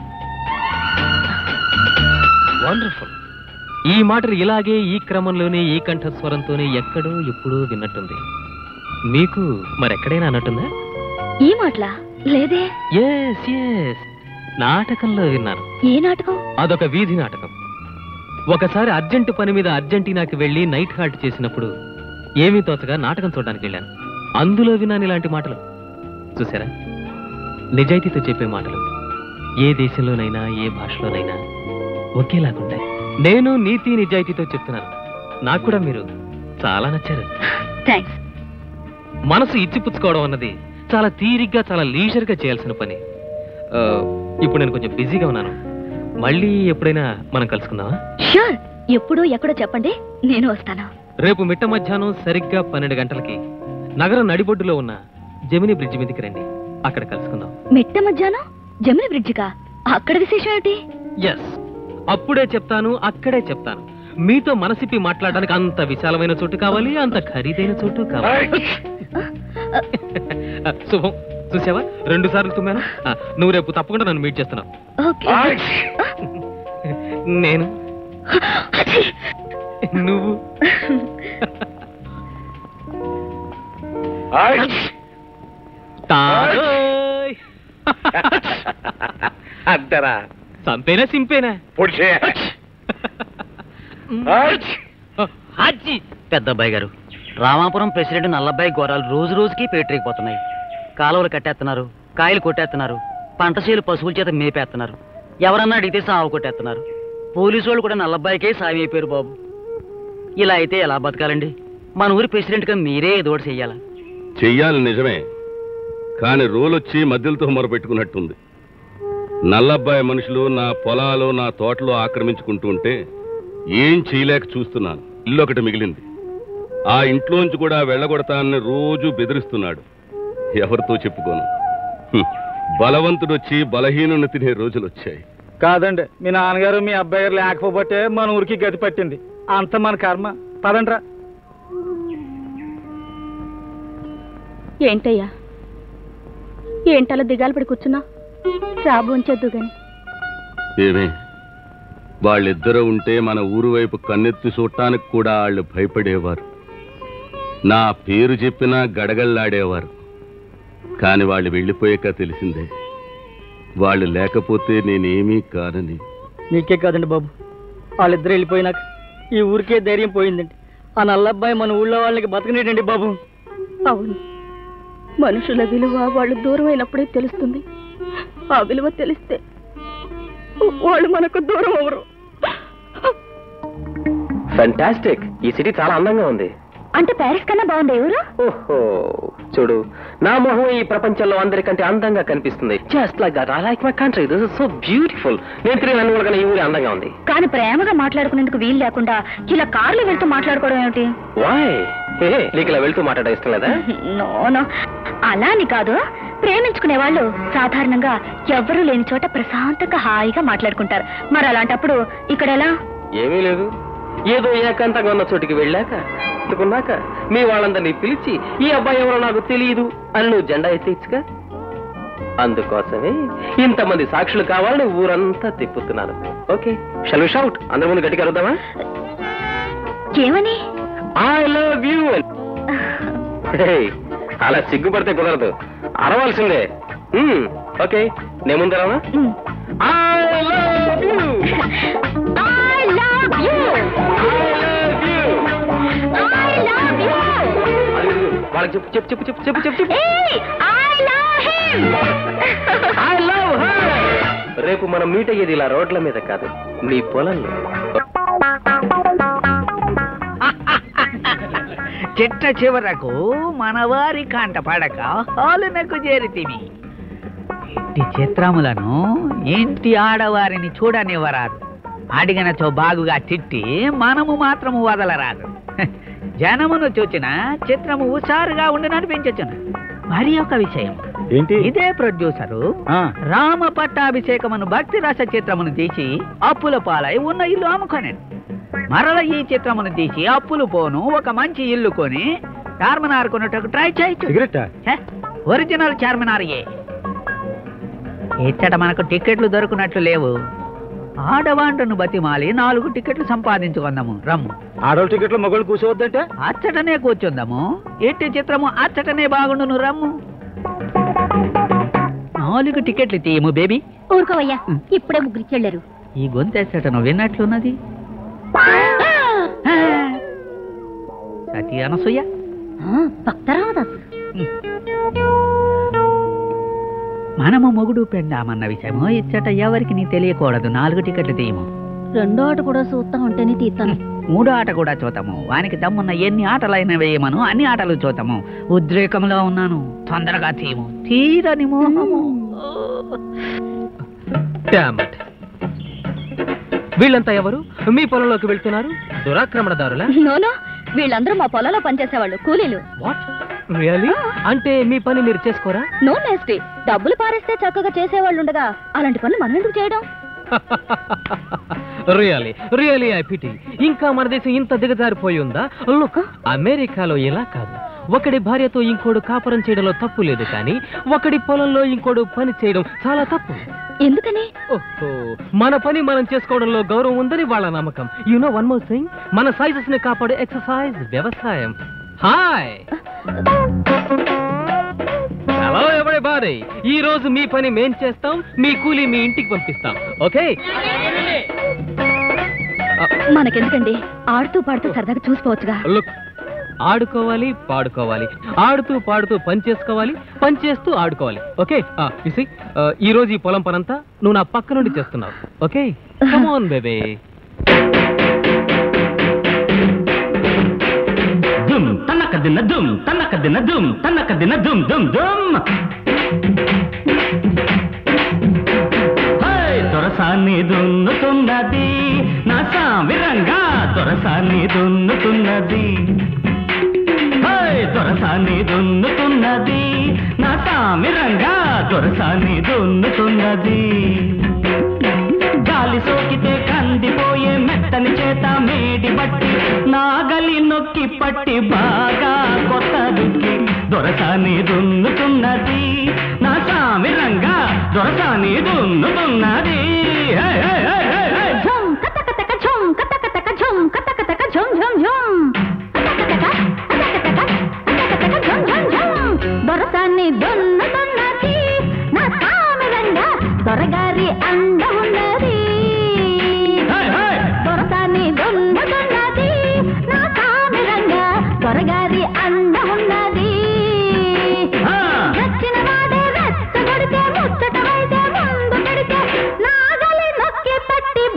వండర్ఫుల్ ఈ మాటలు ఇలాగే ఈ క్రమంలోనే ఈ కంఠస్వరంతోనే ఎక్కడో ఎప్పుడో విన్నట్టుంది మీకు మరెక్కడైనా అన్నట్టుందా ఈ మాటలా లేదే ఎస్ ఎస్ నాటకంలో విన్నాను ఏ నాటకం అదొక వీధి నాటకం ఒకసారి అర్జెంటు పని మీద అర్జెంటీనాకి వెళ్ళి నైట్ హాల్ట్ చేసినప్పుడు ఏమీ తోచగా నాటకం చూడడానికి వెళ్ళాను అందులో విన్నాను ఇలాంటి మాటలు చూసారా నిజాయితీతో చెప్పే మాటలు ఏ దేశంలోనైనా ఏ భాషలోనైనా ఒకేలాగుంటాయి నేను నీతి నిజాయితీతో చెప్తున్నాను నాకు కూడా మీరు చాలా నచ్చారు థ్యాంక్స్ మనసు ఇచ్చిపుచ్చుకోవడం అన్నది చాలా తీరిగ్గా చాలా లీజర్గా చేయాల్సిన పని ఆ, ఇప్పుడు నేను కొంచెం బిజీగా ఉన్నాను మళ్ళీ ఎప్పుడైనా మనం కలుసుకుందామా షూర్ ఎప్పుడు ఎక్కడో చెప్పండి నేను వస్తాను రేపు మిట్ట మధ్యాహ్నం సరిగ్గా పన్నెండు గంటలకి నగరం నడిబొడ్డులో ఉన్న జమిని బ్రిడ్జ్ మీదకి రండి అక్కడ కలుసుకుందాం మిట్ట మధ్యాహ్నం జమిని బ్రిడ్జిగా అక్కడ విశేషం ఏమిటి ఎస్ అప్పుడే చెప్తాను అక్కడే చెప్తాను మీతో మనసిప్పి మాట్లాడడానికి అంత విశాలమైన చోటు కావాలి అంత ఖరీదైన చోటు కావాలి ఆ, శుభం చూసావా రెండు సార్లు తుమ్మాను ఆ, నువ్వు రేపు తప్పకుండా నన్ను మీట్ చేస్తున్నావు ఓకే నేను నువ్వు తారోయ్. అంతేరా సంపేనా సింపేనా పొడిచే హాజీ పెద్ద అబ్బాయి గారు రామాపురం ప్రెసిడెంట్ నల్లబ్బాయి ఘోరాలు రోజు రోజుకి పేటరేగిపోతున్నాయి కాలువలు కట్టేస్తున్నారు కాయలు కొట్టేస్తున్నారు పంట చేలు పశువుల చేత మేపేస్తున్నారు ఎవరన్నా అడిగితే సాగు కొట్టేస్తున్నారు పోలీసు వాళ్ళు కూడా నల్లబ్బాయికే సాయం అయిపోయారు బాబు ఇలా అయితే ఎలా బతకాలండి మన ఊరి ప్రెసిడెంట్గా మీరే ఏదో ఒకటి చెయ్యాలా చెయ్యాలి నిజమే కాని రోలొచ్చి మధ్యలతో మొరపెట్టుకున్నట్టుంది నల్లబ్బాయి మనుషులు నా పొలాలు నా తోటలో ఆక్రమించుకుంటూ ఉంటే ఏం చేయలేక చూస్తున్నాను ఇల్లు ఒకటి మిగిలింది ఆ ఇంట్లోంచి కూడా వెళ్ళగొడతానని రోజు బెదిరిస్తున్నాడు ఎవరితో చెప్పుకోను హ్మ్. బలవంతుడొచ్చి బలహీనుని తినే రోజులు వచ్చాయి కాదండి మీ నాన్నగారు మీ అబ్బాయి గారు లేకపోతే మన ఊరికి గతి పట్టింది అంత మన కర్మ పదండ్రా ఏంటయ్యా ఏంటలా దిగాలు పడి కూర్చున్నా రాబు ఉంచొద్దు గాని ఏమే వాళ్ళిద్దరూ ఉంటే మన ఊరు వైపు కన్నెత్తి చూడటానికి కూడా వాళ్ళు భయపడేవారు నా పేరు చెప్పినా గడగల్లాడేవారు కాని వాళ్ళు వెళ్ళిపోయాక తెలిసిందే వాళ్ళు లేకపోతే నేనేమీ కానని మీకే కాదండి బాబు వాళ్ళిద్దరు వెళ్ళిపోయినాక ఈ ఊరికే ధైర్యం పోయిందండి ఆ నల్లబ్బాయి మన ఊళ్ళో వాళ్ళకి బతకనేటండి బాబు అవును మనుషుల విలువ వాళ్ళు దూరం అయినప్పుడే తెలుస్తుంది ఆ విలువ తెలిస్తే వాళ్ళు మనకు దూరం అవరు ఫెంటాస్టిక్ ఈ సిటీ చాలా అందంగా ఉంది అంటే ప్యారిస్ కన్నా బాగుంది ఎవరు ఓహో చూడు నా మొహం ఈ ప్రపంచంలో అందరికంటే అందంగా కనిపిస్తుంది just like that I like my country this is so beautiful నేను తిరిగి అన్ని కన్నా ఈ ఊరి అందంగా ఉంది కానీ ప్రేమగా మాట్లాడుకునేందుకు వీలు లేకుండా ఇలా కార్లు వెళ్తూ మాట్లాడుకోవడం ఏమిటి వాయ్ హే నీకు ఇలా వెళ్తూ మాట్లాడడం ఇష్టం లేదా నో నో అలా అని కాదు ప్రేమించుకునే వాళ్ళు సాధారణంగా ఎవ్వరూ లేని చోట ప్రశాంతంగా హాయిగా మాట్లాడుకుంటారు మరి అలాంటప్పుడు ఇక్కడ ఎలా ఏమీ లేదు ఏదో ఏకాంతంగా ఉన్న చోటికి వెళ్ళాక ఎత్తుకున్నాక మీ వాళ్ళందరినీ పిలిచి ఈ అబ్బాయి ఎవరో నాకు తెలియదు అని నువ్వు జెండా ఎత్తేచ్చుగా అందుకోసమే ఇంతమంది సాక్షులు కావాలని ఊరంతా తిప్పుతున్నాను ఓకే షల్ వి షౌట్ అందరి ముందు గట్టిగా అరుద్దామా ఏమని ఐ లవ్ యూ అలా సిగ్గుపడితే కుదరదు అరవాల్సిందే మ్మ్, ఓకే నేను ముందు రావా I love you I love you. I love you. వాళ్ళకి చెప్పు చెప్పు చెప్పు చెప్పు చెప్పు చెప్పు చెప్పు Hey, I love him. I love her రేపు మనం మీట్ అయ్యేది ఇలా రోడ్ల మీద కాదు నీ పొలంలో చిట్ట చివరకు మన వారి కాంట పడక హాలునకు చేరితివి ఇంటి చిత్రములను ఇంటి ఆడవారిని చూడనివ్వరాదు అడిగినచో బాగుగా తిట్టి మనము మాత్రము వదలరాదు జనమును చూచిన చిత్రము హుషారుగా ఉండుననిపించచును మరి ఒక విషయం ఏంటి ఇదే ప్రొడ్యూసరు రామ పట్టాభిషేకమును భక్తి రస చిత్రమును తీసి అప్పుల పాలై ఉన్న ఇల్లు అమ్ముకొనేను మరల ఈ చిత్రమును తీసి అప్పులు పోను ఒక మంచి ఇల్లు కొని చార్మినార్ కొనుటకు ట్రై చేయొచ్చు సిగరెట్టా హే, ఒరిజినల్ చార్మినార్ ఏ ఇచ్చట మనకు టికెట్లు దొరుకునట్లు లేవు ఆడవాంటను బతిమాలి నాలుగు టికెట్లు సంపాదించుకుందాము రమ్ము ఆడవాళ్ళ టికెట్లు మగవాళ్ళు కూర్చోవద్దంటే అచ్చటనే కూర్చుందాము ఎట్టి చిత్రము అచ్చటనే బాగుండును రమ్ము నాలుగు టికెట్లు తీయము బేబీ ఊరుకోవయ్యా ఇప్పుడే ముగ్గురికి వెళ్ళారు ఈ గొంతెచ్చటను విన్నట్లున్నది సతీ అనసూయ భక్తరామదాస్ మనము మొగుడు పెండామన్న విషయము ఇచ్చట ఎవరికి నీ తెలియకూడదు నాలుగు టికెట్లు తీయము రెండో ఆట కూడా చూస్తా ఉంటేనే తీస్తాను మూడో ఆట కూడా చూతాము వానికి దమ్మున్న ఎన్ని ఆటలైనా వేయమను అన్ని ఆటలు చూతాము ఉద్రేకంలో ఉన్నాను తొందరగా తీయము తీరని మోహము Damn it. వీళ్ళంతా ఎవరు మీ పొలంలోకి వెళ్తున్నారు దురాక్రమణదారులా నోనో వీళ్ళందరూ మా పొలంలో పనిచేసేవాళ్ళు కూలీలు రియలీ అంటే మీ పని మీరు చేసుకోరా నో నేస్టీ డబ్బులు పారేస్తే చక్కగా చేసేవాళ్ళు ఉండగా అలాంటి పనులు మనం ఎందుకు చేయడం రియలీ రియలీ ఐ పిటి ఇంకా మన దేశం ఇంత దిగజారిపోయి ఉందా లుక్ అమెరికాలో ఇలా కాదు ఒకడి భార్యతో ఇంకోడు కాపురం చేయడంలో తప్పు లేదు కానీ ఒకడి పొలంలో ఇంకోడు పని చేయడం చాలా తప్పు ఎందుకని ఓహో మన పని మనం చేసుకోవడంలో గౌరవం ఉందని వాళ్ళ నమ్మకం you know one more thing మన సైజెస్ ని కాపాడే ఎక్సర్సైజ్ వ్యవసాయం హాయ్ హలో ఎవరిబాడీ ఈ రోజు మీ పని మేం చేస్తాం మీ కూలి మీ ఇంటికి పంపిస్తాం ఓకే మనకెందుకండి ఆడుతూ పాడుతూ సరదాగా చూసుకోవచ్చుగా లుక్ ఆడుకోవాలి పాడుకోవాలి ఆడుతూ పాడుతూ పని చేసుకోవాలి పని చేస్తూ ఆడుకోవాలి ఓకే ఇసి ఈ రోజు ఈ పొలం పనంతా నువ్వు నా పక్క నుండి చేస్తున్నావు ఓకే కమాన్ బేబే దుమ్ తన్నక దిన దుమ్ తన్నక దిన దుమ్ తన్నక దిన దుమ్ దుమ్ దుమ్ హై, దొరసాన్ని దున్నుతున్నది నా సామిరంగా దొరసాన్ని దున్నుతున్నది హై, దొరసాన్ని దున్నుతున్నది నా సామిరంగా దొరసాన్ని దున్నుతున్నది గాలి సోకితే కందిపోయే మెత్తని చేత మేడి బట్టి నాగలి నొక్కి పట్టి బాగా కొత్త దుక్కి దొరసాని దున్నుతున్నది నా సామిరంగా దొరసాని దున్నుతున్నది హే, హే, హే, హే, హే. ఝుమ్ కతక తక ఝుమ్ కతక తక ఝుమ్ కతక తక ఝుమ్ ఝుమ్ ఝుమ్ దొరసాన్ని దున్నుతున్నది నా కామిరంగా దొరగారి అండ ఉన్నది దొరసాన్ని దున్నుతున్నది నా కామిరంగా దొరగారి అండ ఉన్నది వచ్చిన వాడే రెచ్చగొడితే ముచ్చట వైతే ముందు పెడితే నాగలి నొక్కి పట్టి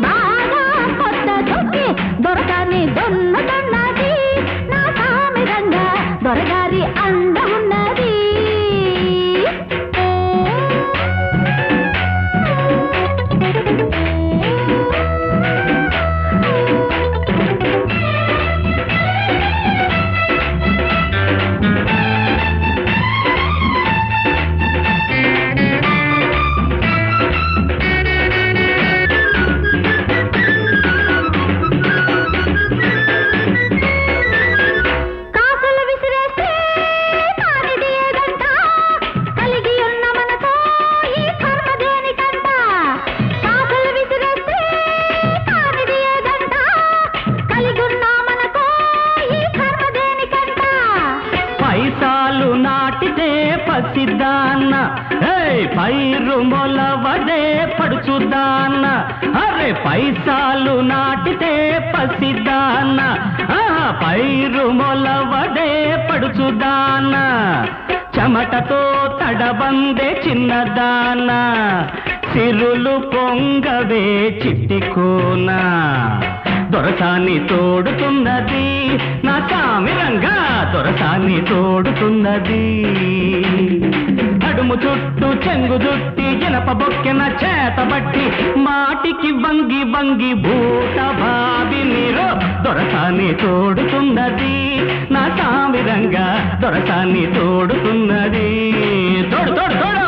పైరు మొలవదే పడుచుదాన అరే పైసాలు నాటితే పసిదాన ఆహా, పైరు మొలవదే పడుచుదాన చెమటతో తడబందే చిన్నదాన సిరులు పొంగవే చిట్టికోనా దొరసాన్ని తోడుతున్నది నా సామిరంగా దొరసాన్ని తోడుతున్నది నడుము చుట్టూ చెంగు జుట్టి జనప బొక్కెన చేతబట్టి మాటికి వంగి వంగి భూత భావి నీరు దొరసాన్ని తోడుతున్నది నా సామిరంగా దొరసాన్ని తోడుతున్నది తోడు తోడు తోడు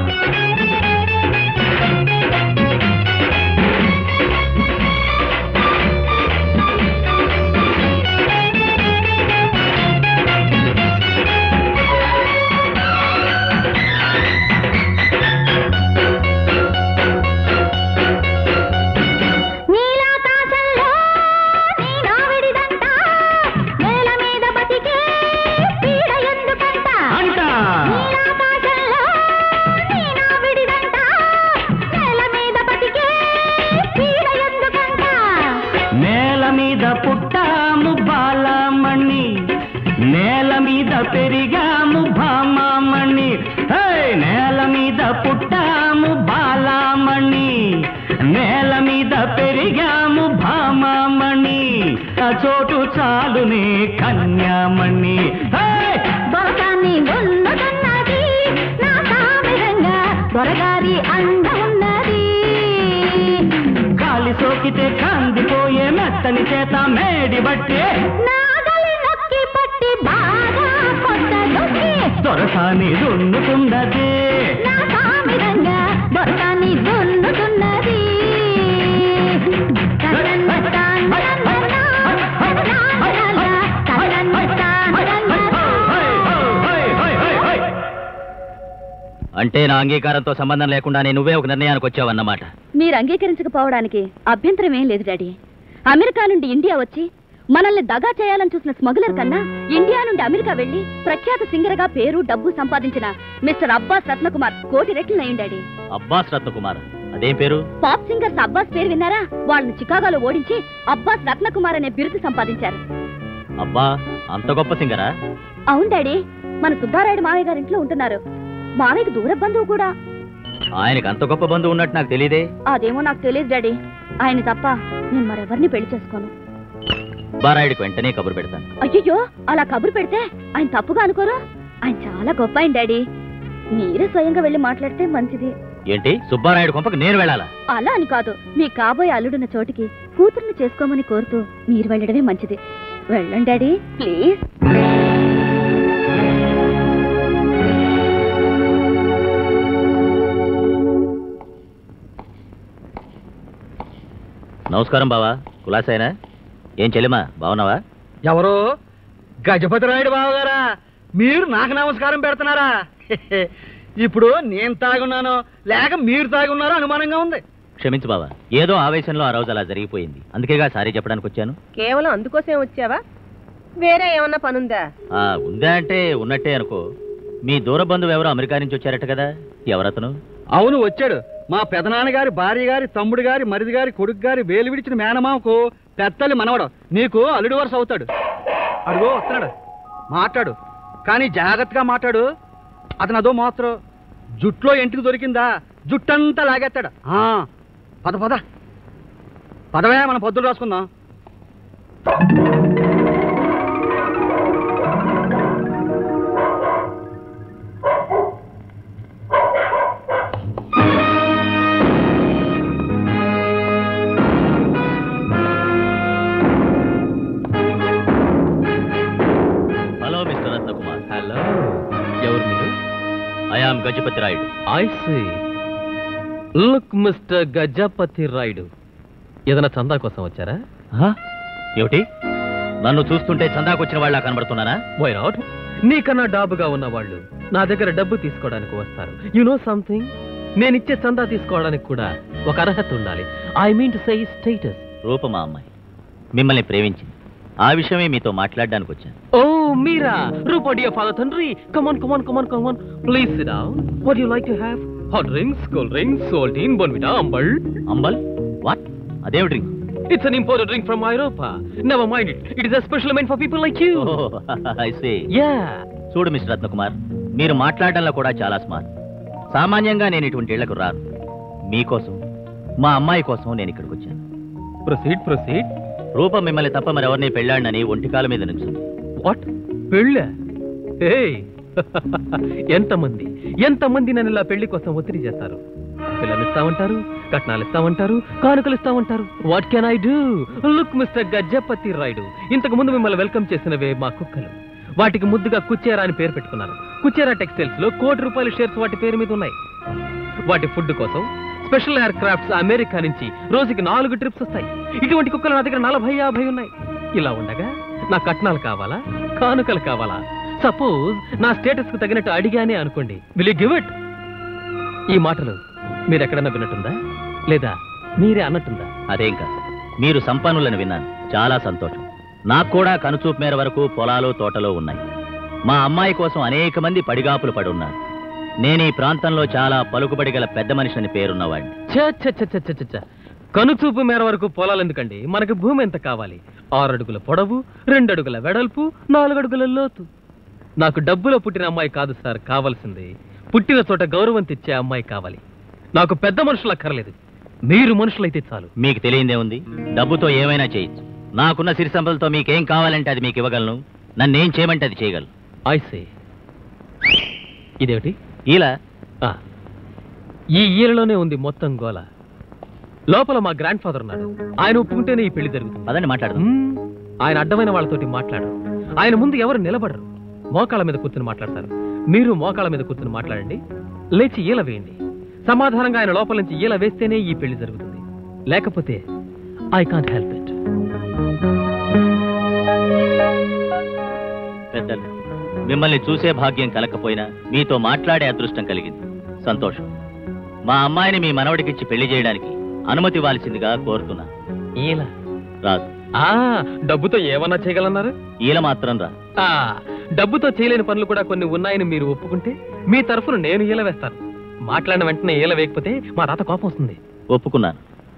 నీలాకాశంలో నీ నావిడిదంట నేల మీద బతికే పీడ ఎందుకంట నీలాకాశంలో నీ నావిడిదంట నేల మీద బతికే పీడ ఎందుకంట నేల మీద పుట్టాము బాలమణి నేల మీద పెరిగాము భామామణి హే! నేల మీద పుట్టాము బాలమణి నేల మీద పెరిగాము భామామణి ఆ చోటు చాలునే కన్యామణి హే! దొరకాన్ని ఉన్నతున్నది నా సామిరంగా దొరగారి అండ ఉన్నది గాలి సోకితే కందిపోయే మెత్తని చేత మేడి బట్టే నాగలి నొక్కి పట్టి బాగా కొట్టదొక్కి దొరసాని దున్నుతున్నదే నా సామిరంగా దొరకాన్ని దున్నుతున్నది అంటే నా అంగీకారంతో సంబంధం లేకుండానే నువ్వే ఒక నిర్ణయానికి వచ్చావన్నమాట మీరు అంగీకరించకపోవడానికి అభ్యంతరం ఏం లేదు డాడీ అమెరికా నుండి ఇండియా వచ్చి మనల్ని దగా చేయాలని చూసిన స్మగ్లర్ కన్నా ఇండియా నుండి అమెరికా వెళ్లి ప్రఖ్యాత సింగర్ గా పేరు డబ్బు సంపాదించిన మిస్టర్ అబ్బాస్ రత్నకుమార్ కోటి రెట్లు నయం డాడీ అబ్బాస్ రత్నకుమార్ అదేం పేరు పాప్ సింగర్స్ అబ్బాస్ పేరు విన్నారా వాళ్ళని చికాగోలో ఓడించి అబ్బాస్ రత్నకుమార్ అనే బిరుదు సంపాదించారు అబ్బా అంత గొప్ప సింగరా అవును డాడీ మన సుబ్బారాయుడు మావయ్య గారి ఇంట్లో ఉంటున్నారు మావయ్యకి దూర బంధువు కూడా ఆయనకు అంత గొప్ప బంధువు ఉన్నట్టు నాకు తెలియదే అదేమో నాకు తెలియదు డాడీ ఆయన తప్ప నేను మరెవరిని పెళ్లి చేసుకోను బారాయుడికి వెంటనే కబురు పెడతాను అయ్యయ్యో అలా కబురు పెడితే ఆయన తప్పుగా అనుకోరు ఆయన చాలా గొప్ప ఆయన డాడీ మీరే స్వయంగా వెళ్ళి మాట్లాడితే మంచిది ఏంటి సుబ్బారాయుడు కొంపకు నేను వెళ్ళాలా అలా అని కాదు మీ కాబోయే అల్లుడున్న చోటికి కూతుర్ని చేసుకోమని కోరుతూ మీరు వెళ్ళడమే మంచిది వెళ్ళండి డాడీ ప్లీజ్ నమస్కారం బావా కులాసైనా ఏం చెల్లిమా బావున్నావా ఎవరు గజపతి రాయుడు బావగారా మీరు నాకు నమస్కారం పెడుతున్నారా ఇప్పుడు నేను తాగున్నానో లేక మీరు తాగున్నారో అనుమానంగా ఉంది క్షమించు బావా ఏదో ఆవేశంలో ఆ రోజు అలా జరిగిపోయింది అందుకేగా సారీ చెప్పడానికి వచ్చాను కేవలం అందుకోసం వచ్చావా వేరే ఏమన్నా పనుందా ఆ ఉందా అంటే ఉన్నట్టే అనుకో మీ దూర బంధువు ఎవరో అమెరికా నుంచి వచ్చారట కదా ఎవరతను అవును వచ్చాడు మా పెదనాన్నగారి భార్య గారి తమ్ముడు గారి మరిది గారి కొడుకు గారి వేలు విడిచిన మేనమామకు పెద్దలి మనవడు నీకు అల్లుడు వరుస అవుతాడు అడుగో వస్తున్నాడు మాట్లాడు కానీ జాగ్రత్తగా మాట్లాడు అతను అదో మాత్రం జుట్లో ఎంటికి దొరికిందా జుట్టంతా లాగేస్తాడు ఆ, పద పద పదవే మనం పొద్దులు రాసుకుందాం హలో మిస్టర్ రత్నకుమార్ హలో ఎవరు మీరు I am Gajapati Rayudu I see look mister Gajapati Rayudu ఏదైనా చందా కోసం వచ్చారా ఏమిటి నన్ను చూస్తుంటే చందాకొచ్చిన వాళ్ళ కనబడుతున్నానా వై నాట్ నీకన్నా డాబుగా ఉన్న వాళ్ళు నా దగ్గర డబ్బు తీసుకోవడానికి వస్తారు యు నో సంథింగ్ నేను ఇచ్చే చందా తీసుకోవడానికి కూడా ఒక అర్హత ఉండాలి I mean to say status రూపమా అమ్మాయి మిమ్మల్ని ప్రేమించింది ఆ విషయమే మీతో మాట్లాడడానికి వచ్చాను ఓ మీరా రూపా డియర్ ఫాదర్ తండ్రి come on come on come on come on please sit down what you like to have hot drinks cool drinks సోల్టీన్ బోన్విటా అంబల్ అంబల్ వాట్ అదేమి drink it's an imported drink from ఐరోపా never mind it it is a special mind for people like you I say yeah చూడు mister Ratnakumar మీరు మాట్లాడడంలో కూడా చాలా స్మార్ట్ సామాన్యంగా నేను ఇటువంటి ఇళ్లకు రాను మీకోసం మా అమ్మాయి కోసం నేను ఇక్కడికి వచ్చాను ప్రొసీడ్ ప్రొసీడ్ రూపం మిమ్మల్ని తప్ప మరెవరిని పెళ్ళాడనని ఒంటికాల మీద నిల్చుంది వాట్ పెళ్ళ హే ఎంతమంది ఎంతమంది నన్ను ఇలా పెళ్లి కోసం ఒత్తిడి చేస్తారు పిల్లలు ఇస్తామంటారు కట్నాలు ఇస్తామంటారు కానుకలు ఇస్తామంటారు what can I do look mister Gajapati Rayudu ఇంతకు ముందు మిమ్మల్ని వెల్కమ్ చేసినవే మా కుక్కలు వాటికి ముద్దుగా కుచ్చేరా అని పేరు పెట్టుకున్నాను కుచ్చేరా టెక్స్టైల్స్ లో కోటి రూపాయల షేర్స్ వాటి పేరు మీద ఉన్నాయి వాటి ఫుడ్ కోసం స్పెషల్ ఎయిర్ క్రాఫ్ట్స్ అమెరికా నుంచి రోజుకి నాలుగు ట్రిప్స్ వస్తాయి ఇటువంటి కుక్కలు నా దగ్గర నలభై యాభై ఉన్నాయి ఇలా ఉండగా నా కట్నాలు కావాలా కానుకలు కావాలా సపోజ్ నా స్టేటస్ కు తగినట్టు అడిగానే అనుకోండి విల్ గివ్ ఇట్ ఈ మాటలు మీరు ఎక్కడన్నా విన్నట్టుందా లేదా మీరే అన్నట్టుందా అదేం కాదు మీరు సంపన్నులను విన్నాను చాలా సంతోషం నాకు కూడా కనుచూపు మేర వరకు పొలాలు తోటలో ఉన్నాయి మా అమ్మాయి కోసం అనేక మంది పడిగాపులు పడి ఉన్నారు నేను ఈ ప్రాంతంలో చాలా పలుకుబడి గల పెద్ద మనిషిని పేరున్నవాడిని ఛ, ఛ, ఛ, ఛ, ఛ, ఛ, ఛ. కనుచూపు మేర వరకు పొలాలు ఎందుకండి మనకి భూమి ఎంత కావాలి ఆరు అడుగుల పొడవు రెండు అడుగుల వెడల్పు నాలుగు అడుగుల లోతు నాకు డబ్బులో పుట్టిన అమ్మాయి కాదు సార్ కావాల్సింది పుట్టిన చోట గౌరవం తెచ్చే అమ్మాయి కావాలి నాకు పెద్ద మనుషులు అక్కర్లేదు మీరు మనుషులైతే చాలు మీకు తెలియందే ఉంది డబ్బుతో ఏమైనా చేయొచ్చు నాకున్న సిరి సంపదలతో మీకేం కావాలంటే అది మీకు ఇవ్వగలను నన్నేం చేయమంటే అది చేయగలను ఐసే ఇదేమిటి ఇలా ఆ, ఈ ఈలలోనే ఉంది మొత్తం గోల లోపల మా గ్రాండ్ ఫాదర్ ఉన్నాడు ఆయన ఒప్పుకుంటేనే ఈ పెళ్లి జరుగుతుంది అదని మాట్లాడదాం ఆయన అడ్డమైన వాళ్ళతోటి మాట్లాడరు ఆయన ముందు ఎవరు నిలబడరు మోకాళ్ళ మీద కూర్చుని మాట్లాడతారు మీరు మోకాళ్ళ మీద కూర్చుని మాట్లాడండి లేచి ఈల వేయండి సమాధానంగా ఆయన లోపల నుంచి ఈల వేస్తేనే ఈ పెళ్లి జరుగుతుంది లేకపోతే ఐ కాంట్ హెల్ప్ ఇట్ పెద్దలు మిమ్మల్ని చూసే భాగ్యం కలకపోయినా మీతో మాట్లాడే అదృష్టం కలిగింది సంతోషం మా అమ్మాయిని మీ మనవడికిచ్చి పెళ్లి చేయడానికి అనుమతి ఇవ్వాల్సిందిగా కోరుతున్నా ఈల రాదు ఆ డబ్బుతో ఏమన్నా చేయగలన్నారు ఈల మాత్రం రా ఆ డబ్బుతో చేయలేని పనులు కూడా కొన్ని ఉన్నాయని మీరు ఒప్పుకుంటే మీ తరఫున నేను ఈల వేస్తాను మాట్లాడిన వెంటనే ఈల వేయకపోతే మా తాత కోపం వస్తుంది ఒప్పుకున్నాను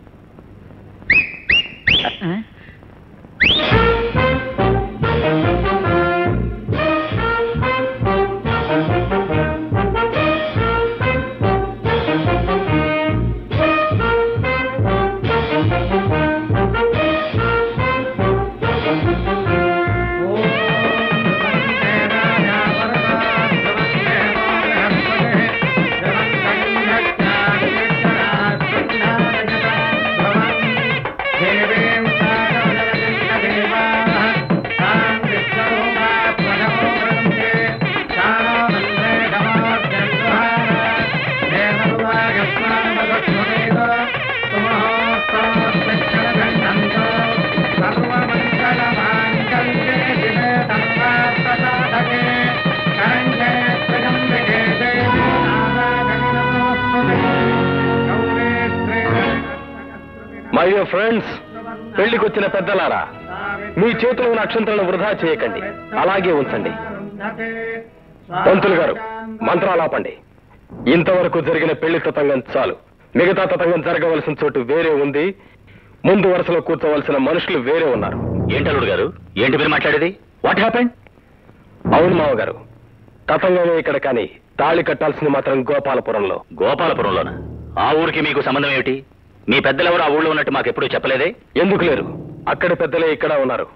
మై డియర్ ఫ్రెండ్స్ పెళ్లికి వచ్చిన పెద్దలారా మీ చేతిలో ఉన్న అక్షంతలను వృధా చేయకండి అలాగే ఉంచండి పంతులు గారు మంత్రాలాపండి ఇంతవరకు జరిగిన పెళ్లి తతంగం చాలు మిగతా తతంగం జరగవలసిన చోటు వేరే ఉంది ముందు వరుసలో కూర్చోవలసిన మనుషులు వేరే ఉన్నారు ఏంటలుడు గారు ఏంటి మీరు మాట్లాడేది వాట్ హ్యాపెన్ అవును మావగారు తతంగమే ఇక్కడ కానీ తాళి కట్టాల్సింది మాత్రం గోపాలపురంలో గోపాలపురంలోనా ఆ ఊరికి మీకు సంబంధం ఏమిటి మీ పెద్దలెవరు ఆ ఊళ్ళో ఉన్నట్టు మాకు ఎప్పుడూ చెప్పలేదే ఎందుకు లేరు అక్కడ పెద్దలే ఇక్కడ ఉన్నారు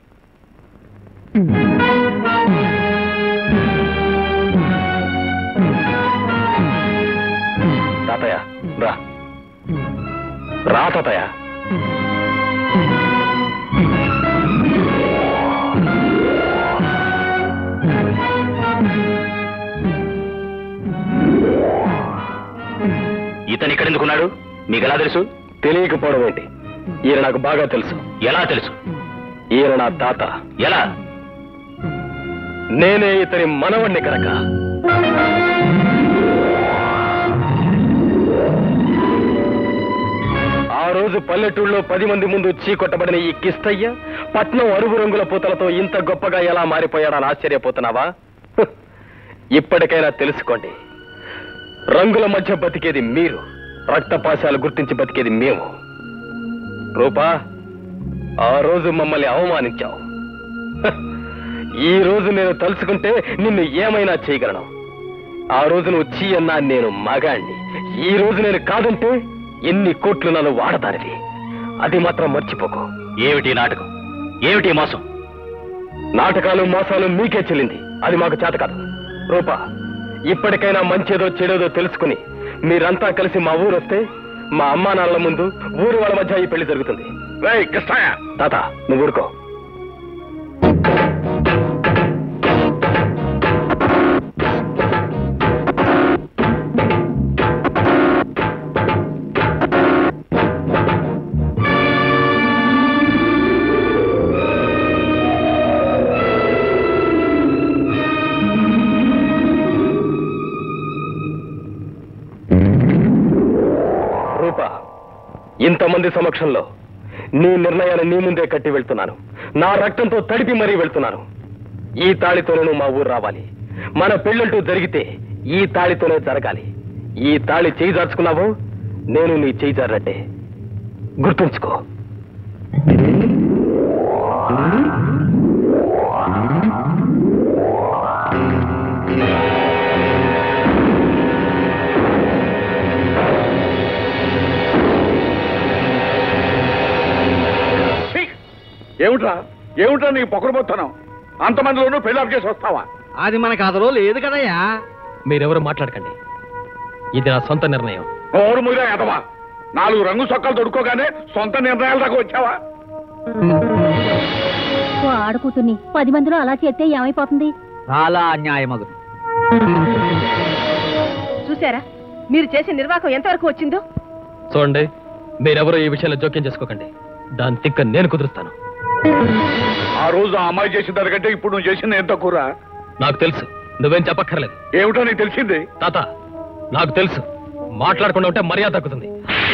తాతయ్య రా రా తాతయ్య ఇతను ఇక్కడ ఎందుకున్నాడు మీకు ఎలా తెలుసు తెలియకపోవడం ఏంటి ఈయన నాకు బాగా తెలుసు ఎలా తెలుసు ఈయన నా తాత ఎలా నేనే ఇతని మనవణ్ణి కనుక ఆ రోజు పల్లెటూళ్ళలో పది మంది ముందు చీకొట్టబడిన ఈ కిస్తయ్య పట్నం అరుగు రంగుల పూతలతో ఇంత గొప్పగా ఎలా మారిపోయాడని ఆశ్చర్యపోతున్నావా హ్, ఇప్పటికైనా తెలుసుకోండి రంగుల మధ్య బతికేది మీరు రక్తపాశాలు గుర్తించి బతికేది మేము రూపా ఆ రోజు మమ్మల్ని అవమానించావు హ, ఈ రోజు నేను తలుచుకుంటే నిన్ను ఏమైనా చేయగలను ఆ రోజు నువ్వు చీ అన్నా నేను మగాణ్ణి ఈ రోజు నేను కాదంటే ఎన్ని కోట్లు నన్ను వాడతానివి అది మాత్రం మర్చిపోకు ఏమిటి నాటకం ఏమిటి మోసం నాటకాలు మోసాలు మీకే చెల్లింది అది మాకు చేత కాదు రూపా ఇప్పటికైనా మంచేదో చెడేదో తెలుసుకుని మీరంతా కలిసి మా ఊరు వస్తే మా అమ్మా నాన్నల ముందు ఊరు వాళ్ళ మధ్య ఈ పెళ్లి జరుగుతుంది తాత నువ్వు ఊరుకో రూప ఇంతమంది సమక్షంలో నీ నిర్ణయాన్ని నీ ముందే కట్టి వెళ్తున్నాను నా రక్తంతో తడిపి మరీ వెళ్తున్నాను ఈ తాళితోనే నువ్వు మా ఊరు రావాలి మన పెళ్ళంటూ జరిగితే ఈ తాళితోనే జరగాలి ఈ తాళి చేయి జార్చుకున్నావో నేను నీ చేయి జారినట్టే గుర్తుంచుకో ఏమిట్రా ఏమిట్రా నీ పొగరబోతున్నావు అంతమందిలోనూ పెళ్లి ఆఫ్ చేసి వస్తావా అది మన కథలో లేదు కదయ్యా మీరెవరు మాట్లాడకండి ఇది నా సొంత నిర్ణయం ఓరు మీద ఎదవా నాలుగు రంగు సొక్కలు దొడుకోగానే సొంత నిర్ణయాల దాకా వచ్చావా ఓ ఆడకూతుర్ని పది మందిలో అలా చేస్తే ఏమైపోతుంది చాలా అన్యాయమగు చూసారా మీరు చేసే నిర్వాహకం ఎంతవరకు వచ్చిందో చూడండి మీరెవరు ఈ విషయంలో జోక్యం చేసుకోకండి దాని తిక్క నేను కుదురుస్తాను ఆ రోజు ఆ అమ్మాయి చేసిన దానికంటే ఇప్పుడు నువ్వు చేసింది ఎంత కూర నాకు తెలుసు నువ్వేం చెప్పక్కర్లేదు ఏమిటో నీకు తెలిసింది తాత నాకు తెలుసు మాట్లాడకుండా ఉంటే మర్యాద తగ్గుతుంది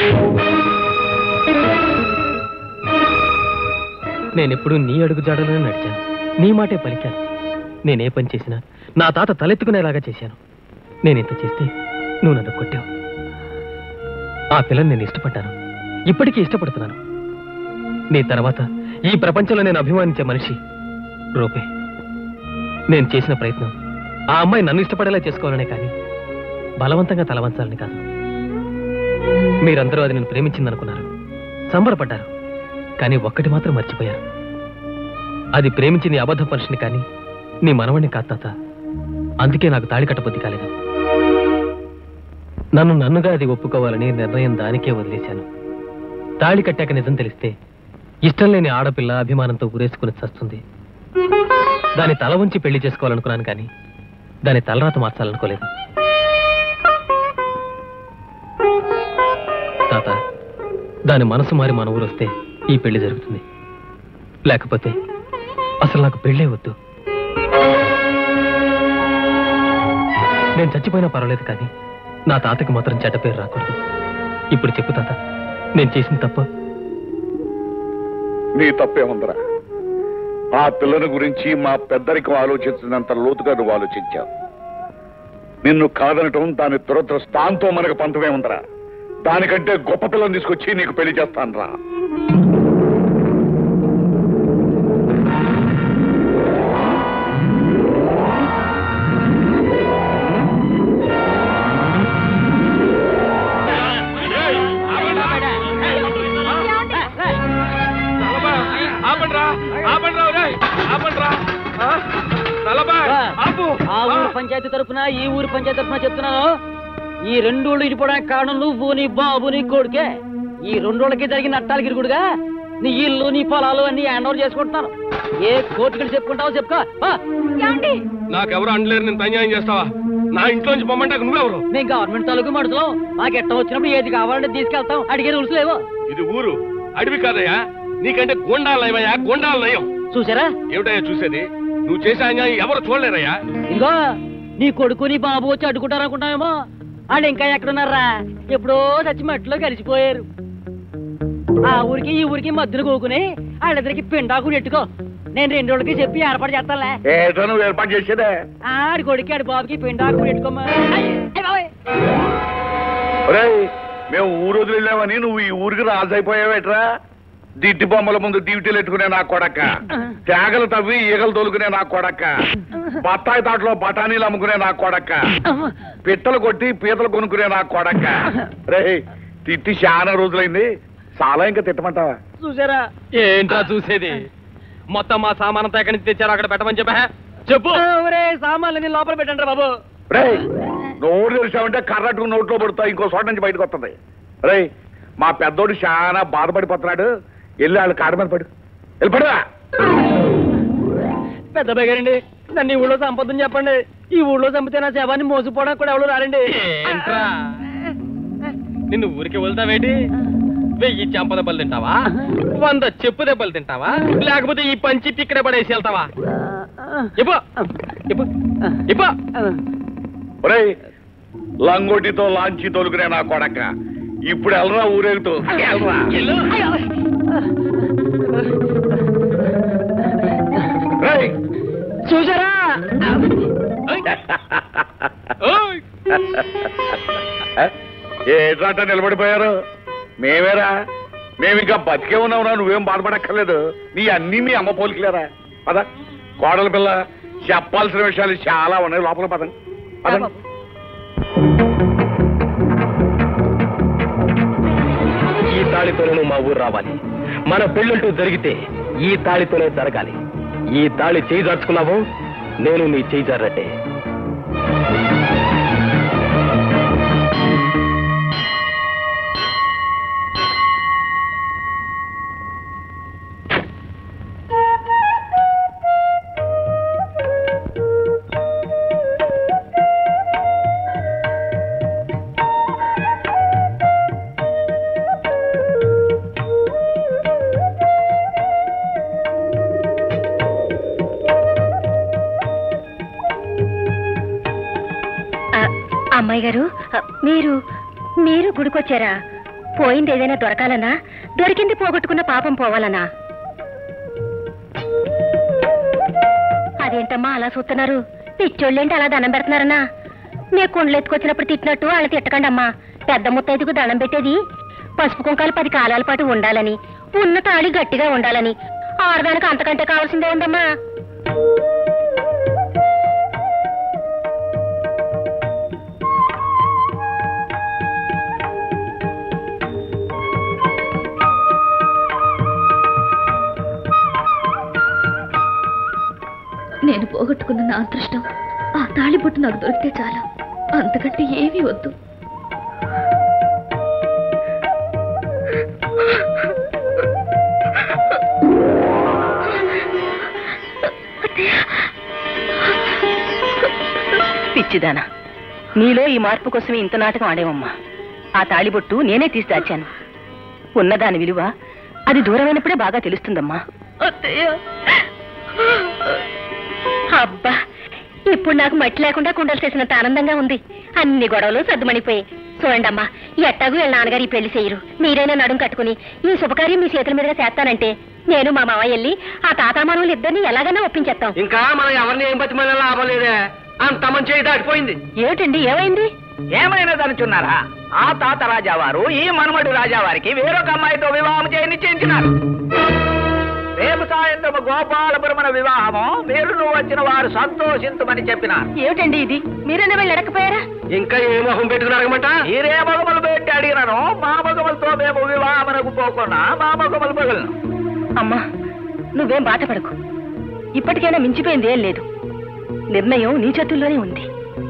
నేనెప్పుడు నీ అడుగు జాడలోనే నడిచాను నీ మాటే పలికాను నేనే పని చేసినా నా తాత తలెత్తుకునేలాగా చేశాను నేను ఇంత చేస్తే నువ్వు నన్ను కొట్టావు ఆ పిల్లని నేను ఇష్టపడ్డాను ఇప్పటికీ ఇష్టపడుతున్నాను నీ తర్వాత ఈ ప్రపంచంలో నేను అభిమానించే మనిషి రూపే నేను చేసిన ప్రయత్నం ఆ అమ్మాయి నన్ను ఇష్టపడేలా చేసుకోవాలనే కానీ బలవంతంగా తలవంచాలని కాదు మీరందరూ అది నేను ప్రేమించిందనుకున్నారు సంబరపడ్డారు కానీ ఒక్కటి మాత్రం మర్చిపోయారు అది ప్రేమించి నీ అబద్ధ మనిషిని కానీ నీ మనవణ్ణి కాదు తాత అందుకే నాకు తాళి కట్టబుద్ధి కాలేదు నన్ను నన్నుగా అది ఒప్పుకోవాలని నిర్ణయం దానికే వదిలేశాను తాళి కట్టాక నిజం తెలిస్తే ఇష్టం లేని ఆడపిల్ల అభిమానంతో ఊరేసుకుని చస్తుంది దాని తల ఉంచి పెళ్లి చేసుకోవాలనుకున్నాను కానీ దాని తలరాత మార్చాలనుకోలేదు తాత దాని మనసు మారి మన ఊరు వస్తే ఈ పెళ్లి జరుగుతుంది లేకపోతే అసలు నాకు పెళ్ళే వద్దు నేను చచ్చిపోయినా పర్వాలేదు కానీ నా తాతకి మాత్రం చెడ్డ పేరు రాకూడదు ఇప్పుడు చెప్పు తాత నేను చేసిన తప్ప నీ తప్పే ఉందరా ఆ పిల్లని గురించి మా పెద్దరికం ఆలోచించినంత లోతుగా నువ్వు ఆలోచించావు నిన్ను కాదనటం దాని దురదృష్టాంతో మనకు పంతమే ఉందరా దానికంటే గొప్ప పిల్లని తీసుకొచ్చి నీకు పెళ్లి చేస్తాను రా ఆపండ్రా ఆపండ్రా ఒరేయ్, ఆపండ్రా ఆ? నలభై ఆపు ఆ ఊరు పంచాయతీ తరఫున ఈ ఊరు పంచాయతీ తరఫున చెప్తున్నాను ఈ రెండు ఊళ్ళు ఇడిపోవడానికి కారణం నువ్వు నీ బాబు నీ కొడుకే ఈ రెండు రోజులకి జరిగిన నట్టాలకి ఇరుగుడుగా నీ ఇల్లు నీ పొలాలు అన్ని హ్యాండ్ ఓవర్ చేసుకుంటున్నాను ఏ కోర్టుకి చెప్పుకుంటావో చెప్పుకో పో. నాకెవరు అండలేరు నేను అన్యాయం చేస్తావా నా ఇంట్లోంచి పొమ్మంటాకు నువ్వెవరు మేము గవర్నమెంట్ తాలూకు మడుతున్నాం మాకు ఎట్ట వచ్చినప్పుడు ఏది కావాలంటే తీసుకెళ్తాం అడిగే రూల్స్ లేవు ఇది ఊరు అడవి కాదయ్యా నీకంటే గోండాలు నయమయ్యా గోండాలు నయం చూసారా ఏమిటయ్యా చూసేది నువ్వు చేసే అన్యాయం ఎవరు చూడలేరయ్యా ఇదిగో నీ కొడుకు నీ బాబు వచ్చి అడ్డుకుంటారు అనుకుంటామేమో వాళ్ళు ఇంకా ఎక్కడున్నారా ఎప్పుడో చచ్చి మట్టిలో కలిసిపోయారు ఆ ఊరికి ఈ ఊరికి మధ్యలో కోకుని వాళ్ళిద్దరికి పిండాకు నెట్టుకో నేను రెండు రోజులకి చెప్పి ఏర్పాటు చేస్తానులే ఏటో నువ్వు ఏర్పాటు చేసేదే ఆడి కొడుకు ఆడి బాబుకి పిండాకు నెట్టుకోమా ఒరేయ్ మేము ఊరు వదిలి వెళ్ళామని నువ్వు ఈ ఊరికి రాజైపోయావేట్రా దిట్టి బొమ్మల ముందు డ్యూటీలు ఎట్టుకునే నా కొడక్క తేగలు తవ్వి ఈగలు తోలుకునే నా కొడక్క బత్తాయి తాటలో బఠానీలు అమ్ముకునే నా కొడక్క పిట్టలు కొట్టి పీతలు కొనుక్కునే నా కొడక్క రే తిట్టి చాలా రోజులైంది చాలా ఇంకా తిట్టమంటావా చూసారా ఏంట్రా చూసేది మొత్తం మా సామాన్ అంతా ఎక్కడి నుంచి తెచ్చారో అక్కడ పెట్టమని చెప్పా చెప్పు సామాన్లు లోపల పెట్టండి బాబు రే నోరు తెరిచావంటే కర్రట్టుకు నోట్లో పడుతా ఇంకో చోట నుంచి బయటకు వస్తుంది రే మా పెద్దోడు చాలా బాధపడిపోతున్నాడు వెళ్ళి వాళ్ళు కాడ మీద పడు వెళ్ళి పడువా పెద్ద బేగారండి నన్ను ఈ ఊళ్ళో సంపదని చెప్పండి ఈ ఊళ్ళో చంపితే నా శవాన్ని మోసుకుపోవడానికి కూడా ఎవరు రారండి ఏంట్రా నిన్ను ఊరికి వెళ్తావేటి వెయ్యి చెంప దెబ్బలు తింటావా వంద చెప్పు దెబ్బలు తింటావా లేకపోతే ఈ పంచి ఇక్కడే పడేసి వెళ్తావా ఇప్పు ఇప్పు ఇప్పు ఒరే లంగోటితో లాంచి తొలుకునే నా కొడక ఇప్పుడు వెళ్ళరా ఊరేగుతూ వెళ్ళరా రేయ్, చూసారా ఏట్రాట నిలబడిపోయారు మేమేరా మేము ఇంకా బతికే ఉన్నావురా నువ్వేం బాధపడక్కర్లేదు నీ అన్ని మీ అమ్మ పోలికలేరా పద కోడల పిల్ల చెప్పాల్సిన విషయాలు చాలా ఉన్నాయి లోపల పద పదండి ఈ తాళితోనే మా ఊరు రావాలి మన పెళ్ళంటూ జరిగితే ఈ తాళితోనే జరగాలి ఈ తాళి చేయి జార్చుకున్నావు నేను నీ చేయి జారట్టే అమ్మాయి గారు మీరు మీరు గుడికొచ్చారా పోయింది ఏదైనా దొరకాలనా దొరికింది పోగొట్టుకున్న పాపం పోవాలనా అదేంటమ్మా అలా చూస్తున్నారు పిచ్చోళ్ళేంటి అలా దండం పెడుతున్నారన్నా మీ కుండలు ఎత్తుకొచ్చినప్పుడు తిట్టినట్టు వాళ్ళు తిట్టకండి అమ్మా పెద్ద ముత్తైదుకు దండం పెట్టేది పసుపు కుంకాలు పది కాలాల పాటు ఉండాలని ఉన్న తాళి గట్టిగా ఉండాలని ఆడదానికి అంతకంటే కావాల్సిందే ఉందమ్మా నేను పోగొట్టుకున్న నా అదృష్టం ఆ తాళిబొట్టు నాకు దొరికితే చాలు అంతకంటే ఏమీ వద్దు పిచ్చిదానా నీలో ఈ మార్పు కోసమే ఇంత నాటకం ఆడేవమ్మా ఆ తాళిబొట్టు నేనే తీసి దాచాను ఉన్నదాని విలువ అది దూరమైనప్పుడే బాగా తెలుస్తుందమ్మా అబ్బా ఇప్పుడు నాకు మట్టి లేకుండా కుండలు చేసినంత ఆనందంగా ఉంది అన్ని గొడవలు సర్దుమణిపోయాయి చూడండమ్మా ఎట్టాగు వీళ్ళ నాన్నగారు ఈ పెళ్లి చేయరు మీరైనా నడుం కట్టుకుని ఈ శుభకార్యం మీ చేతుల మీదుగా చేస్తానంటే నేను మా మావయ్య వెళ్ళి ఆ తాతామానులు ఇద్దరిని ఎలాగైనా ఒప్పించేస్తాం ఇంకా మనం ఎవరిని ఏం బతిమల లాభం లేదే అంత మంచి దాటిపోయింది ఏమిటండి ఏమైంది ఏమైనదనుచున్నారా ఆ తాత రాజావారు ఈ మనమడు రాజావారికి వేరొక అమ్మాయితో వివాహం చేయ నిశ్చయించినారు రేపు సాయంత్రం గోపాలపురమన వివాహము మీరు నువ్వు వచ్చిన వారు సంతోషించమని చెప్పినారు ఏమిటండి ఇది మీరైనా వెళ్ళి అడగపోయారా ఇంకా ఏ మొహం పెట్టుకుని అడగమంట మీరే మగమలు పెట్టి అడిగినాను మా మగమలతో మేము వివాహమునకు పోకుండా మా మగమలు పగలను అమ్మా నువ్వేం బాధపడకు ఇప్పటికైనా మించిపోయింది ఏం లేదు నిర్ణయం నీ చేతుల్లోనే ఉంది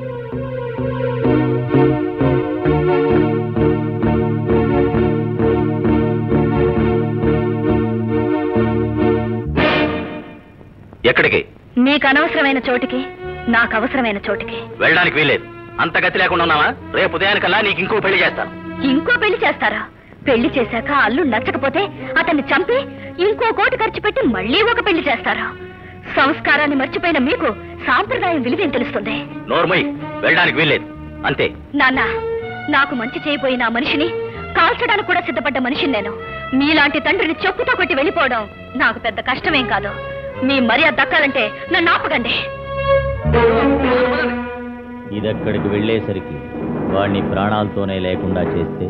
ఎక్కడికి నీకు అనవసరమైన చోటికి నాకు అవసరమైన చోటికి వెళ్ళడానికి వీలేదు అంత గతి లేకుండా ఉన్నావా రేపు ఉదయానికల్లా నీకు ఇంకో పెళ్లి చేస్తాను ఇంకో పెళ్లి చేస్తారా పెళ్లి చేశాక అల్లు నచ్చకపోతే అతన్ని చంపి ఇంకో కోటి ఖర్చు పెట్టి మళ్ళీ ఒక పెళ్లి చేస్తారా సంస్కారాన్ని మర్చిపోయిన మీకు సాంప్రదాయం విలువేం తెలుస్తుంది నోర్మయ్ వెళ్ళడానికి వీలేదు అంతే నాన్న నాకు మంచి చేయబోయిన ఆ మనిషిని కాల్చడానికి కూడా సిద్ధపడ్డ మనిషిని నేను మీలాంటి తండ్రిని చెప్పుతో కొట్టి వెళ్ళిపోవడం నాకు పెద్ద కష్టమేం కాదు మీ మర్యాద దక్కాలంటే నన్ను ఆపకండి ఇదక్కడికి వెళ్ళేసరికి వాడిని ప్రాణాలతోనే లేకుండా చేస్తే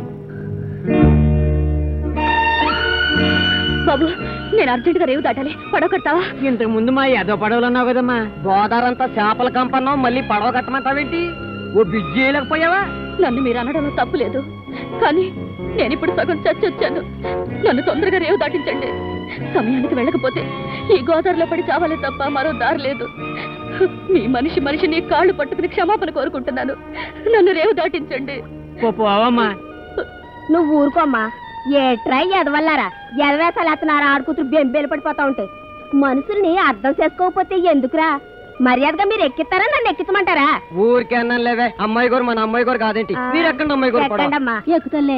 బాబు నేను అర్జెంటుగా రేవు దాటాలి పడవ కడతావా ఇంతకు ముందు మా ఎదో పడవలు అన్నావు కదమ్మా గోదావరంతా చేపల కంపన్నావు మళ్ళీ పడవ కట్టమంటావేంటి ఓ బిజ్జి వేయలేకపోయావా నన్ను మీరు అనడంలో తప్పు లేదు కానీ నేను ఇప్పుడు సగం చచ్చొచ్చాను నన్ను తొందరగా రేవు దాటించండి సమయానికి వెళ్ళకపోతే ఈ గోదావరిలో పడి చావాలే తప్ప మరో దారి లేదు మీ మనిషి మనిషిని కాళ్ళు పట్టుకుని క్షమాపణ కోరుకుంటున్నాను నన్ను రేవు దాటించండి పోవమ్మా నువ్వు ఊరుకోమ్మా ఏ ట్రై ఎదవల్లారా ఎదవేసాలు ఎత్తనారా ఆడుకుతురు బెంబేలు పడిపోతా ఉంటాయి మనుషుల్ని అర్థం చేసుకోకపోతే ఎందుకురా మర్యాదగా మీరు ఎక్కిస్తారా నన్ను ఎక్కించమంటారా ఊరికే అన్నాను లేవే అమ్మాయి గారు మన అమ్మాయి గారు కాదేంటి మీరు ఎక్కండి అమ్మాయి గారు పడవ. ఎక్కండమ్మా ఎక్కుతలే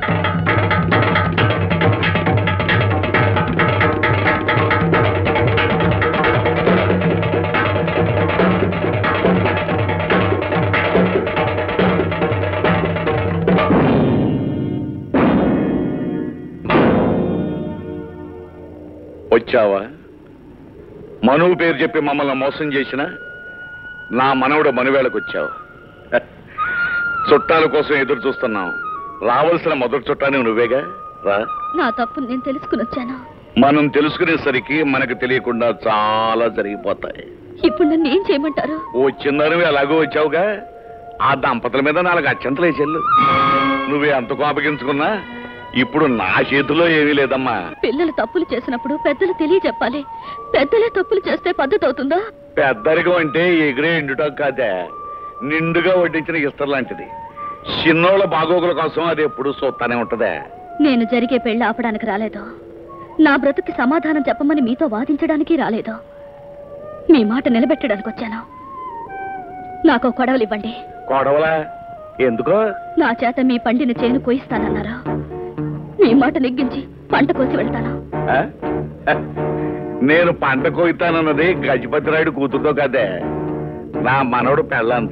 వచ్చావా మనువు పేరు చెప్పి మమ్మల్ని మోసం చేసిన నా మనవడు మనువేళకు వచ్చావు హ, చుట్టాల కోసం ఎదురు చూస్తున్నాం రావాల్సిన మొదటి చుట్టాన్ని నువ్వేగా రా నా తప్పు నేను తెలుసుకుని వచ్చాను మనం తెలుసుకునేసరికి మనకు తెలియకుండా చాలా జరిగిపోతాయి ఇప్పుడు నన్ను ఏం చేయమంటారు ఓ చిన్నవి ఎలాగో వచ్చావుగా ఆ దంపతుల మీద నాలుగు అత్యంతలే చెల్లు నువ్వే అంత కోపగించుకున్నా ఇప్పుడు నా చేతిలో ఏమీ లేదమ్మా పిల్లలు తప్పులు చేసినప్పుడు పెద్దలు తెలియజెప్పాలి పెద్దలే తప్పులు చేస్తే పద్ధతి అవుతుందా పెద్దరికం అంటే ఎగిరే ఎండుటం కాదే నిండుగా వడ్డించిన ఇస్తర్ లాంటిది చిన్నోళ్ళ బాగోగుల కోసం అది ఎప్పుడు చూస్తానే ఉంటదే నేను జరిగే పెళ్లి ఆపడానికి రాలేదు నా బ్రతుకి సమాధానం చెప్పమని మీతో వాదించడానికి రాలేదు మీ మాట నిలబెట్టడానికి వచ్చాను నాకు కొడవలు ఇవ్వండి కొడవలా ఎందుకో నా చేత మీ పండిన చేను కోయిస్తానన్నారు మీ మాట నెగ్గించి పంట కోసి వెళ్తాను ఆ? హ, నేను పంట కోయితానన్నది గజపతిరాయుడు కూతురుతో కదే నా మనవడు పెళ్ళంత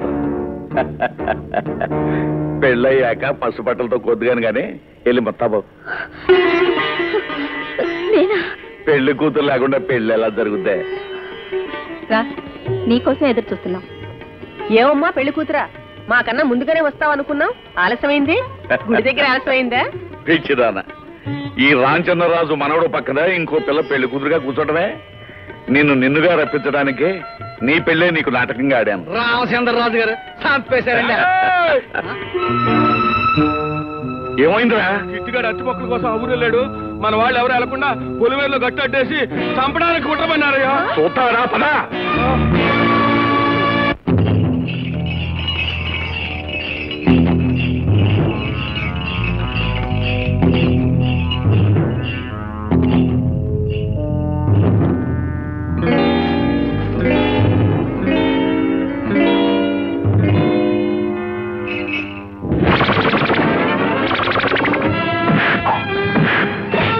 పెళ్ళయ్యాక పసుపట్టలతో కొద్దిగాను గాని వెళ్ళి మొత్తాబో నేనా పెళ్లి కూతురు లేకుండా పెళ్లి ఎలా జరుగుద్దే రా నీకోసం ఎదురు చూస్తున్నాం ఏమమ్మా పెళ్లి కూతురా మాకన్నా ముందుగానే వస్తావు అనుకున్నాం ఆలస్యమైంది గుడి దగ్గర ఆలస్యమైందా పిచ్చిదాన ఈ రామచంద్రరాజు మనవడు పక్కన ఇంకో పిల్ల పెళ్లి కూతురుగా కూర్చోటమే నిన్ను నిన్నుగా రప్పించడానికి నీ పెళ్ళే నీకు నాటకంగా ఆడాను రామచంద్రరాజు గారు చంపేశారండి ఏమైందిరా చిట్టుగాడు అచ్చుపక్కల కోసం ఆ ఊరు వెళ్ళాడు మన వాళ్ళు ఎవరు వెళ్లకుండా పొలిమేరలో గట్టేసి చంపడానికి కుట్రమన్నారయ్యా చూస్తావరా పదా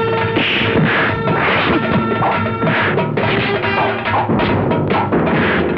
ఆ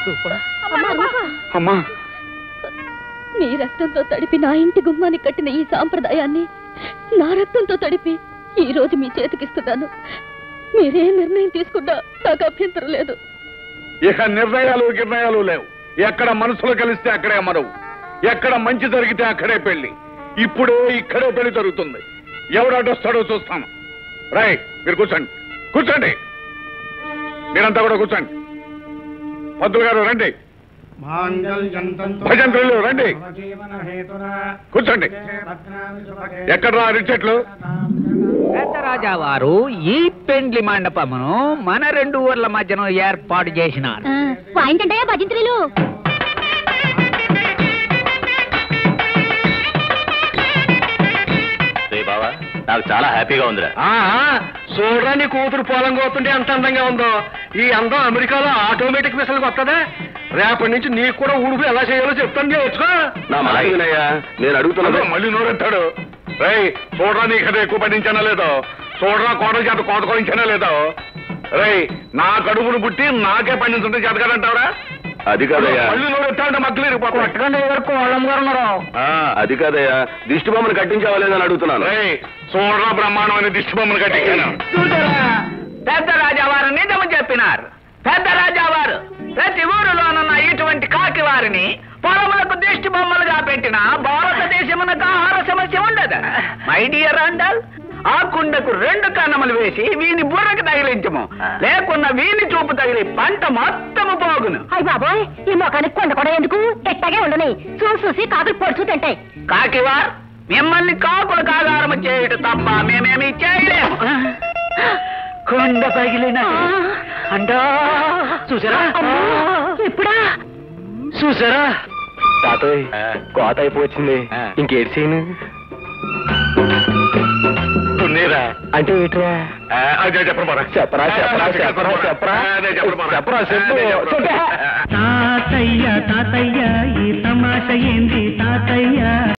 అమ్మా మీ రక్తంతో తడిపి నా ఇంటి గుమ్మాన్ని కట్టిన ఈ సాంప్రదాయాన్ని నా రక్తంతో తడిపి ఈ రోజు మీ చేతికిస్తున్నాను మీరే నిర్ణయం తీసుకున్నా నాకు అభ్యంతరం లేదు ఇక నిర్ణయాలు గిర్ణయాలు లేవు ఎక్కడ మనసులు కలిస్తే అక్కడే మనవు ఎక్కడ మంచి జరిగితే అక్కడే పెళ్లి ఇప్పుడే ఇక్కడే పెళ్లి జరుగుతుంది ఎవడు అడ్డొస్తాడో చూస్తాను రై మీరు కూర్చోండి కూర్చోండి మీరంతా కూడా కూర్చోండి పంతులు గారు రండి భజంత్రులు రండి కూర్చోండి ఎక్కడ రా చెట్లు పెద్దరాజా వారు ఈ పెండ్లి మండపమును మన రెండు ఊర్ల మధ్యన ఏర్పాటు చేసినారు ఏంటంటే భజంత్రులు రే బావా నాకు చాలా హ్యాపీగా ఉందిరా చూడరా నీ కూతురు పొలం కోతుంటే ఎంత అందంగా ఉందో ఈ అందం అమెరికాలో ఆటోమేటిక్ మిషన్కి వస్తుందా రేపటి నుంచి నీకు కూడా ఉడుపు ఎలా చేయాలో చెప్తాను నేర్చుకో నా మాట వినయ్యా నేను అడుగుతున్నా మళ్ళీ నోరెత్తాడు రై చూడరా నీ కదా ఎక్కువ పడించానా లేదో చూడరా కోట చేత కోత కోయించానా లేదో రై నా కడుపును పుట్టి నాకే పండించుంటే చేత కదంటావరా అది కాదయ్యా. మళ్ళీ నోరెత్తాడంటే మక్కలు కొట్టకండి గారు కోళ్ళం గారు ఉన్నారు అది కాదయ్యా దిష్టి బొమ్మను కట్టించావా లేదని అడుగుతున్నాను చూడరా బ్రహ్మాండమైన దిష్టి బొమ్మను కట్టించాను చూసారా పెద్ద రాజా వారు నిజము చెప్పినారు పెద్ద రాజా వారు ప్రతి ఊరిలోనున్న ఇటువంటి కాకి వారిని పొలములకు దిష్టి బొమ్మలుగా పెట్టిన భారతదేశమునకు ఆహార సమస్య ఉండదు మై డియర్ అండల్ ఆ కుండకు రెండు కన్నములు వేసి వీని బుర్రకు తగిలించము లేకున్నా వీని చూపు తగిలి పంట మొత్తము పోగును అయ్య బాబోయ్ ఈ మొఖానికి కొండ కూడా ఎందుకు ఎట్టాగే ఉండని చూసి చూసి కాకులు పొడుచు తింటాయి కాకివార్ మిమ్మల్ని కాకులు కాగారము చేయుట తప్ప మేమేమి చేయలేము కొండ పగిలిన అంటా చూసారా ఎప్పుడా చూసారా తాతయ్య కోత అయిపోవచ్చింది ఇంకేడ్చేయను నీరా అంటే ఏట్రా అదే చెప్పరా చెప్పరా చెప్పరా చెప్పరా చెప్పరా చెప్పరా చెప్పు తాతయ్య తాతయ్య ఈ తమాష ఏంది తాతయ్య